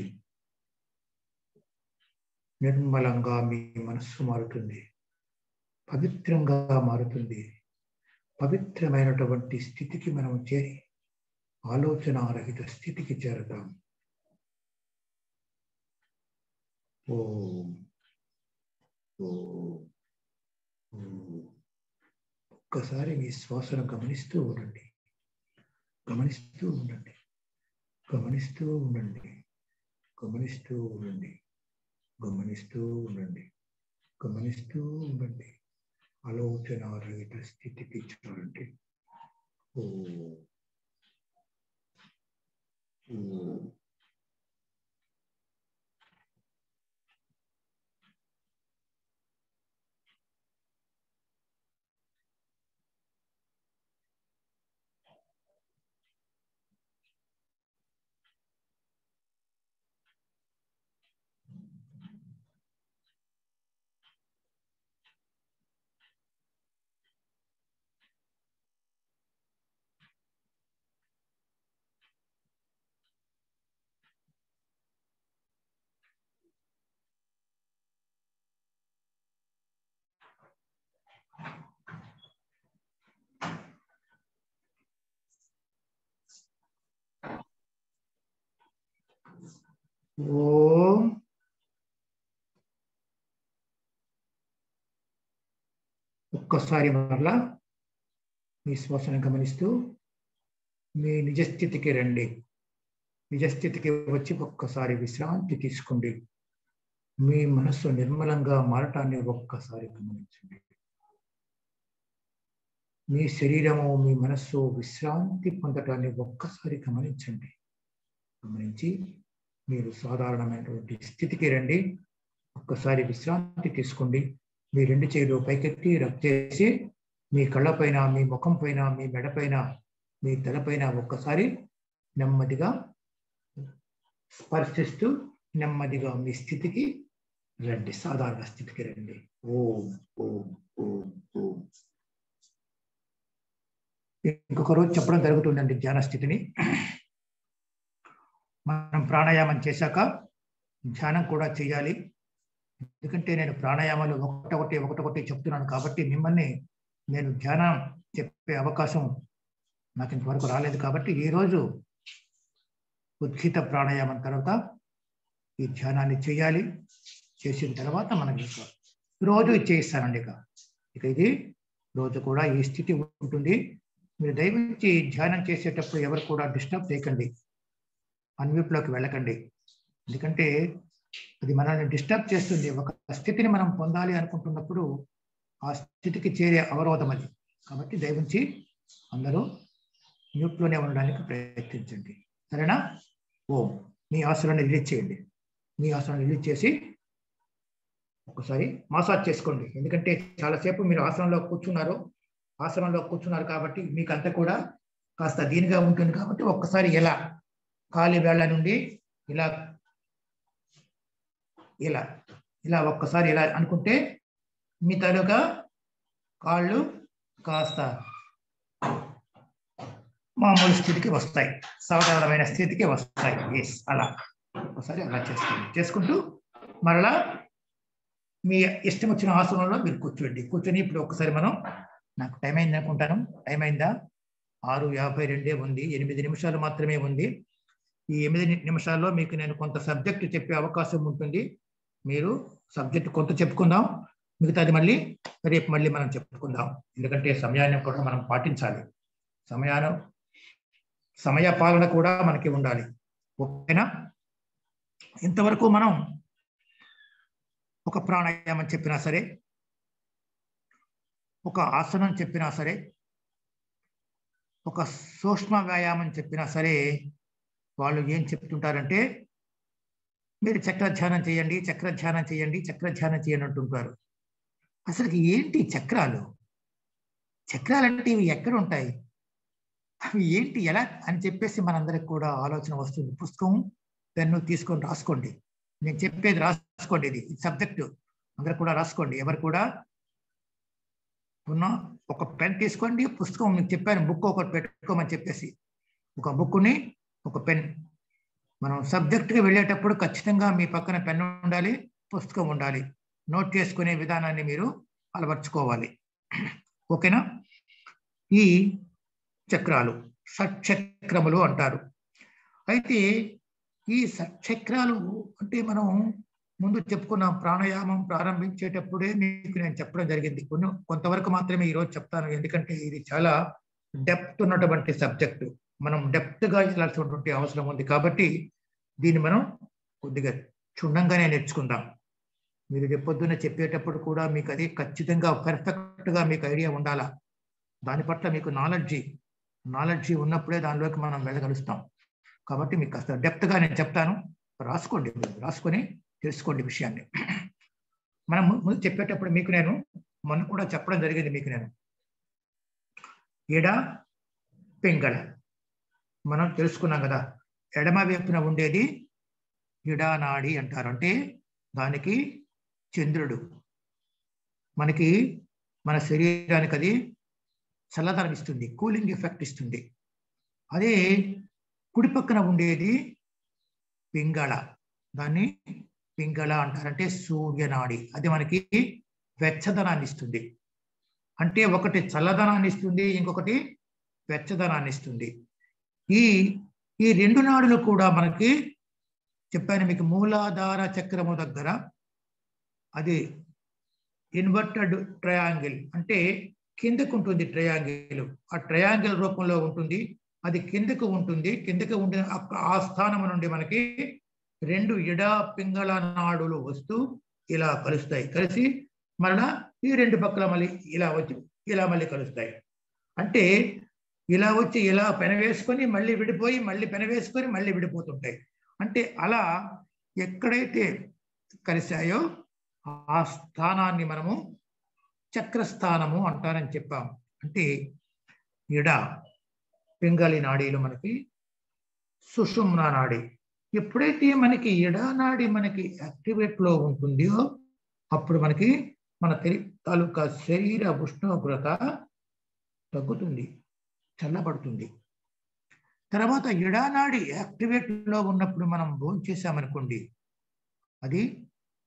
నిర్మలంగా మీ మనస్సు మారుతుంది పవిత్రంగా మారుతుంది పవిత్రమైనటువంటి స్థితికి మనం చేరి ఆలోచనారహిత స్థితికి చేరతాం ఓం ఓం ఓం. ఒక్కసారి మీ శ్వాసను గమనిస్తూ ఉండండి గమనిస్తూ ఉండండి గమనిస్తూ ఉండండి గమనిస్తూ ఉండండి గమనిస్తూ ఉండండి గమనిస్తూ ఉండండి ఆలోచన రహిత స్థితికి చూడండి ఓ ఓ. ఓం ఒక్కసారి మరలా మీ శ్వాసను గమనిస్తూ మీ నిజస్థితికి రండి నిజస్థితికి వచ్చి ఒక్కసారి విశ్రాంతి తీసుకోండి మీ మనస్సు నిర్మలంగా మారటాన్ని ఒక్కసారి గమనించండి మీ శరీరము మీ మనస్సు విశ్రాంతి పొందటాన్ని ఒక్కసారి గమనించండి గమనించి మీరు సాధారణమైనటువంటి స్థితికి రండి ఒక్కసారి విశ్రాంతి తీసుకోండి మీ రెండు చేతులు పైకెత్తి రబ్ చేసి మీ కళ్ళపైన మీ ముఖం పైన మీ మెడపైన మీ తలపైన ఒక్కసారి నెమ్మదిగా స్పర్శిస్తూ నెమ్మదిగా మీ స్థితికి రండి సాధారణ స్థితికి రండి ఓం ఓం ఓం ఓం ఇంకొక రోజు చెప్పడం జరుగుతుందండి ధ్యాన స్థితిని మనం ప్రాణాయామం చేశాక ధ్యానం కూడా చేయాలి ఎందుకంటే నేను ప్రాణాయామాలు ఒకటొకటి ఒకటొకటి చెప్తున్నాను కాబట్టి మిమ్మల్ని నేను ధ్యానం చెప్పే అవకాశం నాకు ఇంతవరకు రాలేదు కాబట్టి ఈరోజు ఉద్ఘిత ప్రాణాయామం తర్వాత ఈ ధ్యానాన్ని చేయాలి చేసిన తర్వాత మనకి ఇక రోజు ఇది చేయిస్తానండి ఇక ఇక ఇది రోజు కూడా ఈ స్థితి ఉంటుంది మీరు దయవించి ధ్యానం చేసేటప్పుడు ఎవరు కూడా డిస్టర్బ్ చేయకండి అన్విప్లోకి వెళ్ళకండి ఎందుకంటే అది మనల్ని డిస్టర్బ్ చేస్తుంది ఒక స్థితిని మనం పొందాలి అనుకుంటున్నప్పుడు ఆ స్థితికి చేరే అవరోధం అది కాబట్టి దయవుంచి అందరూ మ్యూట్లోనే ఉండడానికి ప్రయత్నించండి సరేనా ఓం మీ ఆసనాన్ని రిలీజ్ చేయండి మీ ఆసనాన్ని రిలీజ్ చేసి ఒకసారి మసాజ్ చేసుకోండి ఎందుకంటే చాలాసేపు మీరు ఆసనంలో కూర్చున్నారు ఆసనంలో కూర్చున్నారు కాబట్టి మీకు అంతా కూడా కాస్త దీనిగా ఉంటుంది కాబట్టి ఒక్కసారి ఎలా కాలి వేళ్ల నుండి ఇలా ఇలా ఇలా ఒక్కసారి ఇలా అనుకుంటే మీ తాలూకా కాళ్ళు కాస్త మామూలు స్థితికి వస్తాయి సాధారణమైన స్థితికి వస్తాయి ఎస్ అలా ఒకసారి అలా చేసుకోండి చేసుకుంటూ మరలా మీ ఇష్టం వచ్చిన ఆసనంలో మీరు కూర్చోండి కూర్చొని ఇప్పుడు ఒకసారి మనం నాకు టైం అయింది అనుకుంటాను టైం అయిందా ఆరు యాభై రెండే ఉంది ఎనిమిది నిమిషాలు మాత్రమే ఉంది ఈ ఎనిమిది నిమిషాల్లో మీకు నేను కొంత సబ్జెక్ట్ చెప్పే అవకాశం ఉంటుంది మీరు సబ్జెక్ట్ కొంత చెప్పుకుందాం మిగతాది మళ్ళీ రేపు మళ్ళీ మనం చెప్పుకుందాం ఎందుకంటే సమయాన్ని కూడా మనం పాటించాలి సమయాన్ని సమయ పాలన కూడా మనకి ఉండాలి ఓకేనా ఇంతవరకు మనం ఒక ప్రాణాయామం చెప్పినా సరే ఒక ఆసనం చెప్పినా సరే ఒక సూక్ష్మ వ్యాయామం చెప్పినా సరే వాళ్ళు ఏం చెప్తుంటారంటే మీరు చక్ర ధ్యానం చేయండి చక్ర ధ్యానం చేయండి చక్ర ధ్యానం చేయండి అంటుంటారు అసలు ఏంటి చక్రాలు చక్రాలు అంటే ఇవి ఎక్కడ ఉంటాయి అవి ఏంటి ఎలా అని చెప్పేసి మనందరికి కూడా ఆలోచన వస్తుంది పుస్తకం పెన్ను తీసుకొని రాసుకోండి నేను చెప్పేది రాసుకోండి ఇది సబ్జెక్టు అందరు కూడా రాసుకోండి ఎవరు కూడా ఉన్న ఒక పెన్ తీసుకోండి పుస్తకం మీకు చెప్పాను బుక్ ఒకటి పెట్టుకోమని చెప్పేసి ఒక బుక్ని ఒక పెన్ మనం సబ్జెక్ట్కి వెళ్ళేటప్పుడు ఖచ్చితంగా మీ పక్కన పెన్ ఉండాలి పుస్తకం ఉండాలి నోట్ చేసుకునే విధానాన్ని మీరు అలవర్చుకోవాలి ఓకేనా ఈ చక్రాలు షట్చక్రములు అంటారు అయితే ఈ షట్చక్రాలు అంటే మనం ముందు చెప్పుకున్న ప్రాణాయామం ప్రారంభించేటప్పుడే మీకు నేను చెప్పడం జరిగింది కొన్ని కొంతవరకు మాత్రమే ఈరోజు చెప్తాను ఎందుకంటే ఇది చాలా డెప్త్ ఉన్నటువంటి సబ్జెక్టు మనం డెప్త్గా వెళ్ళాల్సినటువంటి అవసరం ఉంది కాబట్టి దీన్ని మనం కొద్దిగా క్షుణ్ణంగానే నేర్చుకుందాం మీరు రేపొద్దున చెప్పేటప్పుడు కూడా మీకు అది ఖచ్చితంగా పర్ఫెక్ట్గా మీకు ఐడియా ఉండాలా దాని పట్ల మీకు నాలెడ్జి నాలెడ్జి ఉన్నప్పుడే దానిలోకి మనం వెళ్ళగలుస్తాం కాబట్టి మీకు కాస్త డెప్త్గా నేను చెప్తాను రాసుకోండి మీరు రాసుకొని తెలుసుకోండి విషయాన్ని మనం ముందు చెప్పేటప్పుడు మీకు నేను మొన్న కూడా చెప్పడం జరిగింది మీకు నేను ఎడ పింగళ మనం తెలుసుకున్నాం కదా ఎడమ వైపున ఉండేది ఇడానాడి అంటారు అంటే దానికి చంద్రుడు మనకి మన శరీరానికి అది చల్లదనం ఇస్తుంది కూలింగ్ ఎఫెక్ట్ ఇస్తుంది అదే కుడి పక్కన ఉండేది పింగళ దాన్ని పింగళ అంటారంటే సూర్యనాడి అది మనకి వెచ్చదనాన్ని ఇస్తుంది అంటే ఒకటి చల్లదనాన్ని ఇస్తుంది ఇంకొకటి వెచ్చదనాన్ని ఇస్తుంది ఈ ఈ రెండు నాడులు కూడా మనకి చెప్పాను మీకు మూలాధార చక్రము దగ్గర అది ఇన్వర్టెడ్ ట్రయాంగిల్ అంటే కిందకు ఉంటుంది ట్రయాంగిల్ ఆ ట్రయాంగిల్ రూపంలో ఉంటుంది అది కిందకు ఉంటుంది కిందకు ఉండే ఆ స్థానం నుండి మనకి రెండు ఎడ పింగళ నాడులు వస్తూ ఇలా కలుస్తాయి కలిసి మరలా ఈ రెండు పక్కల మళ్ళీ ఇలా వచ్చి ఇలా మళ్ళీ కలుస్తాయి అంటే ఇలా వచ్చి ఇలా పెనవేసుకొని మళ్ళీ విడిపోయి మళ్ళీ పెనవేసుకొని మళ్ళీ విడిపోతుంటాయి అంటే అలా ఎక్కడైతే కలిశాయో ఆ స్థానాన్ని మనము చక్రస్థానము అంటారని చెప్పాం అంటే ఇడ పింగళి నాడీలు మనకి సుషుమ్న నాడి ఎప్పుడైతే మనకి ఎడానాడి మనకి యాక్టివేట్ లో ఉంటుందో అప్పుడు మనకి మన తెలి తాలూకా శరీర ఉష్ణోగ్రత తగ్గుతుంది చల్లబడుతుంది తర్వాత ఎడానాడి యాక్టివేట్ లో ఉన్నప్పుడు మనం భోజనం చేసామనుకోండి అది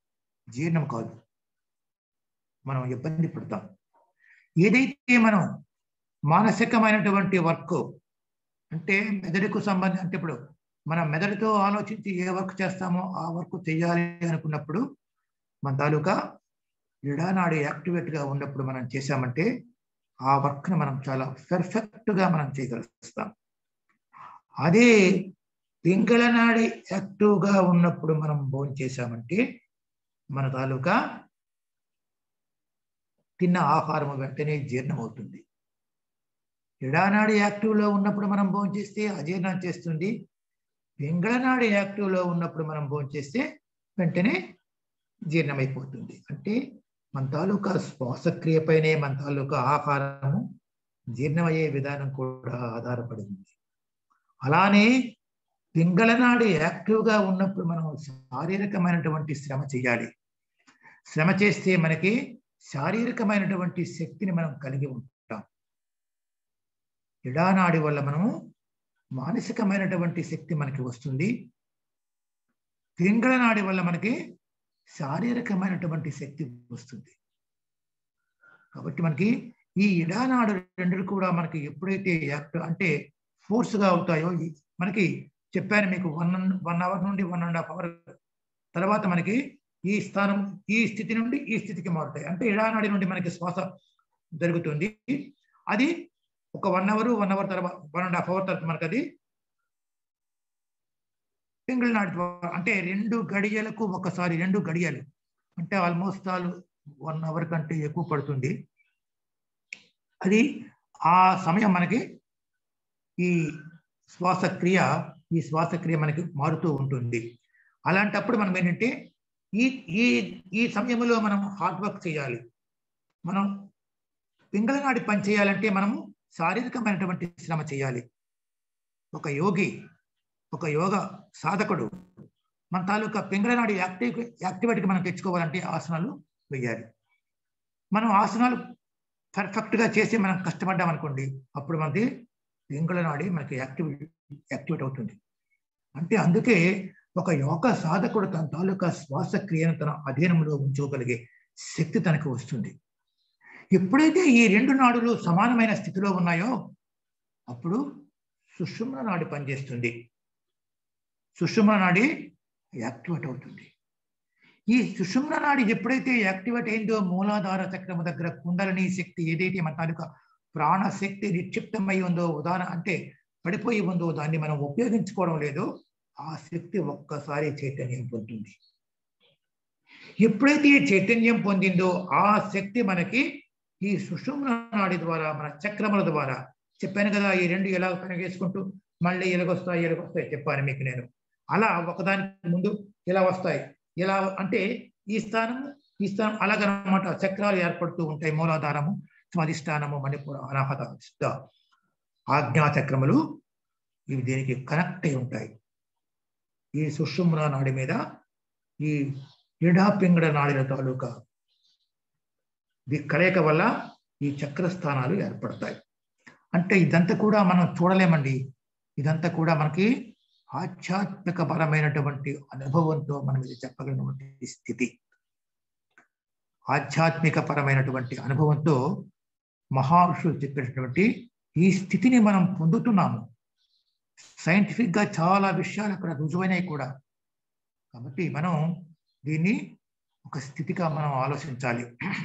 జీర్ణం కాదు మనం ఇబ్బంది పడతాం ఏదైతే మనం మానసికమైనటువంటి వర్క్ అంటే మెదడుకు సంబంధం అంటే ఇప్పుడు మనం మెదడుతో ఆలోచించి ఏ వర్క్ చేస్తామో ఆ వర్క్ చేయాలి అనుకున్నప్పుడు మన తాలూకా ఇడానాడు యాక్టివేట్గా ఉన్నప్పుడు మనం చేశామంటే ఆ వర్క్ని మనం చాలా పెర్ఫెక్ట్గా మనం చేయగలుగుతాం అదే పింగళనాడి యాక్టివ్గా ఉన్నప్పుడు మనం భోజనం చేశామంటే మన తాలూకా తిన్న ఆహారం వెంటనే జీర్ణమవుతుంది ఇడానాడి యాక్టివ్లో ఉన్నప్పుడు మనం భోజనం చేస్తే అజీర్ణం చేస్తుంది పింగళనాడి యాక్టివ్లో ఉన్నప్పుడు మనం భోజనం చేస్తే వెంటనే జీర్ణమైపోతుంది అంటే మన తాలూకా శ్వాసక్రియపైనే మన తాలూకా ఆహారము జీర్ణమయ్యే విధానం కూడా ఆధారపడి ఉంది అలానే పింగళనాడు యాక్టివ్గా ఉన్నప్పుడు మనం శారీరకమైనటువంటి శ్రమ చేయాలి శ్రమ చేస్తే మనకి శారీరకమైనటువంటి శక్తిని మనం కలిగి ఉంటాం ఇడానాడి వల్ల మనము మానసికమైనటువంటి శక్తి మనకి వస్తుంది పింగళనాడి వల్ల మనకి శారీరకమైనటువంటి శక్తి వస్తుంది కాబట్టి మనకి ఈ ఇడానాడు రెండు కూడా మనకి ఎప్పుడైతే యాక్టివ్ అంటే ఫోర్స్గా అవుతాయో ఈ- మనకి చెప్పాను మీకు వన్ వన్ అవర్ నుండి వన్ అండ్ హాఫ్ అవర్ తర్వాత మనకి ఈ స్థానం ఈ స్థితి నుండి ఈ స్థితికి మారుతాయి అంటే ఇడానాడి నుండి మనకి శ్వాస జరుగుతుంది అది ఒక వన్ అవర్ వన్ అవర్ తర్వాత వన్ అండ్ హాఫ్ అవర్ తర్వాత మనకి అది సింగిల్ నాటి ద్వారా అంటే రెండు గడియలకు ఒకసారి రెండు గడియలు అంటే ఆల్మోస్ట్ ఆల్ వన్ అవర్ కంటే ఎక్కువ పడుతుంది అది ఆ సమయం మనకి ఈ శ్వాసక్రియ ఈ శ్వాసక్రియ మనకి మారుతూ ఉంటుంది అలాంటప్పుడు మనం ఏంటంటే ఈ ఈ ఈ సమయంలో మనం హార్డ్ వర్క్ చేయాలి మనం పింగళనాడి పని చేయాలంటే మనము శారీరకమైనటువంటి శ్రమ చేయాలి ఒక యోగి ఒక యోగ సాధకుడు మన తాలూకా పింగళనాడి యాక్టివ్ యాక్టివిటీకి మనం తెచ్చుకోవాలంటే ఆసనాలు వేయాలి మనం ఆసనాలు పర్ఫెక్ట్గా చేసి మనం కష్టపడ్డాం అనుకోండి అప్పుడు మనది పింగళనాడి మనకి యాక్టివ్ యాక్టివేట్ అవుతుంది అంటే అందుకే ఒక యోగ సాధకుడు తన తాలూకా శ్వాసక్రియను తన అధీనంలో ఉంచుకోగలిగే శక్తి తనకు వస్తుంది ఎప్పుడైతే ఈ రెండు నాడులు సమానమైన స్థితిలో ఉన్నాయో అప్పుడు సుషుమ్న నాడి పనిచేస్తుంది సుషుమ్న నాడి యాక్టివేట్ అవుతుంది ఈ సుషుమ్న నాడి ఎప్పుడైతే యాక్టివేట్ అయిందో మూలాధార చక్రము దగ్గర కుండలని శక్తి ఏదైతే మన తాలూకా ప్రాణశక్తి నిక్షిప్తమై ఉందో ఉదాహరణ అంటే పడిపోయి ఉందో దాన్ని మనం ఉపయోగించుకోవడం లేదో ఆ శక్తి ఒక్కసారి చైతన్యం పొందుతుంది ఎప్పుడైతే ఈ చైతన్యం పొందిందో ఆ శక్తి మనకి ఈ సుషుమ్న నాడి ద్వారా మన చక్రముల ద్వారా చెప్పాను కదా ఈ రెండు ఎలా పనిచేసుకుంటూ మళ్ళీ ఎలాగొస్తాయి ఎలాగొస్తాయి చెప్పాను మీకు నేను అలా ఒకదానికి ముందు ఇలా వస్తాయి ఇలా అంటే ఈ స్థానం ఈ స్థానం అలాగనమాట చక్రాలు ఏర్పడుతూ ఉంటాయి మూలాధారము స్వాధిష్టానము మణిపుర అనాహత సిద్ధ ఆజ్ఞా చక్రములు ఇవి దీనికి కనెక్ట్ అయి ఉంటాయి ఈ సుషుమ్న నాడి మీద ఈ ఇడా పింగళ నాడిల తాలూకా ఈ కలయిక వల్ల ఈ చక్రస్థానాలు ఏర్పడతాయి అంటే ఇదంతా కూడా మనం చూడలేమండి ఇదంతా కూడా మనకి ఆధ్యాత్మిక పరమైనటువంటి అనుభవంతో మనం ఇది చెప్పగలిగినటువంటి స్థితి ఆధ్యాత్మిక పరమైనటువంటి అనుభవంతో మహారుషులు చెప్పినటువంటి ఈ స్థితిని మనం పొందుతున్నాము సైంటిఫిక్ గా చాలా విషయాలు అక్కడ రుజువైనవి కూడా కాబట్టి మనం దీన్ని ఒక స్థితిగా మనం ఆలోచించాలి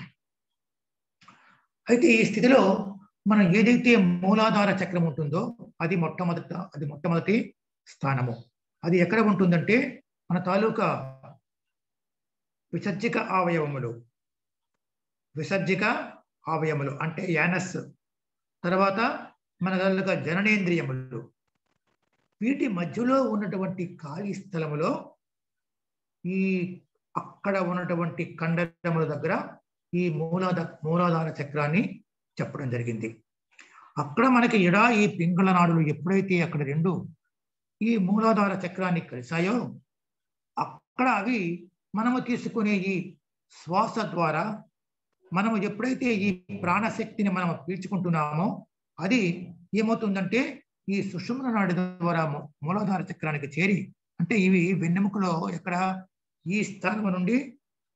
అయితే ఈ స్థితిలో మనం ఏదైతే మూలాధార చక్రం ఉంటుందో అది మొట్టమొదట అది మొట్టమొదటి స్థానము అది ఎక్కడ ఉంటుందంటే మన తాలూకా విసర్జిక అవయవములు విసర్జిక అవయములు అంటే యానస్ తర్వాత మన తాలూకా జననేంద్రియములు వీటి మధ్యలో ఉన్నటువంటి ఖాళీ స్థలములో ఈ అక్కడ ఉన్నటువంటి కండరముల దగ్గర ఈ మూలాధ మూలాధార చక్రాన్ని చెప్పడం జరిగింది అక్కడ మనకి ఎడా ఈ పింగళ నాడులు ఎప్పుడైతే అక్కడ రెండు ఈ మూలాధార చక్రాన్ని కలిసాయో అక్కడ అవి మనము తీసుకునే ఈ శ్వాస ద్వారా మనము ఎప్పుడైతే ఈ ప్రాణశక్తిని మనం పీల్చుకుంటున్నామో అది ఏమవుతుందంటే ఈ సుషుమ్న నాడి ద్వారా మూ- మూలాధార చక్రానికి చేరి అంటే ఇవి వెన్నెముకలో ఎక్కడ ఈ స్థానం నుండి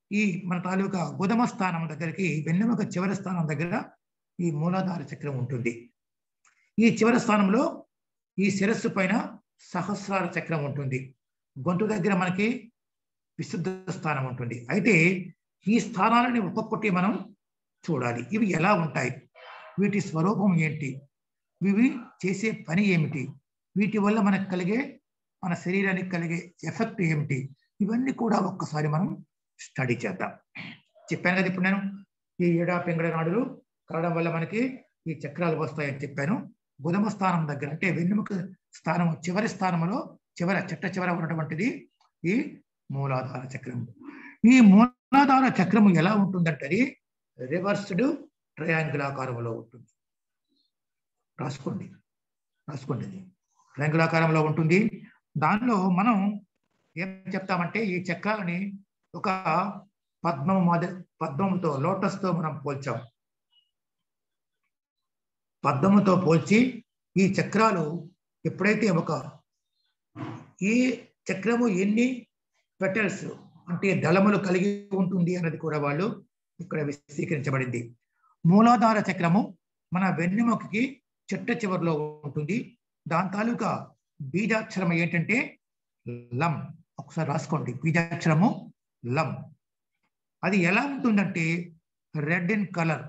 ఈ మన తాలూకా గుదమ స్థానం దగ్గరికి వెన్నెముక చివరి స్థానం దగ్గర ఈ మూలాధార చక్రం ఉంటుంది ఈ చివరి స్థానంలో ఈ శిరస్సు పైన సహస్రార చక్రం ఉంటుంది గొంతు దగ్గర మనకి విశుద్ధ స్థానం ఉంటుంది అయితే ఈ స్థానాలని ఒక్కొక్కటి మనం చూడాలి ఇవి ఎలా ఉంటాయి వీటి స్వరూపం ఏంటి ఇవి చేసే పని ఏమిటి వీటి వల్ల మనకు కలిగే మన శరీరానికి కలిగే ఎఫెక్ట్ ఏమిటి ఇవన్నీ కూడా ఒక్కసారి మనం స్టడీ చేద్దాం చెప్పాను కదా ఇప్పుడు నేను ఈ ఏడా పింగళ నాడులు కలడం వల్ల మనకి ఈ చక్రాలు వస్తాయని చెప్పాను గుదమ స్థానం దగ్గర అంటే వెన్నెముక స్థానం చివరి స్థానంలో చివర చెట్ట చివర ఉన్నటువంటిది ఈ మూలాధార చక్రం ఈ మూలాధార చక్రము ఎలా ఉంటుందంటే అది రివర్స్డ్ ట్రయాంగిల్ ఆకారంలో ఉంటుంది రాసుకోండి రాసుకోండి ఇది ట్రయాంగిల్ ఆకారంలో ఉంటుంది దానిలో మనం ఏం చెప్తామంటే ఈ చక్రాలని ఒక పద్మం మాదిరి పద్మంతో లోటస్తో మనం పోల్చాం పద్మముతో పోల్చి ఈ చక్రాలు ఎప్పుడైతే ఒక ఈ చక్రము ఎన్ని పెటల్స్ అంటే దళములు కలిగి ఉంటుంది అన్నది కూడా వాళ్ళు ఇక్కడ విశదీకరించబడింది మూలాధార చక్రము మన వెన్నెముకకి చెట్ట చివరిలో ఉంటుంది దాని తాలూకా బీజాక్షరం ఏంటంటే లం ఒకసారి రాసుకోండి బీజాక్షరము లం అది ఎలా ఉంటుందంటే రెడ్ ఇన్ కలర్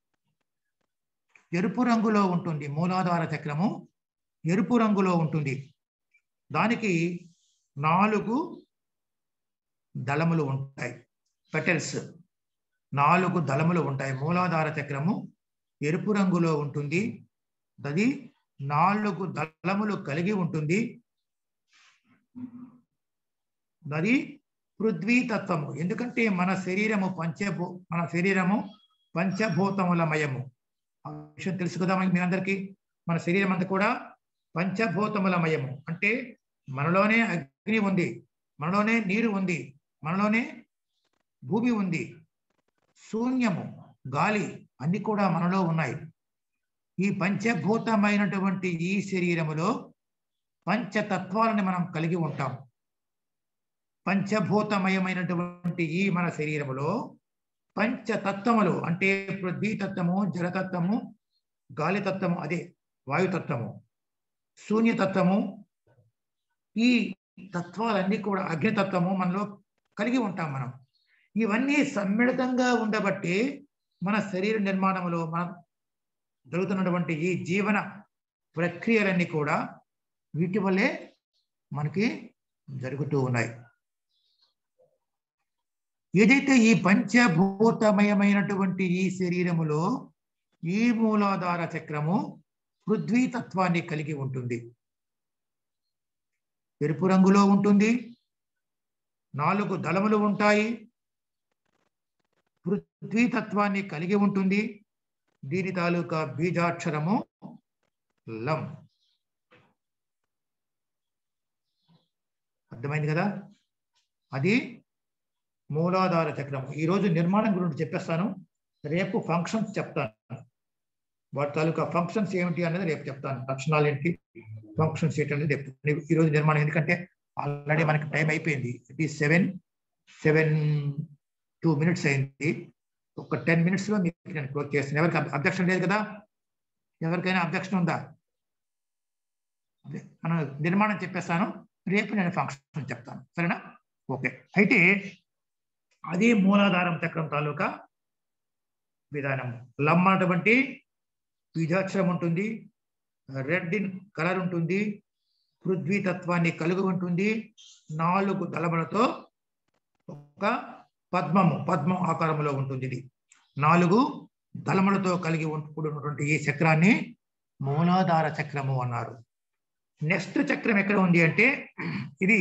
ఎరుపు రంగులో ఉంటుంది మూలాధార చక్రము ఎరుపు రంగులో ఉంటుంది దానికి నాలుగు దళములు ఉంటాయి పెటల్స్ నాలుగు దళములు ఉంటాయి మూలాధార చక్రము ఎరుపు రంగులో ఉంటుంది అది నాలుగు దళములు కలిగి ఉంటుంది అది పృథ్వీ తత్వము ఎందుకంటే మన శరీరము పంచభూ మన శరీరము పంచభూతములమయము ఆ విషయం తెలుసు కదా మీ అందరికీ మన శరీరం అంతా కూడా పంచభూతములమయము అంటే మనలోనే అగ్ని ఉంది మనలోనే నీరు ఉంది మనలోనే భూమి ఉంది శూన్యము గాలి అన్ని కూడా మనలో ఉన్నాయి ఈ పంచభూతమైనటువంటి ఈ శరీరములో పంచతత్వాలని మనం కలిగి ఉంటాం పంచభూతమయమైనటువంటి ఈ మన శరీరములో పంచతత్వములు అంటే పృథ్వీతత్వము జలతత్వము గాలితత్వము అదే వాయుతత్వము శూన్యతత్వము ఈ తత్వాలన్నీ కూడా అగ్నితత్వము మనలో కలిగి ఉంటాం మనం ఇవన్నీ సమ్మిళితంగా ఉండబట్టి మన శరీర నిర్మాణంలో మనం జరుగుతున్నటువంటి ఈ జీవన ప్రక్రియలన్నీ కూడా వీటి వల్లే మనకి జరుగుతూ ఉన్నాయి ఏదైతే ఈ పంచభూతమయమైనటువంటి ఈ శరీరములో ఈ మూలాధార చక్రము పృథ్వీ తత్వాన్ని కలిగి ఉంటుంది ఎరుపు రంగులో ఉంటుంది నాలుగు దళములు ఉంటాయి పృథ్వీ తత్వాన్ని కలిగి ఉంటుంది దీని తాలూకా బీజాక్షరము లం అర్థమైంది కదా అది మూలాధార చక్రం ఈరోజు నిర్మాణం గురించి చెప్పేస్తాను రేపు ఫంక్షన్స్ చెప్తాను వాటి తాలూకా ఫంక్షన్స్ ఏమిటి అనేది రేపు చెప్తాను లక్షణాలు ఏంటి ఫంక్షన్స్ ఏంటి అనేది రేపు ఈరోజు నిర్మాణం ఎందుకంటే ఆల్రెడీ మనకి టైం అయిపోయింది ఇట్ ఈ సెవెన్ సెవెన్ టూ మినిట్స్ అయింది ఒక టెన్ మినిట్స్లో మీకు నేను క్లోజ్ చేస్తాను ఎవరికి అబ్జెక్షన్ లేదు కదా ఎవరికైనా అబ్జెక్షన్ ఉందా అదే మనం నిర్మాణం చెప్పేస్తాను రేపు నేను ఫంక్షన్ చెప్తాను సరేనా ఓకే అయితే అది మూలాధారం చక్రం తాలూకా విధానం లమ్ అన్నటువంటి బీజాక్షరం ఉంటుంది రెడ్ ఇన్ కలర్ ఉంటుంది పృథ్వీ తత్వాన్ని కలిగి ఉంటుంది నాలుగు దళములతో ఒక పద్మము పద్మం ఆకారంలో ఉంటుంది ఇది నాలుగు దళములతో కలిగి ఉన్నటువంటి ఈ చక్రాన్ని మూలాధార చక్రము అన్నారు నెక్స్ట్ చక్రం ఎక్కడ ఉంది అంటే ఇది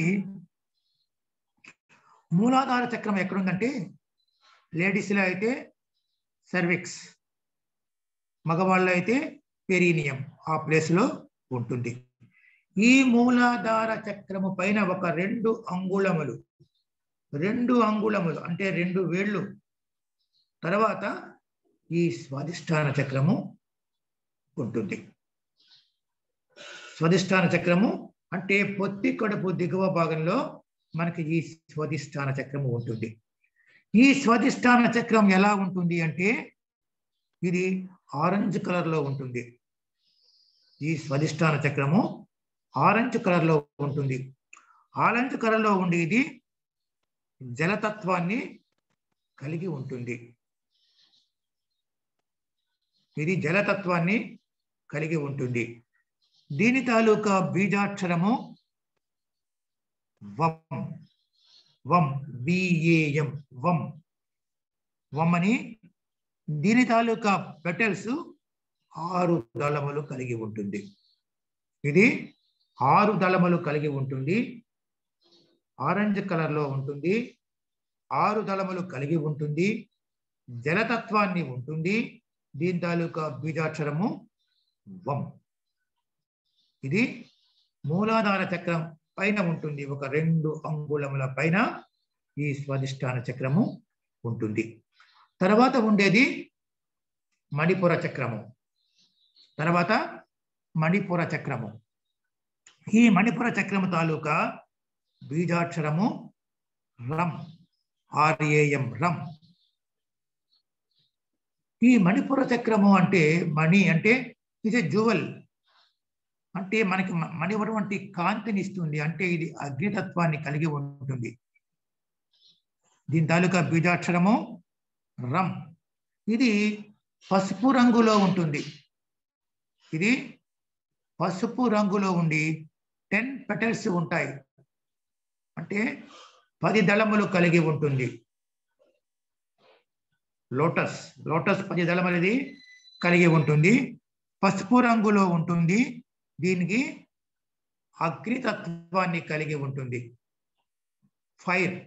మూలాధార చక్రం ఎక్కడుందంటే లేడీస్లో అయితే సర్విక్స్ మగవాళ్ళు అయితే పెరీనియం ఆ ప్లేస్లో ఉంటుంది ఈ మూలాధార చక్రము పైన ఒక రెండు అంగుళములు రెండు అంగుళములు అంటే రెండు వేళ్ళు తర్వాత ఈ స్వాధిష్టాన చక్రము ఉంటుంది స్వధిష్టాన చక్రము అంటే పొత్తి కడుపు దిగువ భాగంలో మనకి ఈ స్వధిష్టాన చక్రము ఉంటుంది ఈ స్వధిష్టాన చక్రం ఎలా ఉంటుంది అంటే ఇది ఆరెంజ్ కలర్ లో ఉంటుంది ఈ స్వధిష్టాన చక్రము ఆరెంజ్ కలర్ లో ఉంటుంది ఆరెంజ్ కలర్ లో ఉండి ఇది జలతత్వాన్ని కలిగి ఉంటుంది ఇది జలతత్వాన్ని కలిగి ఉంటుంది దీని తాలూకా బీజాక్షరము వం వం బిఏఎం వం వం అని దీని తాలూకా పెటల్స్ ఆరు దళములు కలిగి ఉంటుంది ఇది ఆరు దళములు కలిగి ఉంటుంది ఆరెంజ్ కలర్ లో ఉంటుంది ఆరు దళములు కలిగి ఉంటుంది జలతత్వాన్ని ఉంటుంది దీని తాలూకా బీజాక్షరము వం ఇది మూలాధార చక్రం పైన ఉంటుంది ఒక రెండు అంగుళముల పైన ఈ స్వాదిష్టాన చక్రము ఉంటుంది తర్వాత ఉండేది మణిపుర చక్రము తర్వాత మణిపుర చక్రము ఈ మణిపుర చక్రము తాలూకా బీజాక్షరము రం ఆర్ఏఎం రం ఈ మణిపుర చక్రము అంటే మణి అంటే ఇది జువల్ అంటే మనకి మ- మణిటువంటి కాంతిని ఇస్తుంది అంటే ఇది అగ్నితత్వాన్ని కలిగి ఉంటుంది దీని తాలూకా బీజాక్షరము రం ఇది పసుపు రంగులో ఉంటుంది ఇది పసుపు రంగులో ఉండి టెన్ పెటల్స్ ఉంటాయి అంటే పది దళములు కలిగి ఉంటుంది లోటస్ లోటస్ పది దళములు ఇది కలిగి ఉంటుంది పసుపు రంగులో ఉంటుంది దీనికి అగ్నితత్వాన్ని కలిగి ఉంటుంది ఫైర్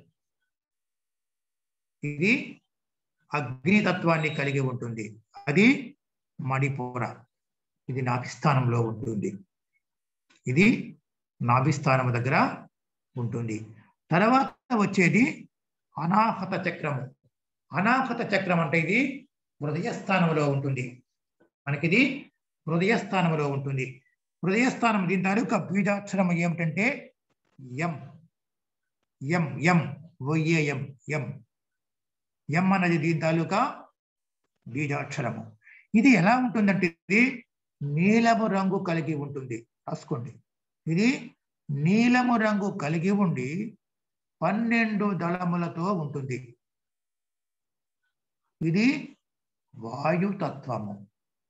ఇది అగ్నితత్వాన్ని కలిగి ఉంటుంది అది మణిపూర ఇది నాభిస్థానంలో ఉంటుంది ఇది నాభిస్థానం దగ్గర ఉంటుంది తర్వాత వచ్చేది అనాహత చక్రము అనాహత చక్రం అంటే ఇది హృదయస్థానంలో ఉంటుంది మనకిది హృదయస్థానంలో ఉంటుంది హృదయస్థానం దీని తాలూకా బీజాక్షరం ఏమిటంటే ఎం ఎం ఎం ఒయ్యేఎం ఎం ఎం అన్నది దీని తాలూకా బీజాక్షరము ఇది ఎలా ఉంటుందంటే ఇది నీలము రంగు కలిగి ఉంటుంది రాసుకోండి ఇది నీలము రంగు కలిగి ఉండి పన్నెండు దళములతో ఉంటుంది ఇది వాయుతత్వము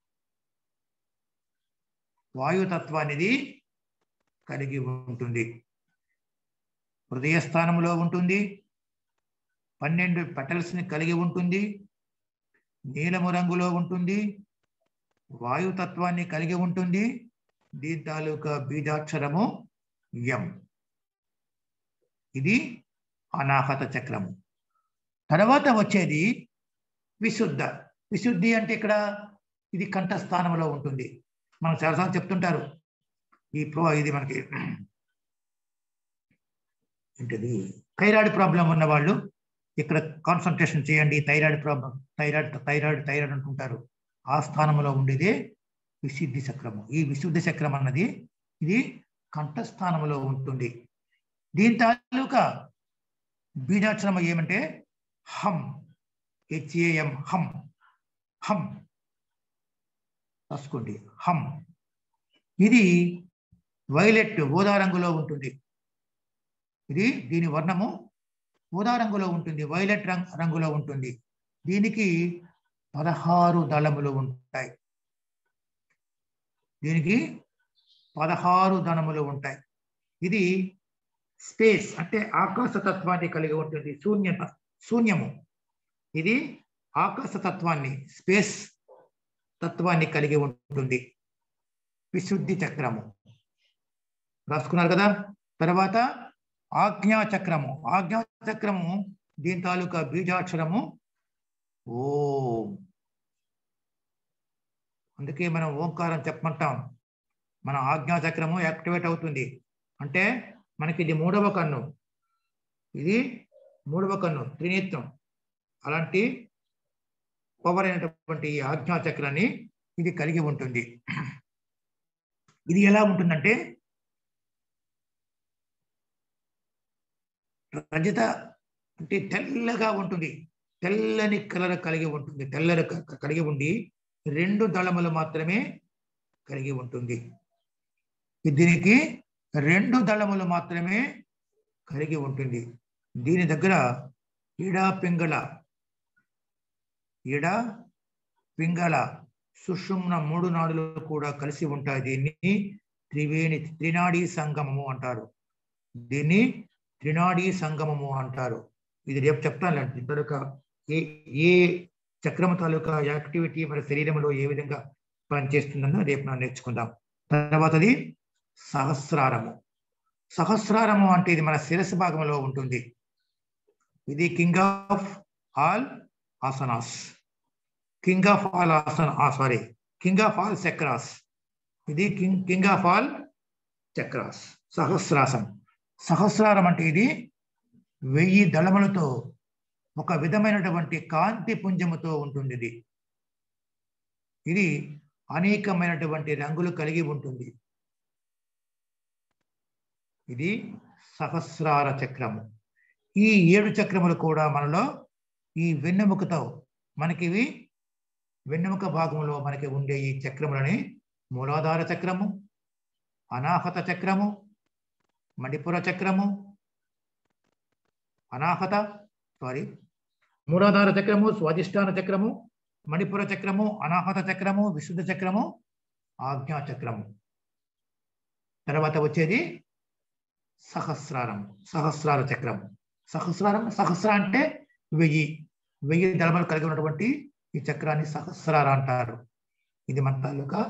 వాయుతత్వానిది కలిగి ఉంటుంది హృదయ స్థానంలో ఉంటుంది పన్నెండు పెటల్స్ ని కలిగి ఉంటుంది నీలము రంగులో ఉంటుంది వాయుతత్వాన్ని కలిగి ఉంటుంది దీని తాలూకా బీజాక్షరము ఎం ఇది అనాహత చక్రము తర్వాత వచ్చేది విశుద్ధ విశుద్ధి అంటే ఇక్కడ ఇది కంఠస్థానంలో ఉంటుంది మనం చాలాసార్లు చెప్తుంటారు ఈ ప్రో ఇది మనకి ఏంటిది థైరాయిడ్ ప్రాబ్లం ఉన్న వాళ్ళు ఇక్కడ కాన్సన్ట్రేషన్ చేయండి thyroid problem thyroid thyroid thyroid అంటుంటారు ఆ స్థానంలో ఉండేదే విశుద్ధి చక్రము ఈ విశుద్ధి చక్రం అన్నది ఇది కంఠస్థానంలో ఉంటుంది దీని తాలూకా బీజాక్షరం ఏమంటే హం హెచ్ఏఎం హం హం రాసుకోండి హం ఇది వైలెట్ ఊదా రంగులో ఉంటుంది ఇది దీని వర్ణము ఊదా రంగులో ఉంటుంది వైలెట్ రంగ్ రంగులో ఉంటుంది దీనికి పదహారు దళములు ఉంటాయి దీనికి పదహారు దళములు ఉంటాయి ఇది స్పేస్ అంటే ఆకాశ తత్వాన్ని కలిగి ఉంటుంది శూన్యత శూన్యము ఇది ఆకాశ తత్వాన్ని స్పేస్ తత్వాన్ని కలిగి ఉంటుంది విశుద్ధి చక్రము రాసుకున్నారు కదా తర్వాత ఆజ్ఞా చక్రము ఆజ్ఞా చక్రము దీని తాలూకా బీజాక్షరము ఓం అందుకే మనం ఓంకారం చెప్పమంటాం మన ఆజ్ఞా చక్రము యాక్టివేట్ అవుతుంది అంటే మనకి ఇది మూడవ కన్ను ఇది మూడవ కన్ను త్రినేత్రం అలాంటి పవర్ అయినటువంటి ఈ ఆజ్ఞా చక్రాన్ని ఇది కలిగి ఉంటుంది ఇది ఎలా ఉంటుందంటే రజత అంటే తెల్లగా ఉంటుంది తెల్లని కలర్ కలిగి ఉంటుంది తెల్లని క- కలిగి ఉండి రెండు దళములు మాత్రమే కలిగి ఉంటుంది దీనికి రెండు దళములు మాత్రమే కలిగి ఉంటుంది దీని దగ్గర ఈడా పింగళ ఈడ పింగళ సుషుమ్న మూడు నాడులు కూడా కలిసి ఉంటాయి దీన్ని త్రివేణి త్రినాడీ సంగమము అంటారు దీన్ని త్రినాడీ సంగమము అంటారు ఇది రేపు చెప్తానులేండి తరుక ఏ ఏ చక్రము తాలూకా యాక్టివిటీ మన శరీరంలో ఏ విధంగా పనిచేస్తుందో రేపు మనం నేర్చుకుందాం తర్వాతది సహస్రారము సహస్రారము అంటే ఇది మన శిరస్సు భాగంలో ఉంటుంది ఇది king of all asanas king of all asana sorry king of all chakras ఇది king king of all chakras సహస్రాసం సహస్రారం అంటే ఇది వెయ్యి దళములతో ఒక విధమైనటువంటి కాంతి పుంజముతో ఉంటుంది ఇది ఇది అనేకమైనటువంటి రంగులు కలిగి ఉంటుంది ఇది సహస్రార చక్రము ఈ ఏడు చక్రములు కూడా మనలో ఈ వెన్నెముకతో మనకి ఇవి వెన్నెముక భాగంలో మనకి ఉండే ఈ చక్రములని మూలాధార చక్రము అనాహత చక్రము మణిపుర చక్రము అనాహత సారీ మూలాధార చక్రము స్వాధిష్టాన చక్రము మణిపుర చక్రము అనాహత చక్రము విశుద్ధ చక్రము ఆజ్ఞా చక్రము తర్వాత వచ్చేది సహస్రారం సహస్రార చక్రం సహస్రారం సహస్ర అంటే వెయ్యి వెయ్యి దళములు కలిగి ఉన్నటువంటి ఈ చక్రాన్ని సహస్రార అంటారు ఇది మన తాలూకా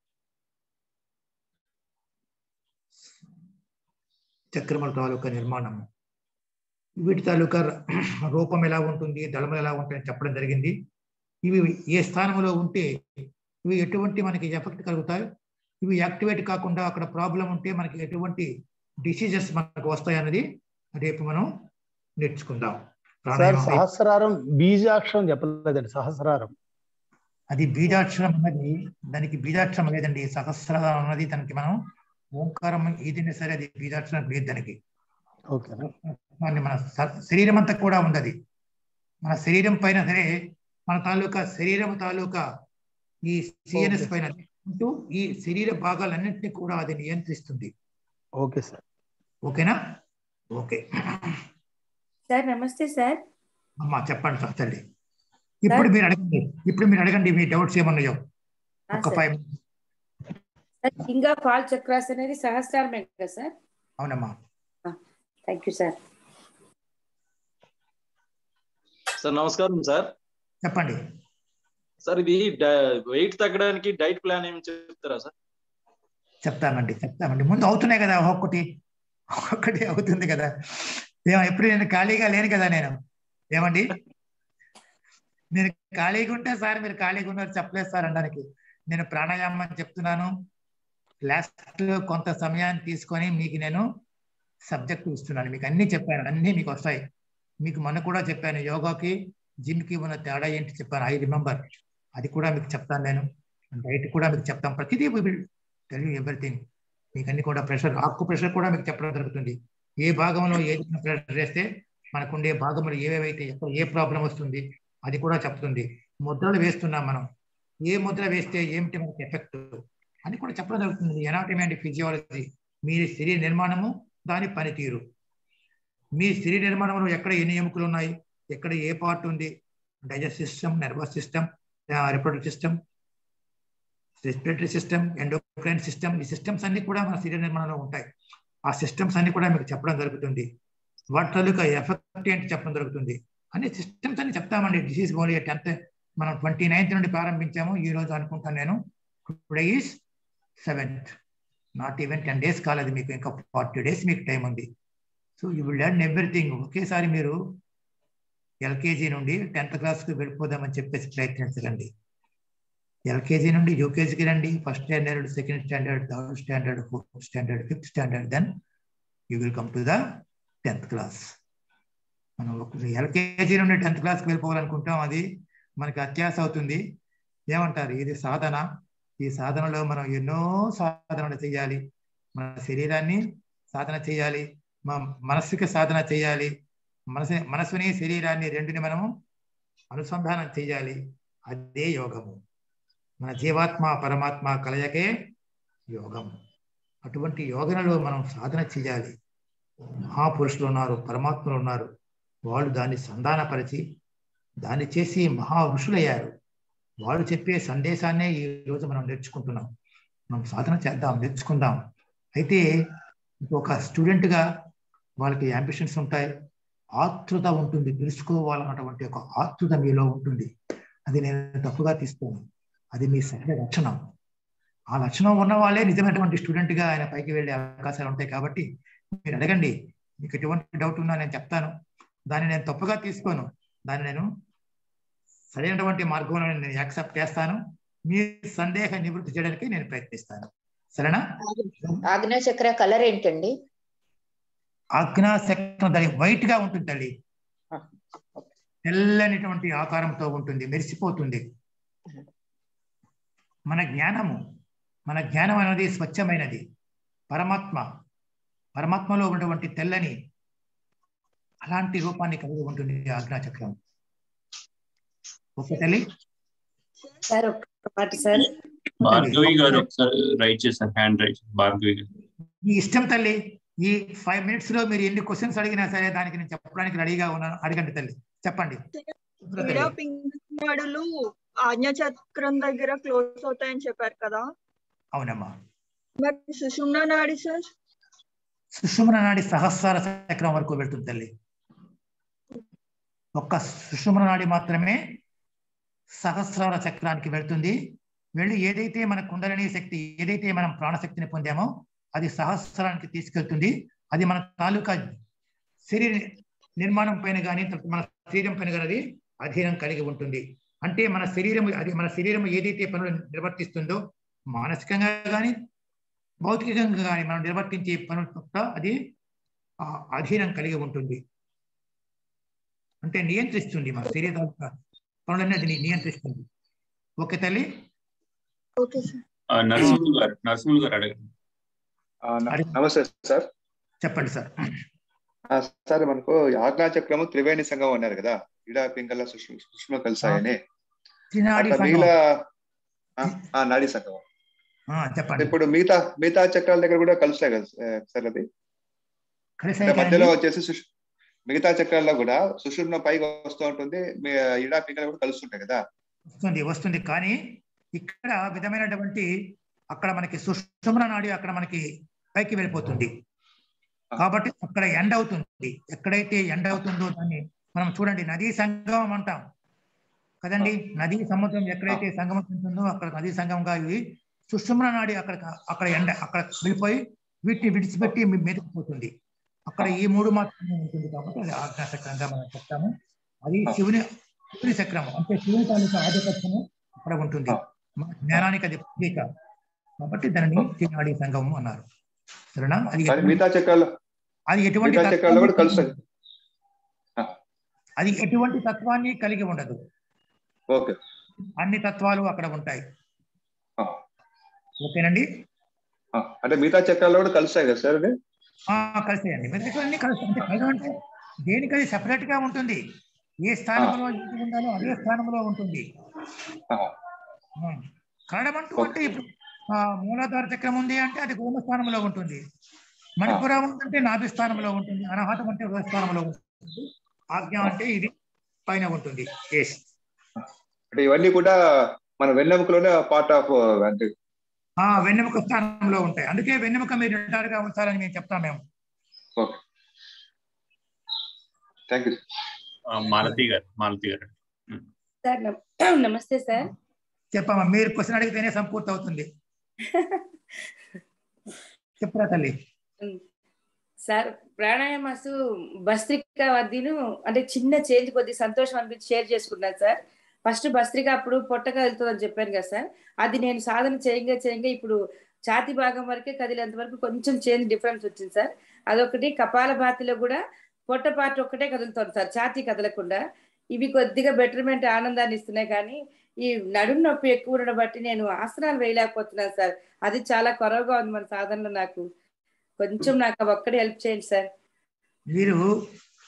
చక్రముల తాలూకా నిర్మాణము వీటి తాలూకా రూపం ఎలా ఉంటుంది దళములు ఎలా ఉంటాయని చెప్పడం జరిగింది ఇవి ఏ స్థానంలో ఉంటే ఇవి ఎటువంటి మనకి ఎఫెక్ట్ కలుగుతాయి ఇవి యాక్టివేట్ కాకుండా అక్కడ ప్రాబ్లం ఉంటే మనకి ఎటువంటి డిసీజెస్ మనకు వస్తాయన్నది రేపు మనం నేర్చుకుందాం సార్ ప్రాణాయామం సహస్రారం బీజాక్షరం చెప్పలేదండి సహస్రారం అది బీజాక్షరం అన్నది దానికి బీజాక్షరం లేదండి సహస్రారం అన్నది దానికి మనం ఓంకారం ఏదైనా సరే అది బీజాక్షరం లేదు దానికి ఓకే దాన్ని మన స- శరీరం అంతా కూడా ఉంది అది మన శరీరం పైన సరే మన తాలూకా శరీరం తాలూకా ఈ సిఎన్ఎస్ పైన ఉంటూ ఈ శరీర భాగాలన్నింటినీ కూడా అది నియంత్రిస్తుంది ఓకే సార్ ఓకేనా ఓకే సార్ నమస్తే సార్ అమ్మా చెప్పండి సార్ తల్లి ఇప్పుడు మీరు అడగండి ఇప్పుడు మీరు అడగండి మీ డౌట్స్ ఏమన్నాయో ఆ, ఒక sir. Five sir king of all chakras అనేది సహస్రారమే కదా సార్ అవునమ్మా థ్యాంక్ యూ సార్ సార్ నమస్కారం సార్ చెప్పండి సార్ ఇది వెయిట్ తగ్గడానికి డైట్ ప్లాన్ ఏమి చెప్తారా సార్ చెప్తామండి చెప్తామండి ముందు అవుతున్నాయి కదా ఒక్కొక్కటి ఒక్కొక్కటి అవుతుంది కదా ఏమో ఎప్పుడు నేను ఖాళీగా లేను కదా నేను ఏమండి నేను ఖాళీగా ఉంటే సార్ మీరు ఖాళీగా ఉన్నారు చెప్పలేదు సార్ అనడానికి నేను ప్రాణాయామం చెప్తున్నాను లాస్ట్ లో కొంత సమయాన్ని తీసుకొని మీకు నేను సబ్జెక్ట్ ఇస్తున్నాను మీకు అన్ని చెప్పాను అన్ని మీకు వస్తాయి మీకు మొన్న కూడా చెప్పాను యోగాకి జిమ్ కి ఉన్న తేడా ఏంటి చెప్పాను ఐ రిమెంబర్ అది కూడా మీకు చెప్తాను నేను డైట్ కూడా మీకు చెప్తాను ప్రతిదీ టెల్ ఎవ్రీథింగ్ మీకు అన్ని కూడా ప్రెషర్ ఆకు ప్రెషర్ కూడా మీకు చెప్పడం జరుగుతుంది ఏ భాగంలో ఏది ప్రెషర్ వేస్తే మనకుండే భాగములు ఏవేవైతే ఎక్కడ ఏ ప్రాబ్లం వస్తుంది అది కూడా చెప్తుంది ముద్రలు వేస్తున్నాం మనం ఏ ముద్ర వేస్తే ఏమిటి మనకి ఎఫెక్ట్ అని కూడా చెప్పడం జరుగుతుంది ఎనాటమీ అండ్ ఫిజియాలజీ మీ శరీర నిర్మాణము దాని పనితీరు మీ శరీర నిర్మాణంలో ఎక్కడ ఎన్ని ఎముకలు ఉన్నాయి ఎక్కడ ఏ పార్ట్ ఉంది digest system nervous system reproductive system respiratory system endocrine system ఈ సిస్టమ్స్ అన్ని కూడా మన శరీర నిర్మాణంలో ఉంటాయి ఆ సిస్టమ్స్ అన్ని కూడా మీకు చెప్పడం జరుగుతుంది వాటి తాలూకా ఎఫెక్ట్ ఏంటి చెప్పడం జరుగుతుంది అన్ని సిస్టమ్స్ అన్ని చెప్తామండి డిసీజ్ ఓన్లీ టెన్త్ మనం ట్వంటీ నైన్త్ నుండి ప్రారంభించాము ఈ రోజు అనుకుంటాను నేను today is seventh not even ten days కాలేదు మీకు ఇంకా ఫార్టీ డేస్ మీకు టైం ఉంది so you will learn everything ఒకేసారి మీరు ఎల్కేజీ నుండి టెన్త్ క్లాస్కి వెళ్ళిపోదామని చెప్పేసి ప్రయత్నించకండి ఎల్కేజీ నుండి యూకేజీకి రండి first standard second standard third standard fourth standard fifth standard then you will come to the tenth class మనం ఎల్కేజీ నుండి టెన్త్ క్లాస్కి వెళ్ళిపోవాలనుకుంటాం అది మనకి అత్యాస అవుతుంది ఏమంటారు ఇది సాధన ఈ సాధనలో మనం ఎన్నో సాధనలు చేయాలి మన శరీరాన్ని సాధన చేయాలి మా మనస్సుకి సాధన చేయాలి మనసు మనసుని శరీరాన్ని రెండుని మనము అనుసంధానం చేయాలి అదే యోగము మన జీవాత్మ పరమాత్మ కలయకే యోగం అటువంటి యోగనలో మనం సాధన చేయాలి మహాపురుషులు ఉన్నారు పరమాత్మలు ఉన్నారు వాళ్ళు దాన్ని సంధానపరిచి దాన్ని చేసి మహా ఋషులయ్యారు వాళ్ళు చెప్పే సందేశాన్నే ఈ రోజు మనం నేర్చుకుంటున్నాం మనం సాధన చేద్దాం నేర్చుకుందాం అయితే ఒక స్టూడెంట్గా వాళ్ళకి అంబిషన్స్ ఉంటాయి ఆతృత ఉంటుంది తెలుసుకోవాలన్నటువంటి ఒక ఆతృత మీలో ఉంటుంది అది నేను తప్పుగా తీసుకోను అది మీ సహజ లక్షణం ఆ లక్షణం ఉన్న వాళ్ళే నిజమైనటువంటి స్టూడెంట్గా ఆయన పైకి వెళ్ళే అవకాశాలు ఉంటాయి కాబట్టి మీరు అడగండి మీకు ఎటువంటి డౌట్ ఉన్నా నేను చెప్తాను దాన్ని నేను తప్పుగా తీసుకోను దాన్ని నేను సరైనటువంటి మార్గంలో నేను యాక్సెప్ట్ చేస్తాను మీ సందేహ నివృత్తి చేయడానికి నేను ప్రయత్నిస్తాను సరేనా ఆగ్నేయ చక్ర కలర్ ఏంటండి ఆజ్ఞా చక్రం దాని వైట్ గా ఉంటుంది తల్లి తెల్లనిటువంటి ఆకారంతో ఉంటుంది మెరిసిపోతుంది మన జ్ఞానము మన జ్ఞానం అనేది స్వచ్ఛమైనది పరమాత్మ పరమాత్మలో ఉన్నటువంటి తెల్లని అలాంటి రూపాన్ని కలిగి ఉంటుంది ఆజ్ఞా చక్రం ఓకే తల్లి సార్ ఒక్క మాట సార్ భార్గవి గారు ఒకసారి రైట్ చేశారు హ్యాండ్ రైట్ భార్గవి గారు మీ ఇష్టం తల్లి ఈ ఫైవ్ మినిట్స్ లో మీరు ఎన్ని క్వశ్చన్స్ అడిగినా సరే దానికి నేను చెప్పడానికి రెడీగా ఉన్నాను అడగండి తల్లి చెప్పండి క్రీడా పింగళాడులు ఆజ్ఞాచక్రం దగ్గర క్లోజ్ అవుతాయని చెప్పారు కదా అవునమ్మా మరి సుషుమ్న నాడి సార్ సుషుమ్న నాడి సహస్రార చక్రం వరకు వెళ్తుంది తల్లి ఒక్క సుషుమ్న నాడి మాత్రమే సహస్రార చక్రానికి వెళ్తుంది వెళ్ళి ఏదైతే మన కుండలిని శక్తి ఏదైతే మనం ప్రాణశక్తిని పొందామో అది సహస్రానికి తీసుకెళ్తుంది అది మన తాలూకా శరీర నిర్మాణం పైన కానీ మన శరీరం పైన కానీ అది అధీనం కలిగి ఉంటుంది అంటే మన శరీరం అది మన శరీరం ఏదైతే పనులు నిర్వర్తిస్తుందో మానసికంగా కానీ భౌతికంగా కానీ మనం నిర్వర్తించే పనుల పట్ల అది ఆ అధీనం కలిగి ఉంటుంది అంటే నియంత్రిస్తుంది మన శరీర తాలూకా పనులన్నీ అది నియంత్రిస్తుంది ఓకే తల్లి ఓకే సార్ ఆ, నరసింహులు గారు నరసింహులు గారు అడగండి ఆ, న- నమస్తే సార్ చెప్పండి సార్ ఆ, సార్ మనకు ఆజ్ఞా చక్రము త్రివేణి సంఘం అన్నారు కదా ఇడా పింగళ సుష్మ సుష్మ కలిసాయని త్రినాడి అట్లా సంఘం. మిగిలిన ఆ, ఆ, నాడీ సంఘం ఆ, చెప్పండి ఇప్పుడు మిగతా మిగతా చక్రాల దగ్గర కూడా కలుస్తాయి కదా ఆ, సార్ అది కలిసాయి అంటే మధ్యలో కదండి? వచ్చేసి సుష్- మిగతా చక్రాల్లో కూడా సుషుమ్న పైకి వస్తూ ఉంటుంది మీ ఇడా పింగళ కూడా కలుస్తుంటాయి కదా వస్తుంది వస్తుంది కానీ ఇక్కడ విధమైనటువంటి అక్కడ మనకి సుషుమ్న నాడి అక్కడ మనకి పైకి వెళ్ళిపోతుంది కాబట్టి అక్కడ ఎండ్ అవుతుంది ఎక్కడైతే ఎండ్ అవుతుందో దాన్ని మనం చూడండి నదీ సంగమం అంటాం కదండి నదీ సముద్రం ఎక్కడైతే సంగమం ఉంటుందో అక్కడ నదీ సంగమంగా ఇవి సుషుమ్న నాడి అక్కడ అక్కడ ఎండ అక్కడ వెళ్ళిపోయి వీటిని విడిచిపెట్టి మీ మీదకి పోతుంది అక్కడ ఈ మూడు మాత్రమే ఉంటుంది కాబట్టి అది ఆజ్ఞా చక్రంగా మనం చెప్తాము అది శివుని శివుని చక్రము అంటే శివుని తాలూకా ఆధిపత్యము అక్కడ ఉంటుంది మన జ్ఞానానికి అది ప్రతీక కాబట్టి దానిని తినాడి సంగమం అన్నారు సరేనా అది కానీ మిగతా చక్రాల్లో అది ఎటువంటి మిగతా చక్రాల్లో కూడా తత్వాన్ని కలుస్తాయి అది ఎటువంటి తత్వాన్ని కలిగి ఉండదు ఓకే అన్ని తత్వాలు అక్కడ ఉంటాయి ఆ, ఓకేనండి ఆ, అంటే మిగతా చక్రాల్లో కూడా కలుస్తాయి కదా సార్ అది ఆ, కలిసాయండి మిగతా అన్ని కలుస్తాయి అంటే కలగడం అంటే దేనికి అది సెపరేట్ గా ఉంటుంది ఏ స్థానంలో ఏది ఉండాలో అదే స్థానంలో ఉంటుంది ఆ, ఆ, కలడం అంటూ అంటే ఇప్పుడు ఆ, మూలాధార చక్రం ఉంది అంటే అది గోమ స్థానంలో ఉంటుంది మణిపుర ఉందంటే నాభి స్థానంలో ఉంటుంది అనాహతం అంటే హృదయ స్థానంలో ఉంటుంది ఆజ్ఞ అంటే ఇది పైన ఉంటుంది ఎస్ అంటే ఇవన్నీ కూడా మన వెన్నెముకలోనే పార్ట్ ఆఫ్ అంటే ఆ వెన్నెముక స్థానంలో ఉంటాయి అందుకే వెన్నెముక మీరు నిటారుగా ఉంచాలని మేము చెప్తాం మేము ఓకే థ్యాంక్ యూ ఆ, మాలతి గారు మాలతి గారు సార్ నమ- నమస్తే సార్ చెప్పమ్మా మీరు క్వశ్చన్ అడిగితేనే సంపూర్తి అవుతుంది చెప్పరా తల్లి సార్ ప్రాణాయామాసు భస్త్రిక వద్దీను అంటే చిన్న చేంజ్ కొద్ది సంతోషం అనిపించి షేర్ చేసుకున్నాను సార్ ఫస్ట్ భస్త్రిక అప్పుడు పొట్టగా వెళ్తుందని చెప్పాను కదా సార్ అది నేను సాధన చేయంగా చేయంగా ఇప్పుడు ఛాతి భాగం వరకే కదిలేంత వరకు కొంచెం చేంజ్ డిఫరెన్స్ వచ్చింది సార్ అదొకటి కపాల భాతిలో కూడా పొట్ట పార్ట్ ఒక్కటే కదులుతుంది సార్ ఛాతీ కదలకుండా ఇవి కొద్దిగా బెటర్మెంట్ ఆనందాన్ని ఇస్తున్నాయి కానీ ఈ నడుము నొప్పి ఎక్కువ ఉండడం బట్టి నేను ఆసనాలు వేయలేకపోతున్నాను సార్ అది చాలా కొరవగా ఉంది మన సాధనలో నాకు కొంచెం నాకు అవి ఒక్కడే హెల్ప్ చేయండి సార్ మీరు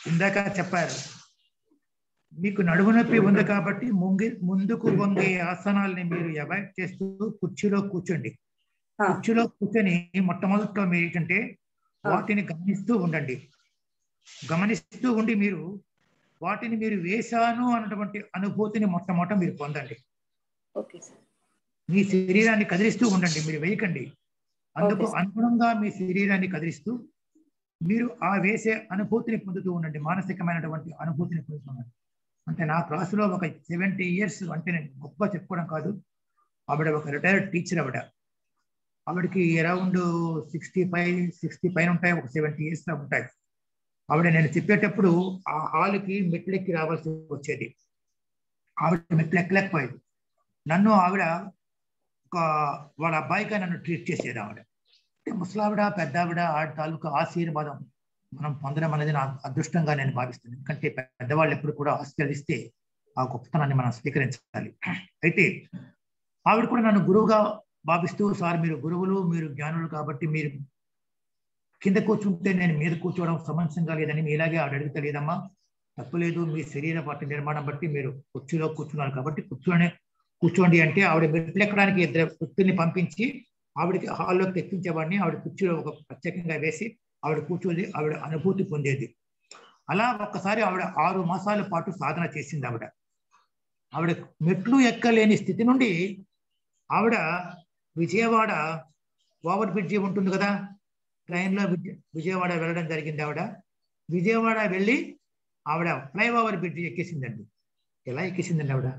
ఇందాక చెప్పారు మీకు నడుము నొప్పి ఉంది కాబట్టి ముంగి ముందుకు వంగే ఆసనాలని మీరు అవాయిడ్ చేస్తూ కుర్చీలో కూర్చోండి కుర్చీలో కూర్చొని మొట్టమొదటిలో మీరు ఏంటంటే వాటిని గమనిస్తూ ఉండండి గమనిస్తూ ఉండి మీరు వాటిని మీరు వేశాను అన్నటువంటి అనుభూతిని మొట్టమొదట మీరు పొందండి ఓకే సార్ మీ శరీరాన్ని కదిలిస్తూ ఉండండి మీరు వేయకండి అందుకు అనుగుణంగా మీ శరీరాన్ని కదిలిస్తూ మీరు ఆ వేసే అనుభూతిని పొందుతూ ఉండండి మానసికమైనటువంటి అనుభూతిని పొందుతూ ఉండండి అంటే నా క్లాసులో ఒక సెవెంటీ ఇయర్స్ అంటే నేను గొప్ప చెప్పుకోవడం కాదు ఆవిడ ఒక రిటైర్డ్ టీచర్ ఆవిడ ఆవిడకి అరౌండ్ సిక్స్టీ ఫైవ్ సిక్స్టీ పైన ఉంటాయి ఒక సెవెంటీ ఇయర్స్ ఉంటాయి ఆవిడ నేను చెప్పేటప్పుడు ఆ హాల్కి మెట్లెక్కి రావాల్సి వచ్చేది ఆవిడ మెట్లు ఎక్కలేకపోయేది నన్ను ఆవిడ ఒక వాళ్ళ అబ్బాయిగా నన్ను ట్రీట్ చేసేది ఆవిడ అంటే ముసలావిడ పెద్ద ఆవిడ ఆవిడ తాలూకా ఆశీర్వాదం మనం పొందడం అనేది నా అదృష్టంగా నేను భావిస్తున్నాను ఎందుకంటే పెద్దవాళ్ళు ఎప్పుడు కూడా ఆశీర్వదిస్తే ఆ గొప్పతనాన్ని మనం స్వీకరించాలి అయితే ఆవిడ కూడా నన్ను గురువుగా భావిస్తూ సార్ మీరు గురువులు మీరు జ్ఞానులు కాబట్టి మీరు కింద కూర్చుంటే నేను మీద కూర్చోవడం సమంజసంగా లేదని మీలాగే ఆవిడ అడిగితే లేదమ్మా తప్పులేదు మీ శరీర పాటి నిర్మాణం బట్టి మీరు కుర్చీలో కూర్చున్నారు కాబట్టి కూర్చొని కూర్చోండి అంటే ఆవిడ మెట్లు ఎక్కడానికి ఇద్దరు వ్యక్తుల్ని పంపించి ఆవిడకి హాల్లోకి తెప్పించేవాడిని ఆవిడ కుర్చీలో ఒక ప్రత్యేకంగా వేసి ఆవిడ కూర్చొని ఆవిడ అనుభూతి పొందేది అలా ఒక్కసారి ఆవిడ ఆరు మాసాల పాటు సాధన చేసింది ఆవిడ ఆవిడ మెట్లు ఎక్కలేని స్థితి నుండి ఆవిడ విజయవాడ ఓవర్ బ్రిడ్జి ఉంటుంది కదా ట్రైన్లో విజయ విజయవాడ వెళ్ళడం జరిగింది ఆవిడ విజయవాడ వెళ్ళి ఆవిడ ఫ్లైఓవర్ బ్రిడ్జి ఎక్కేసిందండి ఎలా ఎక్కేసిందండి ఆవిడ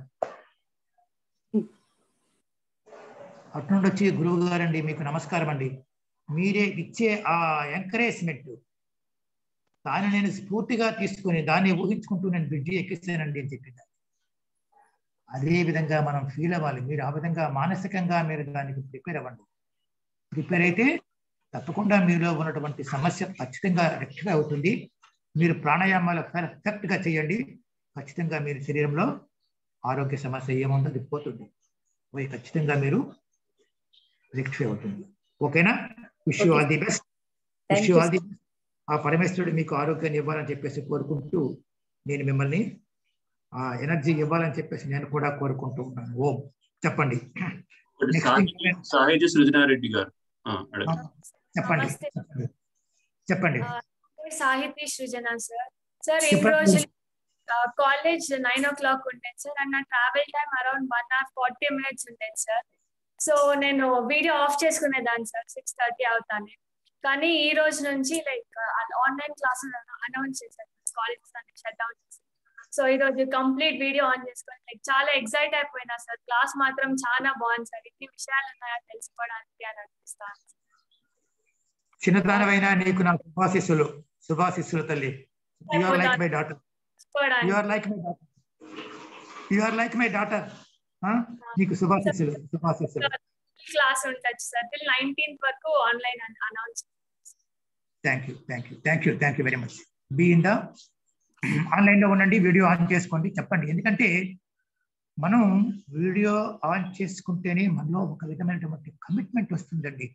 అట్నుండి వచ్చి గురువు గారండి మీకు నమస్కారం అండి మీరే ఇచ్చే ఆ ఎంకరేజ్మెంట్ దాన్ని నేను స్ఫూర్తిగా తీసుకొని దాన్ని ఊహించుకుంటూ నేను బ్రిడ్జి ఎక్కిస్తానండి అని చెప్పింది అదే విధంగా మనం ఫీల్ అవ్వాలి మీరు ఆ విధంగా మానసికంగా మీరు దానికి ప్రిపేర్ అవ్వండి ప్రిపేర్ అయితే తప్పకుండా మీలో ఉన్నటువంటి సమస్య ఖచ్చితంగా రెక్టిఫై అవుతుంది మీరు ప్రాణాయామాలు పర్ఫెక్ట్ గా చేయండి ఖచ్చితంగా మీరు శరీరంలో ఆరోగ్య సమస్య ఏముందో అది పోతుంది పోయి ఖచ్చితంగా మీరు రెక్టిఫై అవుతుంది ఓకేనా wish you all the best wish you all the ఆ పరమేశ్వరుడు మీకు ఆరోగ్యాన్ని ఇవ్వాలని చెప్పేసి కోరుకుంటూ నేను మిమ్మల్ని ఆ ఎనర్జీ ఇవ్వాలని చెప్పేసి నేను కూడా కోరుకుంటూ ఉన్నాను ఓం చెప్పండి నెక్స్ట్ సాహిత్య సృజనారెడ్డి గారు ఆ, అడగండి. చెప్పండి నమస్తే. చెప్పండి. చెప్పండి ఆ, సాహితీ సృజన సార్ సార్ ఇన్ని చెప్పండి. రోజులు కాలేజ్ నైన్ ఓ క్లాక్ ఉండేది సార్ అండ్ నా travel time around one hour forty minutes ఉండేది సార్ సో నేను వీడియో ఆఫ్ చేసుకునేదాన్ని సార్ సిక్స్ థర్టీ అవుతానే కానీ ఈ రోజు నుంచి లైక్ ఆన్లైన్ క్లాసెస్ అనౌన్స్ చేశారు కాలేజెస్ అన్ని షట్ డౌన్ చేశారు సో ఈ రోజు కంప్లీట్ వీడియో ఆన్ చేసుకొని లైక్ చాలా ఎక్సైట్ అయిపోయినా సార్ క్లాస్ మాత్రం చాలా బాగుంది సార్ ఇన్ని విషయాలు ఉన్నాయో తెలుసుకోవడానికి అని అనిపిస్తాను చిన్నదానమైనా నీకు నా శుభాశిస్సులు శుభాశిస్సులు తల్లి you are like my daughter you are like my daughter you are like my daughter నీకు శుభాశిస్సులు శుభాశిస్సులు క్లాస్ ఉంటుంది సార్ టిల్ నైన్టీన్త్ వరకు online announce thank you thank you thank you thank you very much be in the online లో ఉండండి video on చేసుకోండి చెప్పండి ఎందుకంటే మనం వీడియో ఆన్ చేసుకుంటేనే మనలో ఒక విధమైనటువంటి కమిట్మెంట్ వస్తుందండి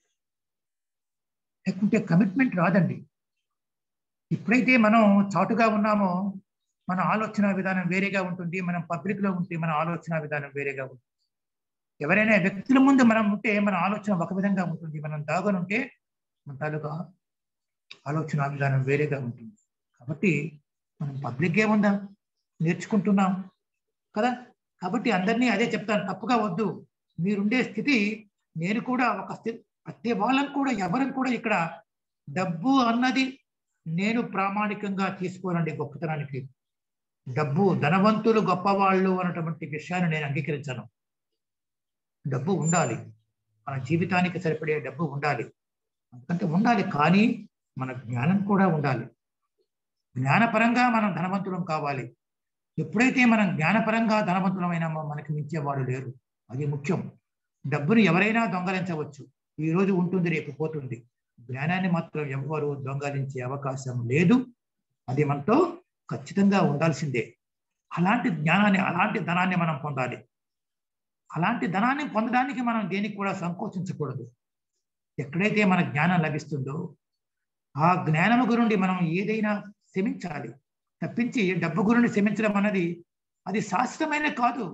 లేకుంటే కమిట్మెంట్ రాదండి ఎప్పుడైతే మనం చాటుగా ఉన్నామో మన ఆలోచన విధానం వేరేగా ఉంటుంది మనం పబ్లిక్ లో ఉంటే మన ఆలోచన విధానం వేరేగా ఉంటుంది ఎవరైనా వ్యక్తుల ముందు మనం ఉంటే మన ఆలోచన ఒక విధంగా ఉంటుంది మనం దాగని ఉంటే మన తాలూకా ఆలోచన విధానం వేరేగా ఉంటుంది కాబట్టి మనం పబ్లిక్ ఏముందా నేర్చుకుంటున్నాం కదా కాబట్టి అందరినీ అదే చెప్తాను తప్పుగా వద్దు మీరుండే స్థితి నేను కూడా ఒక స్థితి ప్రతి వాళ్ళని కూడా ఎవరిని కూడా ఇక్కడ డబ్బు అన్నది నేను ప్రామాణికంగా తీసుకోనండి గొప్పతనానికి డబ్బు ధనవంతులు గొప్పవాళ్ళు అన్నటువంటి విషయాన్ని నేను అంగీకరించను డబ్బు ఉండాలి మన జీవితానికి సరిపడే డబ్బు ఉండాలి అంతకంటే ఉండాలి కానీ మన జ్ఞానం కూడా ఉండాలి జ్ఞానపరంగా మనం ధనవంతులం కావాలి ఎప్పుడైతే మనం జ్ఞానపరంగా ధనవంతులమైనామో మనకి మించేవాడు లేరు అది ముఖ్యం డబ్బుని ఎవరైనా దొంగలించవచ్చు ఈ రోజు ఉంటుంది రేపు పోతుంది జ్ఞానాన్ని మాత్రం ఎవ్వరు దొంగలించే అవకాశం లేదు అది మనతో ఖచ్చితంగా ఉండాల్సిందే అలాంటి జ్ఞానాన్ని అలాంటి ధనాన్ని మనం పొందాలి అలాంటి ధనాన్ని పొందడానికి మనం దేనికి కూడా సంకోచించకూడదు ఎక్కడైతే మన జ్ఞానం లభిస్తుందో ఆ జ్ఞానము గురుండి మనం ఏదైనా క్షమించాలి తప్పించి డబ్బు గురుని క్షమించడం అన్నది అది శాశ్వతమైన కాదు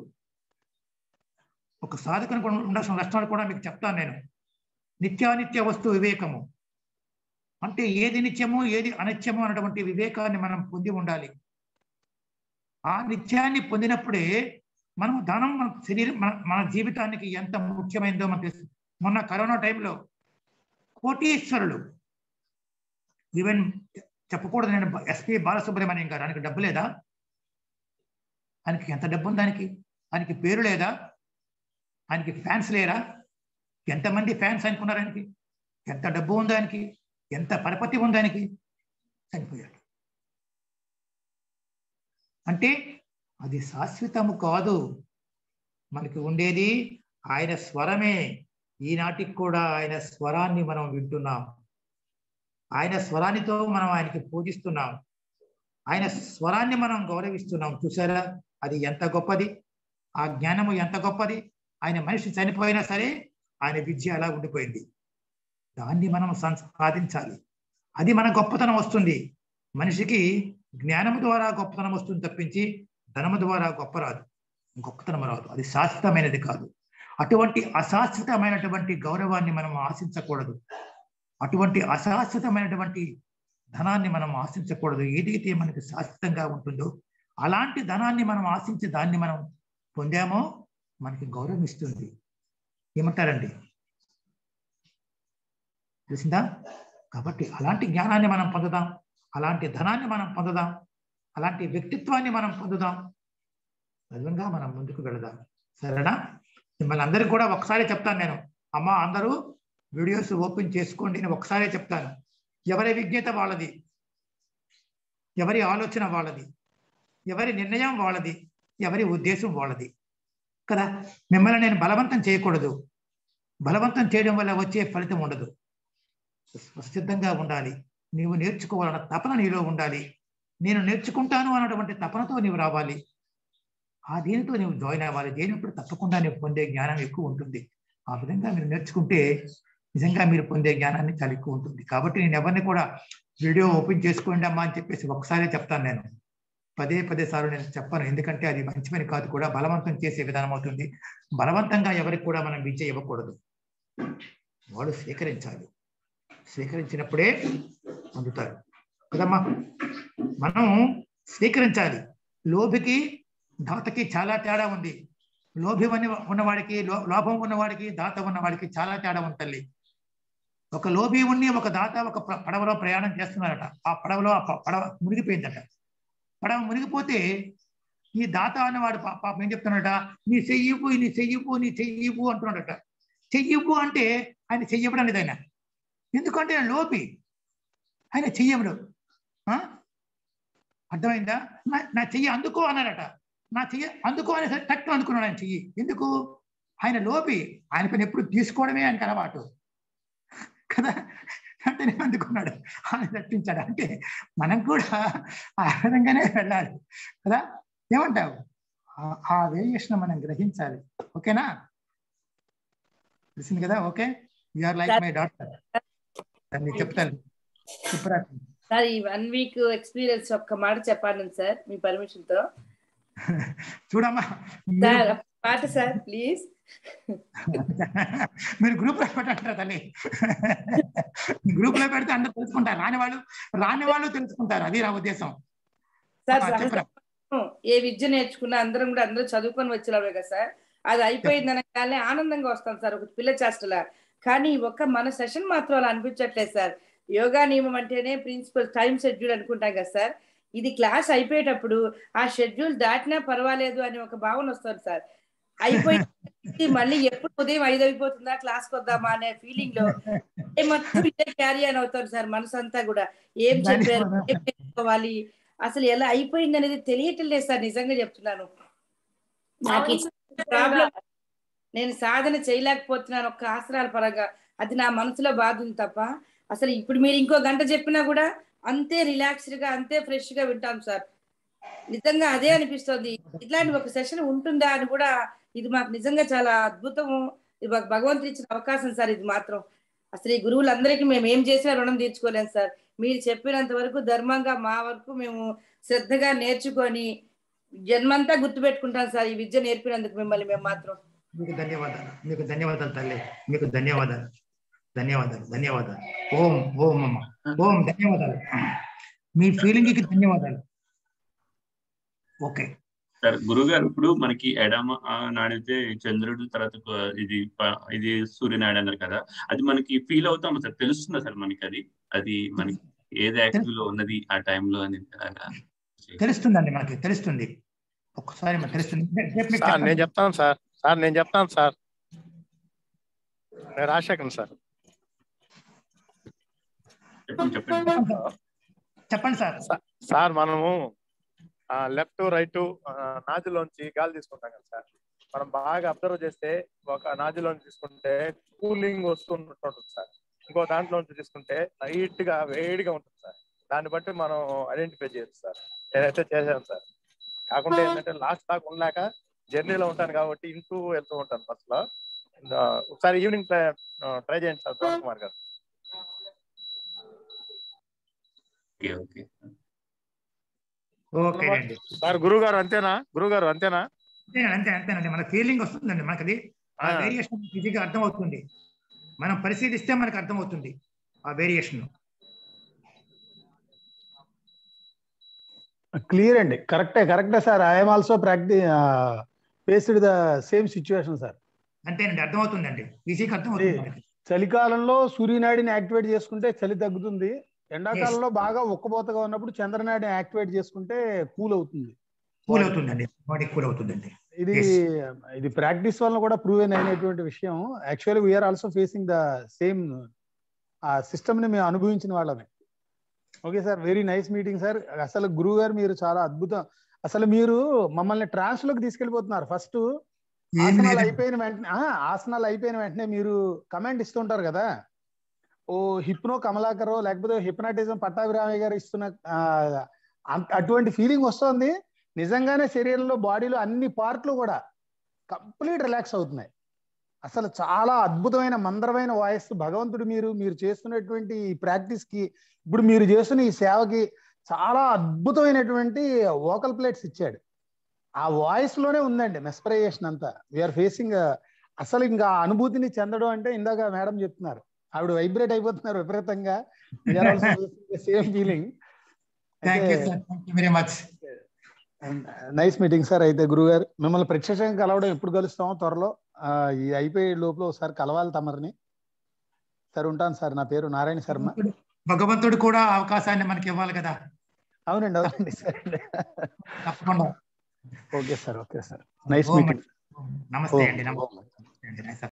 ఒక సాధకుని కూడా ఉండాల్సిన లక్షణాలు కూడా మీకు చెప్తాను నేను నిత్యానిత్య వస్తు వివేకము అంటే ఏది నిత్యము ఏది అనిత్యము అన్నటువంటి వివేకాన్ని మనం పొంది ఉండాలి ఆ నిత్యాన్ని పొందినప్పుడే మనం ధనం మన శరీరం మన మన జీవితానికి ఎంత ముఖ్యమైనదో మనకు తెలుసు మొన్న కరోనా టైంలో కోటీశ్వరులు ఈవెన్ చెప్పకూడదు నేను ఎస్పి బాలసుబ్రహ్మణ్యం గారు ఆయనకి డబ్బు లేదా ఆయనకి ఎంత డబ్బు ఉంది ఆయనకి ఆయనకి పేరు లేదా ఆయనకి ఫ్యాన్స్ లేరా ఎంతమంది ఫ్యాన్స్ అనుకున్నారు ఆయనకి ఎంత డబ్బు ఉంది ఆయనకి ఎంత పరపతి ఉంది ఆయనకి చనిపోయాడు అంటే అది శాశ్వతము కాదు మనకి ఉండేది ఆయన స్వరమే ఈనాటికి కూడా ఆయన స్వరాన్ని మనం వింటున్నాం ఆయన స్వరానితో మనం ఆయనకి పూజిస్తున్నాం ఆయన స్వరాన్ని మనం గౌరవిస్తున్నాం చూసారా అది ఎంత గొప్పది ఆ జ్ఞానము ఎంత గొప్పది ఆయన మనిషి చనిపోయినా సరే ఆయన విద్య అలా ఉండిపోయింది దాన్ని మనం సాధించాలి అది మన గొప్పతనం వస్తుంది మనిషికి జ్ఞానము ద్వారా గొప్పతనం వస్తుంది తప్పించి ధనము ద్వారా గొప్ప రాదు గొప్పతనం రాదు అది శాశ్వతమైనది కాదు అటువంటి అశాశ్వతమైనటువంటి గౌరవాన్ని మనం ఆశించకూడదు అటువంటి అశాశ్వతమైనటువంటి ధనాన్ని మనం ఆశించకూడదు ఏదైతే మనకి శాశ్వతంగా ఉంటుందో అలాంటి ధనాన్ని మనం ఆశించి దాన్ని మనం పొందామో మనకి గౌరవం ఇస్తుంది ఏమంటారండి తెలిసిందా కాబట్టి అలాంటి జ్ఞానాన్ని మనం పొందుదాం అలాంటి ధనాన్ని మనం పొందుదాం అలాంటి వ్యక్తిత్వాన్ని మనం పొందుదాం విధంగా మనం ముందుకు వెళదాం సరేనా మిమ్మల్ని అందరికి కూడా ఒకసారి చెప్తాను నేను అమ్మ అందరూ వీడియోస్ ఓపెన్ చేసుకోండి నేను ఒకసారి చెప్తాను ఎవరి విజ్ఞత వాళ్ళది ఎవరి ఆలోచన వాళ్ళది ఎవరి నిర్ణయం వాళ్ళది ఎవరి ఉద్దేశం వాళ్ళది కదా మిమ్మల్ని నేను బలవంతం చేయకూడదు బలవంతం చేయడం వల్ల వచ్చే ఫలితం ఉండదు స్వసిద్ధంగా ఉండాలి నీవు నేర్చుకోవాలన్న తపన నీలో ఉండాలి నేను నేర్చుకుంటాను అన్నటువంటి తపనతో నీవు రావాలి ఆ దీనితో నీవు జాయిన్ అవ్వాలి దేనిప్పుడు తప్పకుండా నీవు పొందే జ్ఞానం ఎక్కువ ఉంటుంది ఆ విధంగా మీరు నేర్చుకుంటే నిజంగా మీరు పొందే జ్ఞానాన్ని చాలా ఎక్కువ ఉంటుంది కాబట్టి నేను ఎవరిని కూడా వీడియో ఓపెన్ చేసుకోండి అమ్మా అని చెప్పేసి ఒకసారి చెప్తాను నేను పదే పదే సార్లు నేను చెప్పను ఎందుకంటే అది మంచి పని కాదు కూడా బలవంతం చేసే విధానం అవుతుంది బలవంతంగా ఎవరికి కూడా మనం విద్య ఇవ్వకూడదు వాడు స్వీకరించాలి స్వీకరించినప్పుడే అందుతారు కదమ్మా మనం స్వీకరించాలి లోభికి దాతకి చాలా తేడా ఉంది లోభి ఉన్నవాడికి లోభం ఉన్నవాడికి దాత ఉన్నవాడికి చాలా తేడా ఉంది తల్లి ఒక లోభి ఉన్ని ఒక దాత ఒక పడవలో ప్రయాణం చేస్తున్నారట ఆ పడవలో ఆ పడవ మునిగిపోయిందట పడవ మునిగిపోతే ఈ దాత అన్నవాడు పాపం ఏం చెప్తున్నాడట నీ చెయ్యిపు నీ చెయ్యిపు నీ చెయ్యిపు అంటున్నాడట చెయ్యిపు అంటే ఆయన చెయ్యబడం లేదు ఆయన ఎందుకంటే ఆయన లోపి ఆయన చెయ్యబడు అర్థమైందా నా చెయ్యి అందుకో అన్నాడట నా చెయ్యి అందుకో అని తట్టు అందుకున్నాడు ఆయన చెయ్యి ఎందుకు ఆయన లోపి ఆయన పని ఎప్పుడు తీసుకోవడమే ఆయనకు అలవాటు కదా అంటే నేను అందుకున్నాడు ఆయన తప్పించాడు అంటే మనం కూడా ఆ విధంగానే వెళ్ళాలి కదా ఏమంటావు ఆ వేరియేషన్ మనం గ్రహించాలి ఓకేనా తెలిసింది కదా okay are like my doctor మీకు చెప్తాను చెప్పరా సార్ ఈ వన్ వీక్ ఎక్స్పీరియన్స్ ఒక్క మాట చెప్పాను సార్ మీ పర్మిషన్ తో చూడమ్మా సార్ మాట సార్ ప్లీజ్ మీరు గ్రూప్ లో పెట్టంటారా తల్లి గ్రూప్ లో పెడితే అందరు తెలుసుకుంటారు రాని వాళ్ళు రాని వాళ్ళు తెలుసుకుంటారు అది నా ఉద్దేశం సార్ ఏ విద్య నేర్చుకున్నా అందరం కూడా అందరూ చదువుకొని వచ్చినవే కదా సార్ అది అయిపోయింది అనగానే ఆనందంగా వస్తాం సార్ ఒక పిల్ల చేష్టలా కానీ ఒక మన సెషన్ మాత్రం అలా అనిపించట్లేదు సార్ యోగా నియమం అంటేనే ప్రిన్సిపల్ టైం షెడ్యూల్ అనుకుంటాం కదా సార్ ఇది క్లాస్ అయిపోయేటప్పుడు ఆ షెడ్యూల్ దాటినా పర్వాలేదు అని ఒక భావన వస్తుంది సార్ అయిపోయి మళ్ళీ ఎప్పుడు ఉదయం ఐదు అయిపోతుందా క్లాస్కి వద్దామా అనే ఫీలింగ్ లో మొత్తం ఇదే క్యారీ అని అవుతారు సార్ మనసు అంతా కూడా ఏం చెప్పారు ఏం నేర్చుకోవాలి అసలు ఎలా అయిపోయింది అనేది తెలియటం లేదు సార్ నిజంగా చెప్తున్నాను నాకు ప్రాబ్లం నేను సాధన చేయలేకపోతున్నాను ఒక్క ఆసరాల పరంగా అది నా మనసులో బాధ ఉంది తప్ప అసలు ఇప్పుడు మీరు ఇంకో గంట చెప్పినా కూడా అంతే రిలాక్స్డ్ గా అంతే ఫ్రెష్ గా వింటాం సార్ నిజంగా అదే అనిపిస్తుంది ఇట్లాంటి ఒక సెషన్ ఉంటుందా అని కూడా ఇది మాకు నిజంగా చాలా అద్భుతము ఇది మాకు భగవంతుడు ఇచ్చిన అవకాశం సార్ ఇది మాత్రం అసలు ఈ గురువులందరికీ మేము ఏం చేసినా రుణం తీర్చుకోలేము సార్ మీరు చెప్పినంత వరకు ధర్మంగా మా వరకు మేము శ్రద్ధగా నేర్చుకొని జన్మంతా గుర్తుపెట్టుకుంటాం సార్ ఈ విద్య నేర్పినందుకు మిమ్మల్ని మేము మాత్రం మీకు ధన్యవాదాలు మీకు ధన్యవాదాలు తల్లి మీకు ధన్యవాదాలు ధన్యవాదాలు ధన్యవాదాలు ఓం ఓం అమ్మ ఓం ధన్యవాదాలు మీ ఫీలింగ్ కి ధన్యవాదాలు ఓకే సార్ గురుగారు ఇప్పుడు మనకి ఎడమ ఆ, నాడితే చంద్రుడు తర్వాత కొ- ఇది ప- ఇది సూర్యనాయుడు అన్నారు కదా అది మనకి ఫీల్ అవుతాం సార్ తెలుస్తుందా సార్ మనకి అది అది మనకి ఏది యాక్టివ్ లో ఉన్నది ఆ టైంలో అని అలాగా తెలుస్తుందండి మనకి తెలుస్తుంది ఒక్కసారి మనకి తెలుస్తుంది రేపు మీకు సార్ నేను చెప్తాను. చెప్తాను సార్ సార్ నేను చెప్తాను సార్ నేను రాజశేఖర్ సార్ చెప్పండి చెప్పండి చెప్పండి సార్ సార్ మనము లెఫ్ట్ రైట్ నాజిలోంచి గాలి తీసుకుంటాం కదా సార్ మనం బాగా అబ్జర్వ్ చేస్తే ఒక నాజిలోంచి తీసుకుంటే కూలింగ్ వస్తున్నట్టు ఉంటుంది సార్ ఇంకో దాంట్లోంచి తీసుకుంటే లైట్ గా వేడిగా ఉంటుంది సార్ దాన్ని బట్టి మనం ఐడెంటిఫై చేయొచ్చు సార్ నేనైతే చేశాను సార్ కాకుండా ఏంటంటే లాస్ట్ దాకా ఉండలేక జర్నీలో ఉంటాను కాబట్టి ఇంటూ వెళ్తూ ఉంటాను బస్ లో ఆ, ఒకసారి ఈవినింగ్ ట్రై చేయండి సార్ పవన్ కుమార్ గారు ఓకే ఓకే ఓకే అండి సార్ గురువు గారు అంతేనా గురువు గారు అంతేనా అంతేనండి అంతే అంతేనండి మన ఫీలింగ్ వస్తుందండి మనకి అది ఆ ఆ. వేరియేషన్ ఈజీగా అర్థం అవుతుంది మనం పరిశీలిస్తే మనకు అర్థం అవుతుంది ఆ వేరియేషన్ క్లియర్ అండి కరెక్టే కరెక్టే sir I'm also practically faced the same situation sir అంతేనండి అర్థం అవుతుందండి ఈజీగా అర్థం అవుతుంది మనకి. చలికాలంలో సూర్యనాడిని యాక్టివేట్ చేసుకుంటే చలి తగ్గుతుంది ఎండాకాలంలో బాగా ఉక్కబోతగా ఉన్నప్పుడు చంద్రనాడిని యాక్టివేట్ చేసుకుంటే కూల్ అవుతుంది కూల్ అవుతుందండి బాడీ కూల్ అవుతుందండి ఇది Yes. ఇది ప్రాక్టీస్ వల్ల కూడా ప్రూవ్ అయినటువంటి విషయం actually we are also facing the same uh system ని మేము అనుభవించిన వాళ్ళమే okay sir very nice meeting sir అసలు గురువు గారు మీరు చాలా అద్భుతం అసలు మీరు మమ్మల్ని ట్రాన్స్ లోకి తీసుకెళ్లిపోతున్నారు ఫస్ట్ ఏం ఆసనాలు లేదండి. అయిపోయిన వెంటనే ఆ, ఆసనాలు అయిపోయిన వెంటనే మీరు కమెంట్ ఇస్తుంటారు కదా ఓ హిప్నో కమలాకరో లేకపోతే హిప్నాటిజం పట్టాభిరామయ్య గారు ఇస్తున్న ఆ, అం- అటువంటి ఫీలింగ్ వస్తుంది నిజంగానే శరీరంలో బాడీలో అన్ని పార్ట్లు కూడా కంప్లీట్ రిలాక్స్ అవుతున్నాయి అసలు చాలా అద్భుతమైన మందరమైన వాయిస్ భగవంతుడు మీరు మీరు చేస్తున్నటువంటి ఈ ప్రాక్టీస్ కి ఇప్పుడు మీరు చేస్తున్న ఈ సేవకి చాలా అద్భుతమైనటువంటి వోకల్ ప్లేట్స్ ఇచ్చాడు ఆ వాయిస్ లోనే ఉందండి మెస్పరైజేషన్ అంతా వీఆర్ ఫేసింగ్ అసలు ఇంకా ఆ అనుభూతిని చెందడం అంటే ఇందాక మేడం చెప్తున్నారు ఆవిడ వైబ్రేట్ అయిపోతున్నారు విపరీతంగా same feeling thank you sir thank you very much nice meeting sir అయితే గురువు గారు మిమ్మల్ని ప్రత్యక్షంగా కలవడం ఎప్పుడు కలుస్తామో త్వరలో ఆ, ఈ అయిపోయే లోపల ఒకసారి కలవాలి తమరిని సార్ ఉంటాను సార్ నా పేరు నారాయణ శర్మ భగవంతుడు కూడా అవకాశాన్ని మనకి ఇవ్వాలి కదా అవునండి అవునండి సార్ తప్పకుండా okay sir okay sir nice ఓం మీటింగ్ నమస్తే అండి నమస్తే అండి